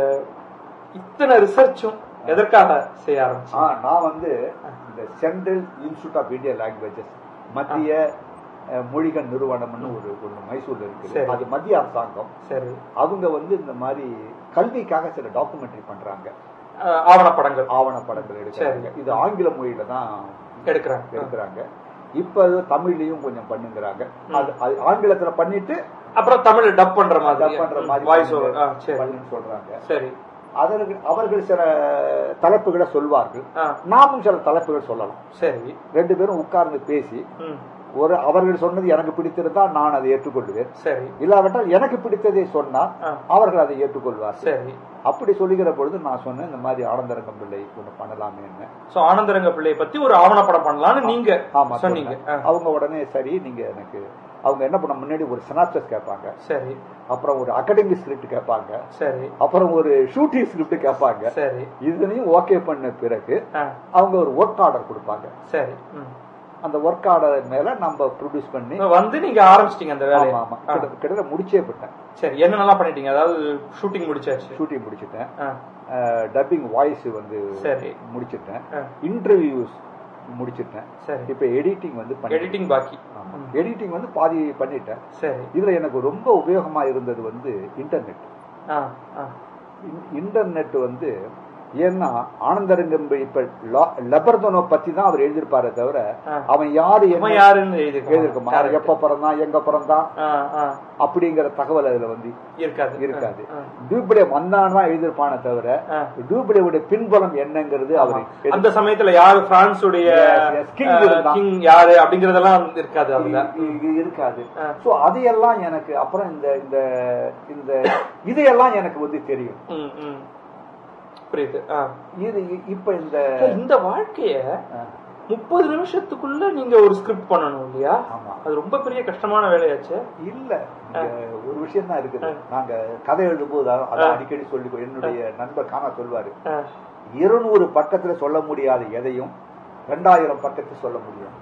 இத்தனை ரிசர்ச்சும் எதற்காக செய்ய ஆ, ஆரம்பிச்சீங்க நான் வந்து இந்த Central Institute of Indian Languages மத்திய அஹ், மொழிகள் நிறுவனம்னு ஒரு ஒண்ணு மைசூர்ல இருக்குது சரி. அது மத்திய அரசாங்கம் சரி அவங்க வந்து இந்த மாதிரி கல்விக்காக சில டாக்குமெண்ட்ரி பண்றாங்க ஆ, ஆவணப்படங்கள் ஆவணப்படங்கள் எடுக்கிறாங்க இது ஆங்கில மொழியில தான் எடுக்கிறாங்க எடுக்கிறாங்க இப்ப அது தமிழ்லயும் கொஞ்சம் பண்ணுங்கிறாங்க அது அது ஆங்கிலத்துல பண்ணிட்டு அப்புறம் தமிழ் டப் பண்ற dub மாதிரி பண்ற மாதிரி வாய்ஸ் பண்ணுங்க, ஓவர் சரி பண்ணுன்னு சொல்றாங்க சரி அதற்கு அவர்கள் சில தலைப்புகளை சொல்வார்கள் ஆ, நாமும் சில தலைப்புகள் சொல்லலாம் சரி ரெண்டு பேரும் உட்கார்ந்து பேசி ம், ஒரு அவர்கள் சொன்னது எனக்கு பிடித்திருந்தால் நான் அதை ஏற்றுக்கொள்வேன் சரி இல்லாவிட்டால் எனக்கு பிடித்ததை சொன்னால் ஆ, அவர்கள் அதை ஏற்றுக்கொள்வார்கள் சரி அப்படி சொல்லுகிற பொழுது நான் சொன்னேன் இந்த மாதிரி ஆனந்தரங்கம் பிள்ளை ஒண்ணு பண்ணலாமே என்ன சோ ஆனந்தரங்க பிள்ளைய பத்தி ஒரு ஆவணப்படம் பண்ணலாம்னு நீங்க ஆமா சொன்னீங்க சொன்னேன். ஆ, அவங்க உடனே சரி நீங்க எனக்கு அவங்க என்ன பண்ண முன்னாடி ஒரு சினாப்சஸ் கேட்பாங்க சரி அப்புறம் ஒரு அகாடமிக் ஸ்கிரிப்ட் கேட்பாங்க சரி அப்புறம் ஒரு ஷூட்டிங் ஸ்கிரிப்ட் கேட்பாங்க சரி இதுலயும் ஓகே பண்ண பிறகு ஆ, அவங்க ஒரு ஒர்க் ஆர்டர் கொடுப்பாங்க சரி ம். அந்த ஒர்க் ஆர்டர் மேல நம்ம ப்ரொடியூஸ் பண்ணி இப்ப வந்து நீங்க ஆரம்பிச்சிட்டீங்க அந்த வேலையை ஆமா ஆமா ஆ, கிட்ட- கிட்டத்தட்ட முடிச்சே விட்டேன் சரி என்னென்னலாம் பண்ணிட்டீங்க அதாவது ஷூட்டிங் முடிச்சாச்சு ஷூட்டிங் முடிச்சிட்டேன் ஆ, டப்பிங் வாய்ஸ் வந்து சரி முடிச்சிட்டேன் ஆ, இன்டர்வியூஸ் முடிச்சிட்டேன் சரி இப்ப எடிட்டிங் வந்து பண்ணி எடிட்டிங் பாக்கி எடிட்டிங் வந்து பாதி பண்ணிட்டேன் சரி இதுல எனக்கு ரொம்ப உபயோகமா இருந்தது வந்து இன்டர்நெட் ஆ, ஆ, இன்- இன்டர்நெட் வந்து ஏன்னா ஆனந்தரங்கம் இப்ப லா- லெபர்தனோ பத்தி தான் அவர் எழுதியிருப்பாரே தவிர ஆ. அவன் யாரு இவன் என்ன யாருன்னு எழுதிருக்கோம் எழுதியிருக்கோம் அவன் எப்ப பிறந்தான் எங்க பிறந்தான் ஆ, ஆ, அப்படிங்கிற தகவல் அதுல வந்து இருக்காது இருக்காது ஆ, டூப்ளே வந்தான் தான் எழுதியிருப்பானே தவிர ஆ. டூப்ளேவுடைய பின்பலம் என்னங்கிறது அவர் அந்த சமயத்துல யாரு பிரான்ஸுடைய Yes, yes, king இருந்தான். கிங் யாரு அப்படிங்கறதெல்லாம் இருக்காது அதுல இ- இ- இருக்காது ஆ. சோ அதையெல்லாம் எனக்கு அப்புறம் இந்த இந்த இந்த இதையெல்லாம் எனக்கு வந்து தெரியும் ம், ம். புரியுது ஆ. இது இ- இப்ப இந்த இந்த வாழ்க்கைய ஆ, முப்பது நிமிஷத்துக்குள்ள நீங்க ஒரு ஸ்கிரிப்ட் பண்ணணும் இல்லையா ஆமா அது ரொம்ப பெரிய கஷ்டமான வேலையாச்சு இல்ல இங்க ஒரு விஷயம் தான் இருக்குது நாங்க கதை எழுதும்போது அத- அதை அடிக்கடி சொல்லி என்னுடைய நண்பர் காணா சொல்வாரு ஆ, இருநூறு பக்கத்துல சொல்ல முடியாத எதையும் ரெண்டாயிரம் பக்கத்துல சொல்ல முடியும்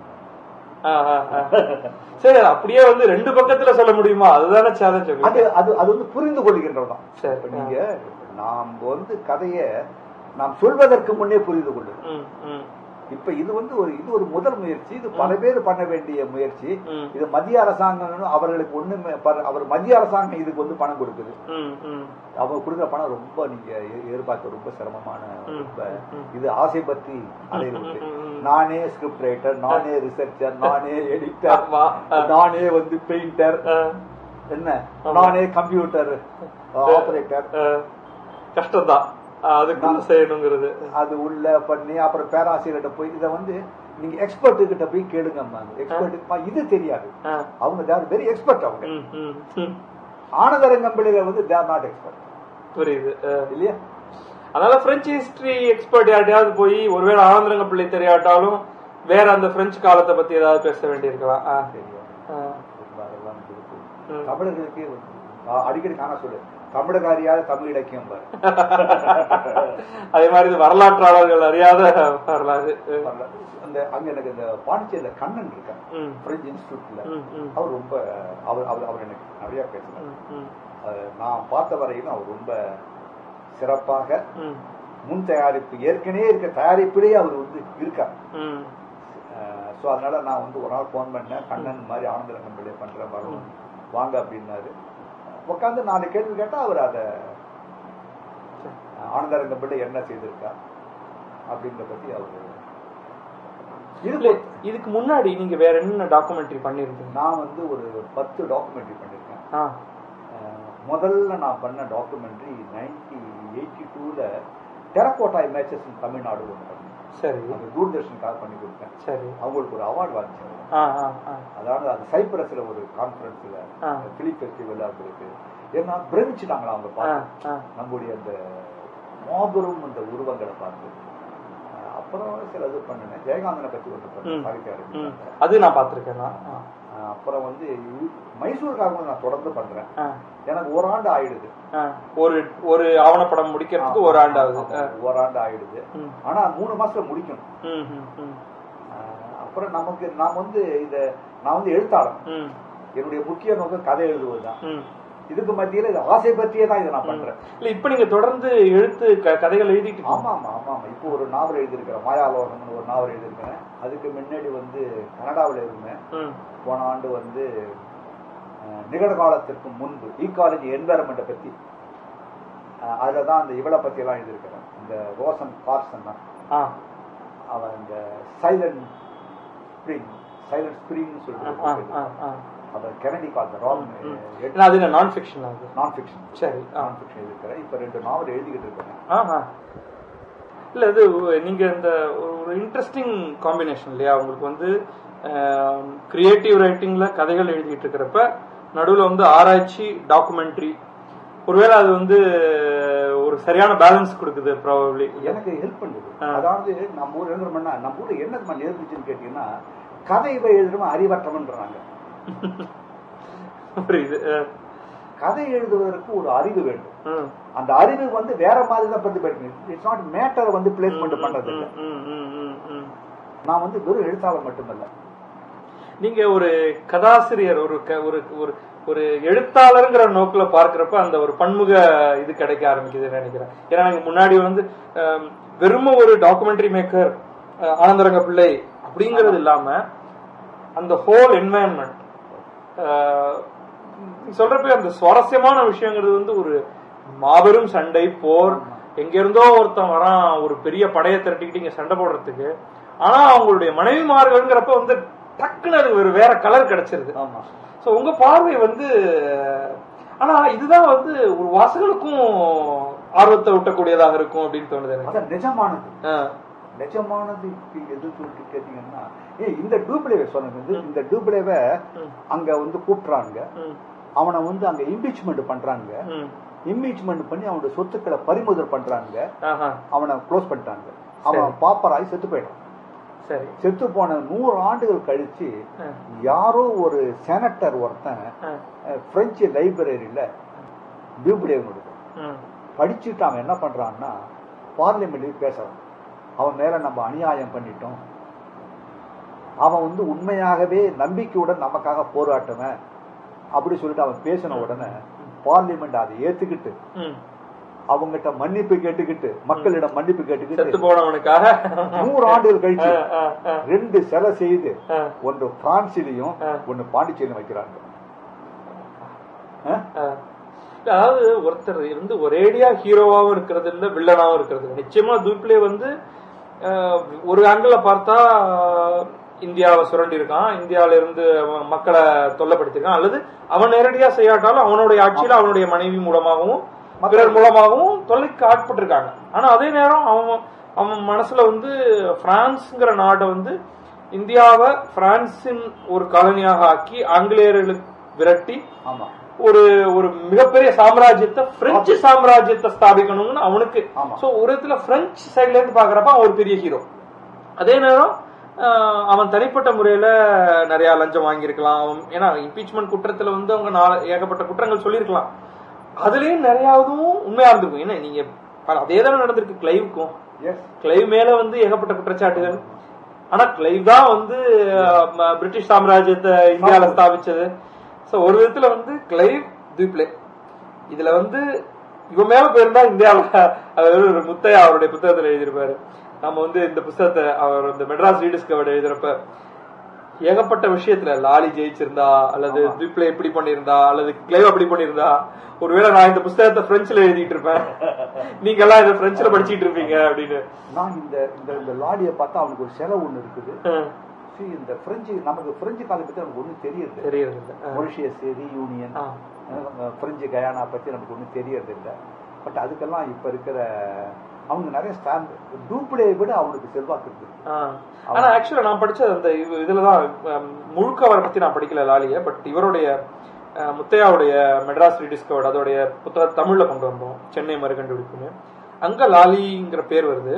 ஆ, ஆ, ஆ. சரி அது அப்படியே வந்து ரெண்டு பக்கத்துல சொல்ல முடியுமா அதுதானே சேலஞ்ச் அது அது அது வந்து புரிந்து கொள்கின்றதுதான் சரி. இப்ப நீங்க நாம் வந்து கதைய நாம் சொல்வதற்கு முன்னே புரிந்து கொள்ளும் ம், ம். இப்ப இது வந்து ஒரு இது ஒரு முதல் முயற்சி இது பல பேர் பண்ண வேண்டிய முயற்சி ம். இது மத்திய அரசாங்கம் அவர்களுக்கு ஒண்ணுமே பர- அவர் மத்திய அரசாங்கம் இதுக்கு வந்து பணம் கொடுக்குது ம், ம், அவங்க கொடுக்குற பணம் ரொம்ப நீங்க எ- எதிர்பார்க்க ரொம்ப சிரமமான ம், ரொம்ப ம். இது ஆசை பற்றி அலையிறது ம், ம், ம். நானே ஸ்கிரிப்ட் ரைட்டர் நானே ரிசர்ச்சர் நானே எடிட்டர் ஆமா. ஆ. நானே வந்து பெயிண்டர் ஆ, என்ன ஆமா. நானே கம்ப்யூட்டர் ஆபரேட்டர் ஆ, கஷ்டம்தான் ஆ, அதுக்குள்ள செய்யணுங்கிறது அது உள்ள பண்ணி அப்புறம் பேராசிரியர்கிட்ட போய் இதை வந்து நீங்க எக்ஸ்பர்ட் கிட்ட போய் கேளுங்க எக்ஸ்பர்ட் இது தெரியாது ஆ, அவங்க தேர் வெரி எக்ஸ்பர்ட் அவங்க ம், ம், ம். ஆனந்தரங்கம்பிள்ளையில வந்து தேர் நாட் எக்ஸ்பர்ட் புரியுது ஆ. இல்லையா அதனால பிரெஞ்சு ஹிஸ்டரி எக்ஸ்பர்ட் யார்ட்டையாவது போய் ஒருவேளை ஆனந்தரங்க பிள்ளை தெரியாட்டாலும் வேற அந்த பிரெஞ்சு காலத்தை பத்தி ஏதாவது பேச வேண்டியிருக்கலாம் ஆ, தெரியும் ஆ, ரொம்ப அதெல்லாம் இருக்கு. ம். தமிழர்களுக்கே வந்து நான் அடிக்கடி காண சொல்லு தமிழக அறியாத தமிழ் இலக்கியம் பாரு அதே மாதிரி இது வரலாற்றாளர்கள் அறியாத வரலாறு அந்த அங்க எனக்கு இந்த பாண்டிச்சேரியில கண்ணன் இருக்காங்க ம், பிரெஞ்சு இன்ஸ்டியூட்ல ம், ம், அவர் ரொம்ப அவர் அவர் அவர் எனக்கு நிறைய பேசுறாரு ம், ம், அது நான் பார்த்த வரையிலும் அவர் ரொம்ப சிறப்பாக ம், முன் தயாரிப்பு ஏற்கனவே இருக்க தயாரிப்பிலேயே அவர் வந்து இருக்கார் ம், ஸோ அதனால நான் வந்து ஒரு நாள் ஃபோன் பண்ணேன் கண்ணன் மாதிரி ஆனந்தரங்கம் பிள்ளை பண்றேன் வரணும் வாங்க அப்படின்னாரு உட்காந்து நாலு கேள்வி கேட்டா அவர் அதை ஆனந்தரங்கம் பிள்ளை என்ன செய்திருக்கா அப்படின்றத பத்தி அவர் இல்ல, இது இதுக்கு முன்னாடி நீங்க வேற என்ன டாக்குமெண்ட்ரி பண்ணிருந்தீங்க நான் வந்து ஒரு பத்து டாக்குமெண்ட்ரி பண்ணியிருக்கேன் ஆ, அஹ் முதல்ல நான் பண்ண டாக்குமெண்ட்ரி நைன்டி எயிட்டி டூல டெரக்கோட்டா இமேஜஸ் தமிழ்நாடு ஒன்று பண்ணேன் சரி அது தூர்தர்ஷனுக்காக பண்ணி கொடுத்தேன் சரி அவங்களுக்கு ஒரு அவார்டு வாங்கிச்சாங்க ஆ ஆ ஆ அதாவது அது சைப்ரஸ்ல ஒரு கான்ஃபரன்ஸ்ல ஆ. பிலிப் ஃபெஸ்டிவல் அவங்களுக்கு ஏன்னா பிரமிச்சுட்டாங்களா அவங்க ஆ பார்த்து ஆ நம்முடைய அந்த மாபெரும் அந்த உருவங்களை பார்த்து அஹ் அப்புறம் சில இது பண்ணினேன் ஜெயகாந்தனை பத்தி ஒன்று ம். பண்ணேன் சாகித்ய ம். அரங்கம். அது நான் பார்த்திருக்கேன் நான் ஆ, அஹ் அப்புறம் வந்து மைசூருக்காக நான் தொடர்ந்து பண்றேன் ஆ, எனக்கு ஓராண்டு ஆயிடுது ஆ. ஒரு ஒரு ஆவணப்படம் முடிக்கிறதுக்கு ஒரு ஆண்டு ஆகுது ஆ. ஆமா, ஓராண்டு ஆயிடுது ம், ஆனா மூணு மாசத்துல முடிக்கணும் ம், ம், ம், அஹ் அப்புறம் நமக்கு நான் வந்து இத நான் வந்து எழுத்தாளன் ம், என்னுடைய முக்கிய நோக்கம் கதை எழுதுவதுதான் ம். இதுக்கு மத்தியில இது ஆசை பற்றியே தான் இதை நான் பண்றேன் இல்ல இப்ப நீங்க தொடர்ந்து எழுத்து க- கதைகள் எழுதிட்டு ஆமா ஆமா ஆமா ஆமா இப்போ ஒரு நாவல் எழுதியிருக்கிறேன் மாயாலோகம்னு ஒரு நாவல் எழுதியிருக்கிறேன் அதுக்கு முன்னாடி வந்து கனடாவில் இருந்தேன் ம், போன ஆண்டு வந்து அஹ், நிகழ்காலத்திற்கு முன்பு ஈகாலஜி என்வரன்மெண்ட்டை பத்தி அஹ், அதுல தான் அந்த இவளை பத்தி எல்லாம் எழுதியிருக்கிறேன் இந்த ரோசன் கார்சன் தான் ஆ, அவன் இந்த சைலண்ட் ஸ்ப்ரிங் சைலண்ட் ஸ்ப்ரிங்னு ஆ, சொல்லிட்டு ஆ, ஆ, ஆ. அவன் கெனடி கார்சன் ராபன் இல்ல, அது நான் நான் ஃபிக்ஷன் அது நான் ஃபிக்ஷன் சரி ஆ. நான் ஃபிக்ஷன் எழுதியிருக்கிறேன் இப்போ ரெண்டு நாவல் எழுதிக்கிட்டு இருக்கிறேன் ஆஹா. இல்ல இது நீங்க இந்த ஒரு இன்ட்ரெஸ்டிங் காம்பினேஷன் இல்லையா உங்களுக்கு வந்து கிரியேட்டிவ் ரைட்டிங்ல கதைகள் எழுதிட்டு இருக்கிறப்ப நடுவுல வந்து ஆராய்ச்சி டாக்குமெண்ட்ரி ஒருவேளை அது வந்து ஒரு சரியான பேலன்ஸ் கொடுக்குது ப்ராபப்ளி எனக்கு ஹெல்ப் பண்ணுது ஆ. அதாவது நம்ம ஊர் எழுதுறோம்னா நம்ம ஊர்ல என்ன நம்ம நேர்ந்துச்சுன்னு கேட்டீங்கன்னா கதை இவ எழுதுறவன் அறிவற்றவன்றாங்க புரியுது அஹ், கதை எழுதுவதற்கு ஒரு அறிவு வேண்டும் ம், அந்த அறிவு வந்து வேற மாதிரி தான் பிரதிபலிக்கணும் இட்ஸ் நாட் மேட்டர் வந்து பிளேஸ்மெண்ட் பண்றது இல்ல ம், ம், ம், ம். நான் வந்து வெறும் எழுத்தாளர் மட்டுமல்ல நீங்க ஒரு கதாசிரியர் ஒரு க- ஒரு ஒரு ஒரு எழுத்தாளருங்கிற நோக்குல பார்க்கறப்ப அந்த ஒரு பன்முக இது கிடைக்க ஆரம்பிக்குதுன்னு நினைக்கிறேன் ஏன்னா எனக்கு முன்னாடி வந்து அஹ், வெறும் ஒரு டாக்குமெண்ட்ரி மேக்கர் ஆனந்தரங்க பிள்ளை அப்படிங்கிறது இல்லாம அந்த ஹோல் என்வாயன்மெண்ட் சொல்றப்ப அந்த சுவாரஸ்யமான விஷயங்கிறது வந்து ஒரு மாபெரும் சண்டை போர் எங்க இருந்தோ ஒருத்தன் வரான் ஒரு பெரிய படையை திரட்டிக்கிட்டு இங்க சண்டை போடுறதுக்கு ஆனா அவங்களுடைய மனைவிமார்கள்ங்கிறப்ப வந்து டக்குன்னு அது ஒரு வேற கலர் கிடைச்சிருது ஆமா சோ உங்க பார்வை வந்து ஆனா இதுதான் வந்து ஒரு வாசகனுக்கும் ஆர்வத்தை ஊட்டக்கூடியதாக இருக்கும் அப்படின்னு தோணுது எனக்கு அதான் நிஜமானது ஆ, நிஜமானது எது சொல்லிட்டு கேட்டீங்கன்னா ஏ இந்த டூப்ளேவை சொன்னது இந்த டூப்ளேவை ம், அங்க வந்து கூப்பிடுறாங்க ம், அவனை வந்து அங்க இம்பீச்மெண்ட் பண்றாங்க ம். இம்பீச்மெண்ட் பண்ணி அவனோட சொத்துக்களை பறிமுதல் பண்றாங்க ஆஹா, அவனை க்ளோஸ் பண்ணிட்டாங்க அவன் பாப்பராய் செத்து போயிட்டான் சரி செத்து போன நூறு ஆண்டுகள் கழிச்சு ஆ, யாரோ ஒரு செனட்டர் ஒருத்தன் ஆ, அஹ், பிரெஞ்சு லைப்ரரியில டியூப்ளேவனுடைய ம், படிச்சுட்டு அவன் என்ன பண்றான்னா பார்லிமெண்ட்ல பேசுறான் அவன் மேல நம்ம அநியாயம் பண்ணிட்டோம் அவன் வந்து உண்மையாகவே நம்பிக்கையுடன் நமக்காக போராட்டவன் அப்படி சொல்லிட்டு அவன் பேசின உடனே பார்லிமெண்ட் அதை ஏத்துக்கிட்டு ம், அவங்ககிட்ட மன்னிப்பு கேட்டுக்கிட்டு மக்களிடம் மன்னிப்பு செத்து கேட்டுக்கிட்டு போனவனுக்காக நூறு ஆண்டுகள் கழிச்சு ஆ, ஆ, ஆ, ரெண்டு சிலை செய்து ஆ, ஒன்று பிரான்சிலையும் ஆ. ஒன்னு பாண்டிச்சேரியும் வைக்கிறாங்க ஆ? ஆ. இல்ல, அதாவது ஒருத்தர் வந்து ஒரேடியா ஹீரோவாவும் இருக்கிறது இல்ல வில்லனாவும் இருக்கிறது இல்ல. நிச்சயமா தூப்ளே வந்து ஆஹ், ஒரு ஆங்கிள் பார்த்தா ஆஹ், இந்தியாவை சுரண்டி இருக்கான் இந்தியாவில இருந்து அவன் மக்களை தொல்லப்படுத்திருக்கான் அல்லது அவன் நேரடியா செய்யாட்டாலும் அவனுடைய ஆட்சியில அவனுடைய மனைவி மூலமாகவும் பிறர் மூலமாகவும் தொல்லைக்கு ஆட்பட்டிருக்காங்க ஆனா அதே நேரம் அவன் அவன் மனசுல வந்து பிரான்ஸ்ங்கிற நாட்டை வந்து இந்தியாவை பிரான்சின் ஒரு காலனியாக ஆக்கி ஆங்கிலேயர்களுக்கு விரட்டி ஆமா ஒரு ஒரு மிகப்பெரிய சாம்ராஜ்யத்தை பிரெஞ்சு சாம்ராஜ்யத்தை ஸ்தாபிக்கணும்னு அவனுக்கு ஆமா. சோ ஒரு இடத்துல பிரெஞ்சு சைட்ல இருந்து பாக்குறப்ப அவன் ஒரு பெரிய ஹீரோ அதே நேரம் ஆஹ், அவன் தனிப்பட்ட முறையில நிறைய லஞ்சம் வாங்கியிருக்கலாம் அவன் ஏன்னா இம்பீச்மெண்ட் குற்றத்துல வந்து அவங்க நாலு ஏகப்பட்ட குற்றங்கள் சொல்லியிருக்கலாம் அதுலயும் நிறையாவதும் உண்மையா இருந்திருக்கும் ஏன்னா நீங்க பல- அதே தானே நடந்திருக்கு கிளைவுக்கும் எஸ் கிளைவ் மேல வந்து ஏகப்பட்ட குற்றச்சாட்டுகள் ஆனா கிளைவ் தான் வந்து அஹ், ம- பிரிட்டிஷ் சாம்ராஜ்யத்தை இந்தியால ஸ்தாபிச்சது சோ ஒரு விதத்துல வந்து கிளைவ் தீப்ளே இதுல வந்து இவன் மேல போயிருந்தா இந்தியாவில அதாவது ஒரு முத்தையா அவருடைய புத்தகத்துல எழுதியிருப்பாரு நம்ம வந்து இந்த புத்தகத்தை அவர் இந்த மெட்ராஸ் ரீடிஸ்கவர்ட் எழுதுறப்ப ஏகப்பட்ட விஷயத்துல லாலி ஜெயிச்சிருந்தா அல்லது தீப்ளே இப்படி பண்ணியிருந்தா அல்லது கிளைவ் அப்படி பண்ணியிருந்தா ஒருவேளை நான் இந்த புத்தகத்தை பிரெஞ்சுல எழுதிட்டு இருப்பேன் நீங்க எல்லாம் இதை பிரெஞ்சுல படிச்சிட்டு இருப்பீங்க அப்படின்னு நான் இந்த இந்த இந்த லாடியை பார்த்தா அவனுக்கு ஒரு செலவு ஒண்ணு இருக்குது அஹ், See, இந்த பிரெஞ்சு நமக்கு பிரெஞ்சு காலை பத்தி நமக்கு ஒண்ணும் தெரியுது தெரியறது இல்ல அஹ், மொரிஷியஸ் யூனியன் ஆ. பிரெஞ்சு கயானா பத்தி நமக்கு ஒண்ணும் தெரியறது இல்ல பட் அதுக்கெல்லாம் இப்ப இருக்கிற அவங்க நிறைய ஸ்டாம்ப் டூப்ளே விட அவனுக்கு செல்வாக்கு இருக்குது ஆ. ஆனா ஆக்சுவலா நான் படிச்சது அந்த இது- இதுலதான் அம், முழுக்க அவரை பத்தி நான் படிக்கல லாலிய பட் இவருடைய அஹ், முத்தையாவுடைய மெட்ராஸ் ரீடிஸ்கவர்ட் அதோடைய புத்தக தமிழ்ல கொண்டு வந்தோம் சென்னை மறுகண்டுபிடிப்புன்னு அங்க லாலிங்கிற பேர் வருது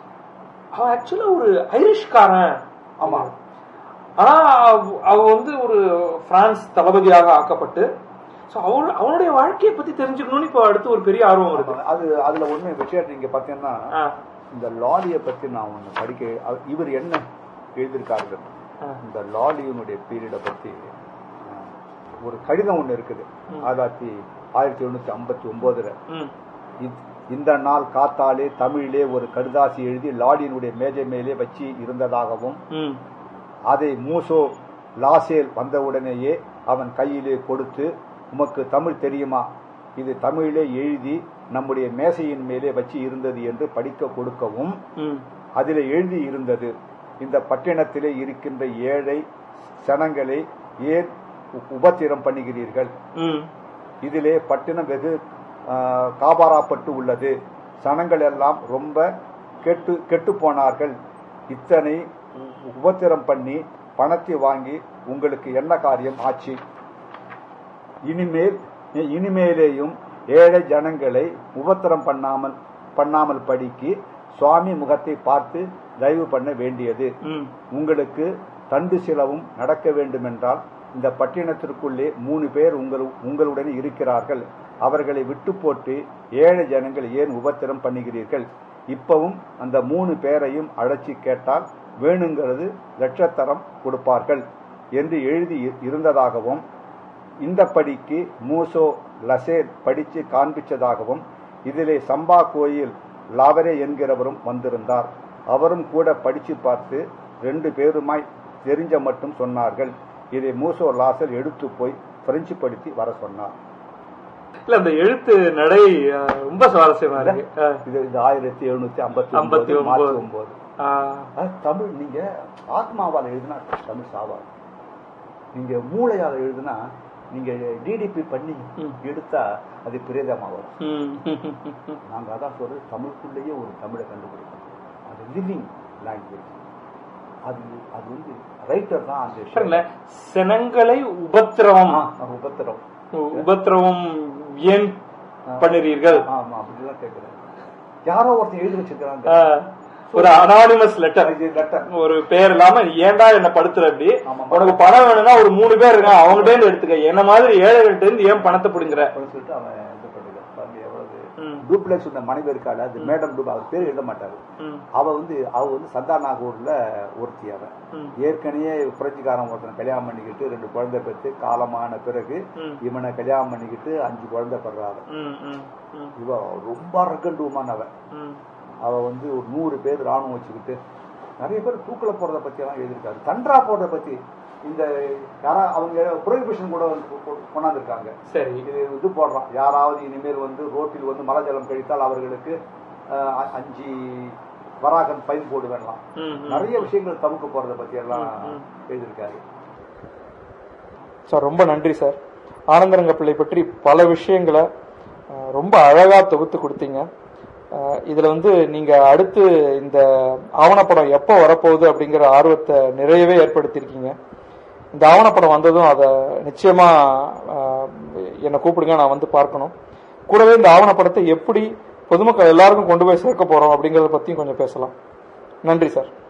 அவன் ஆக்சுவலா ஒரு ஐரிஷ்காரன் ஆமா ஆனா அவ- அவ வந்து ஒரு பிரான்ஸ் தளபதியாக ஆக்கப்பட்டு சோ அவள் அவனுடைய வாழ்க்கையை பத்தி தெரிஞ்சுக்கணும்னு இப்போ அடுத்து ஒரு பெரிய ஆர்வம் வருது அது அதுல ஒண்ணு விஷயம் நீங்க பாத்தீங்கன்னா ஆ, இந்த லாலியை பத்தி நான் ஒண்ணு படிக்க அவ- இவர் என்ன எழுதியிருக்காரு ஆ, இந்த லாலியினுடைய பீரியடை பத்தி அஹ், ஒரு கடிதம் ஒண்ணு இருக்குது ஆயிரத்தி ஆயிரத்தி எழுநூத்தி ஐம்பத்தி ஒன்பதுல ம், இத்- இந்த நாள் காத்தாலே தமிழிலே ஒரு கடுதாசி எழுதி லாடியினுடைய மேஜை மேலே வச்சு இருந்ததாகவும் ம், அதை மூசோ லாசேல் வந்தவுடனேயே அவன் கையிலே கொடுத்து உமக்கு தமிழ் தெரியுமா இது தமிழிலே எழுதி நம்முடைய மேசையின் மேலே வச்சு இருந்தது என்று படிக்க கொடுக்கவும் ம், அதில் எழுதி இருந்தது இந்த பட்டினத்திலே இருக்கின்ற ஏழை சனங்களை ஏன் உ- உபத்திரம் பண்ணுகிறீர்கள் ம், இதிலே பட்டினம் வெகு ஆ, காபாராப்பட்டு உள்ளது சனங்கள் எல்லாம் ரொம்ப கெட்டு கெட்டு போனார்கள் இத்தனை உ- உபத்திரம் பண்ணி பணத்தை வாங்கி உங்களுக்கு என்ன காரியம் ஆச்சு இனிமேல் இனிமேலேயும் ஏழை ஜனங்களை உபத்திரம் பண்ணாமல் பண்ணாமல் படிக்கு சுவாமி முகத்தை பார்த்து தயவு பண்ண வேண்டியது ம், உங்களுக்கு தண்டு சிலவும் நடக்க வேண்டுமென்றால் இந்த பட்டினத்திற்குள்ளே மூணு பேர் உங்கள் உங்களுடன் இருக்கிறார்கள் அவர்களை விட்டு போட்டு ஏழை ஜனங்கள் ஏன் உபத்திரம் பண்ணுகிறீர்கள் இப்பவும் அந்த மூணு பேரையும் அழைச்சி கேட்டால் வேணுங்கிறது லட்சத்தரம் கொடுப்பார்கள் என்று எழுதி இ- இருந்ததாகவும் இந்த படிக்கு மூசோ லசேர் படித்து காண்பிச்சதாகவும் இதிலே சம்பா கோயில் லாவரே என்கிறவரும் வந்திருந்தார் அவரும் கூட படிச்சு பார்த்து ரெண்டு பேருமாய் தெரிஞ்ச மட்டும் சொன்னார்கள் இதை மூசோ லாசர் எடுத்து போய் பிரெஞ்சு படித்து வர சொன்னார் இல்ல அந்த எழுத்து நடை அஹ், ரொம்ப சுவாரஸ்யமா இருக்கு அஹ், இது இது ஆயிரத்தி எழுநூத்தி ஐம்பத்தி ஐம்பத்தி ஒன்பது மார்ச் ஒன்பது. ஒன்பது ஆஹ், அது தமிழ் நீங்க ஆத்மாவால் எழுதினா தமிழ் சாவாது நீங்க மூளையால எழுதினா நீங்க டிடிபி பண்ணி ம். எடுத்தா அது பிரேதமா வரும் ம், நாங்க அதான் சொல்றது தமிழுக்குள்ளேயே ஒரு தமிழை கண்டுபிடிக்கணும் அது லிவிங் லாங்குவேஜ் அது அது வந்து ரைட்டர் தான் அந்த பாருங்களேன், சினங்களை உபத்திரவம் ஆ, உபத்திரம் உபத்திரவம் ஏன் பண்ணுறீர்கள் ஆமா அப்படிதான் கேட்கிறேன் யாரோ ஒருத்தன் எழுதி வச்சிருக்கிறாங்க ஆஹ், ஒரு அனானிமஸ் லெட்டர் லெட்டர் ஒரு பேர் இல்லாம ஏன்டா என்ன படுத்துற அப்படி ஆமா. உனக்கு பணம் வேணும்னா ஒரு மூணு பேர் இருக்கான் அவங்ககிட்ட இருந்து எடுத்துக்க என்ன மாதிரி ஏழைகள்ட்ட இருந்து ஏன் பணத்தை பிடுங்குற அப்படின்னு சொல்லிட்டு அவன் இது பண்ணுறான் பாருங்க எவ்வளவு ம். டூப்ளெக்ஸ் இந்த மனைவி இருக்காள் அது மேடம் டூப் அவர் பேர் எழுத மாட்டாரு ம், அவ வந்து அவ வந்து சந்தா நாகூர்ல ஒருத்தி அவன் ம், ஏற்கனவே புரட்சிக்காரன் ஒருத்தனை கல்யாணம் பண்ணிக்கிட்டு ரெண்டு குழந்தை பெற்று காலமான பிறகு ம். இவனை கல்யாணம் பண்ணிக்கிட்டு அஞ்சு குழந்தை பெறாள் ம், ம், ம், இவ ரொம்ப அரக்கண்டுமான் அவன் ம். அவ வந்து ஒரு நூறு பேர் ராணுவம் வச்சுக்கிட்டு நிறைய பேர் தூக்கில போறத பத்தி எல்லாம் எழுதியிருக்காரு தண்டா போறத பத்தி இந்த யாரா அவங்க புரோகிபிஷன் கூட வந்து கொ- கொ- கொண்டாந்துருக்காங்க சரி இது இது போடுறான் யாராவது இனிமேல் வந்து ரோட்டில் வந்து மலஜலம் கழித்தால் அவர்களுக்கு அஹ், அ- அஞ்சு வராகன் ஃபைன் போடுவேன்லாம் ம், ம். நிறைய விஷயங்கள் தவிர்க்க போறத பத்தி எல்லாம் ம், ம். எழுதியிருக்காரு சார் ரொம்ப நன்றி சார் ஆனந்தரங்க பிள்ளை பற்றி பல விஷயங்களை அஹ், ரொம்ப அழகா தொகுத்து கொடுத்தீங்க அஹ், இதுல வந்து நீங்க அடுத்து இந்த ஆவணப்படம் எப்போ வரப்போகுது அப்படிங்கிற ஆர்வத்தை நிறையவே ஏற்படுத்தியிருக்கீங்க இந்த ஆவணப்படம் வந்ததும் அதை நிச்சயமா அஹ், என்னை கூப்பிடுங்க நான் வந்து பார்க்கணும் கூடவே இந்த ஆவணப்படத்தை எப்படி பொதுமக்கள் எல்லாருக்கும் கொண்டு போய் சேர்க்க போறோம் அப்படிங்கறத பத்தியும் கொஞ்சம் பேசலாம் நன்றி சார்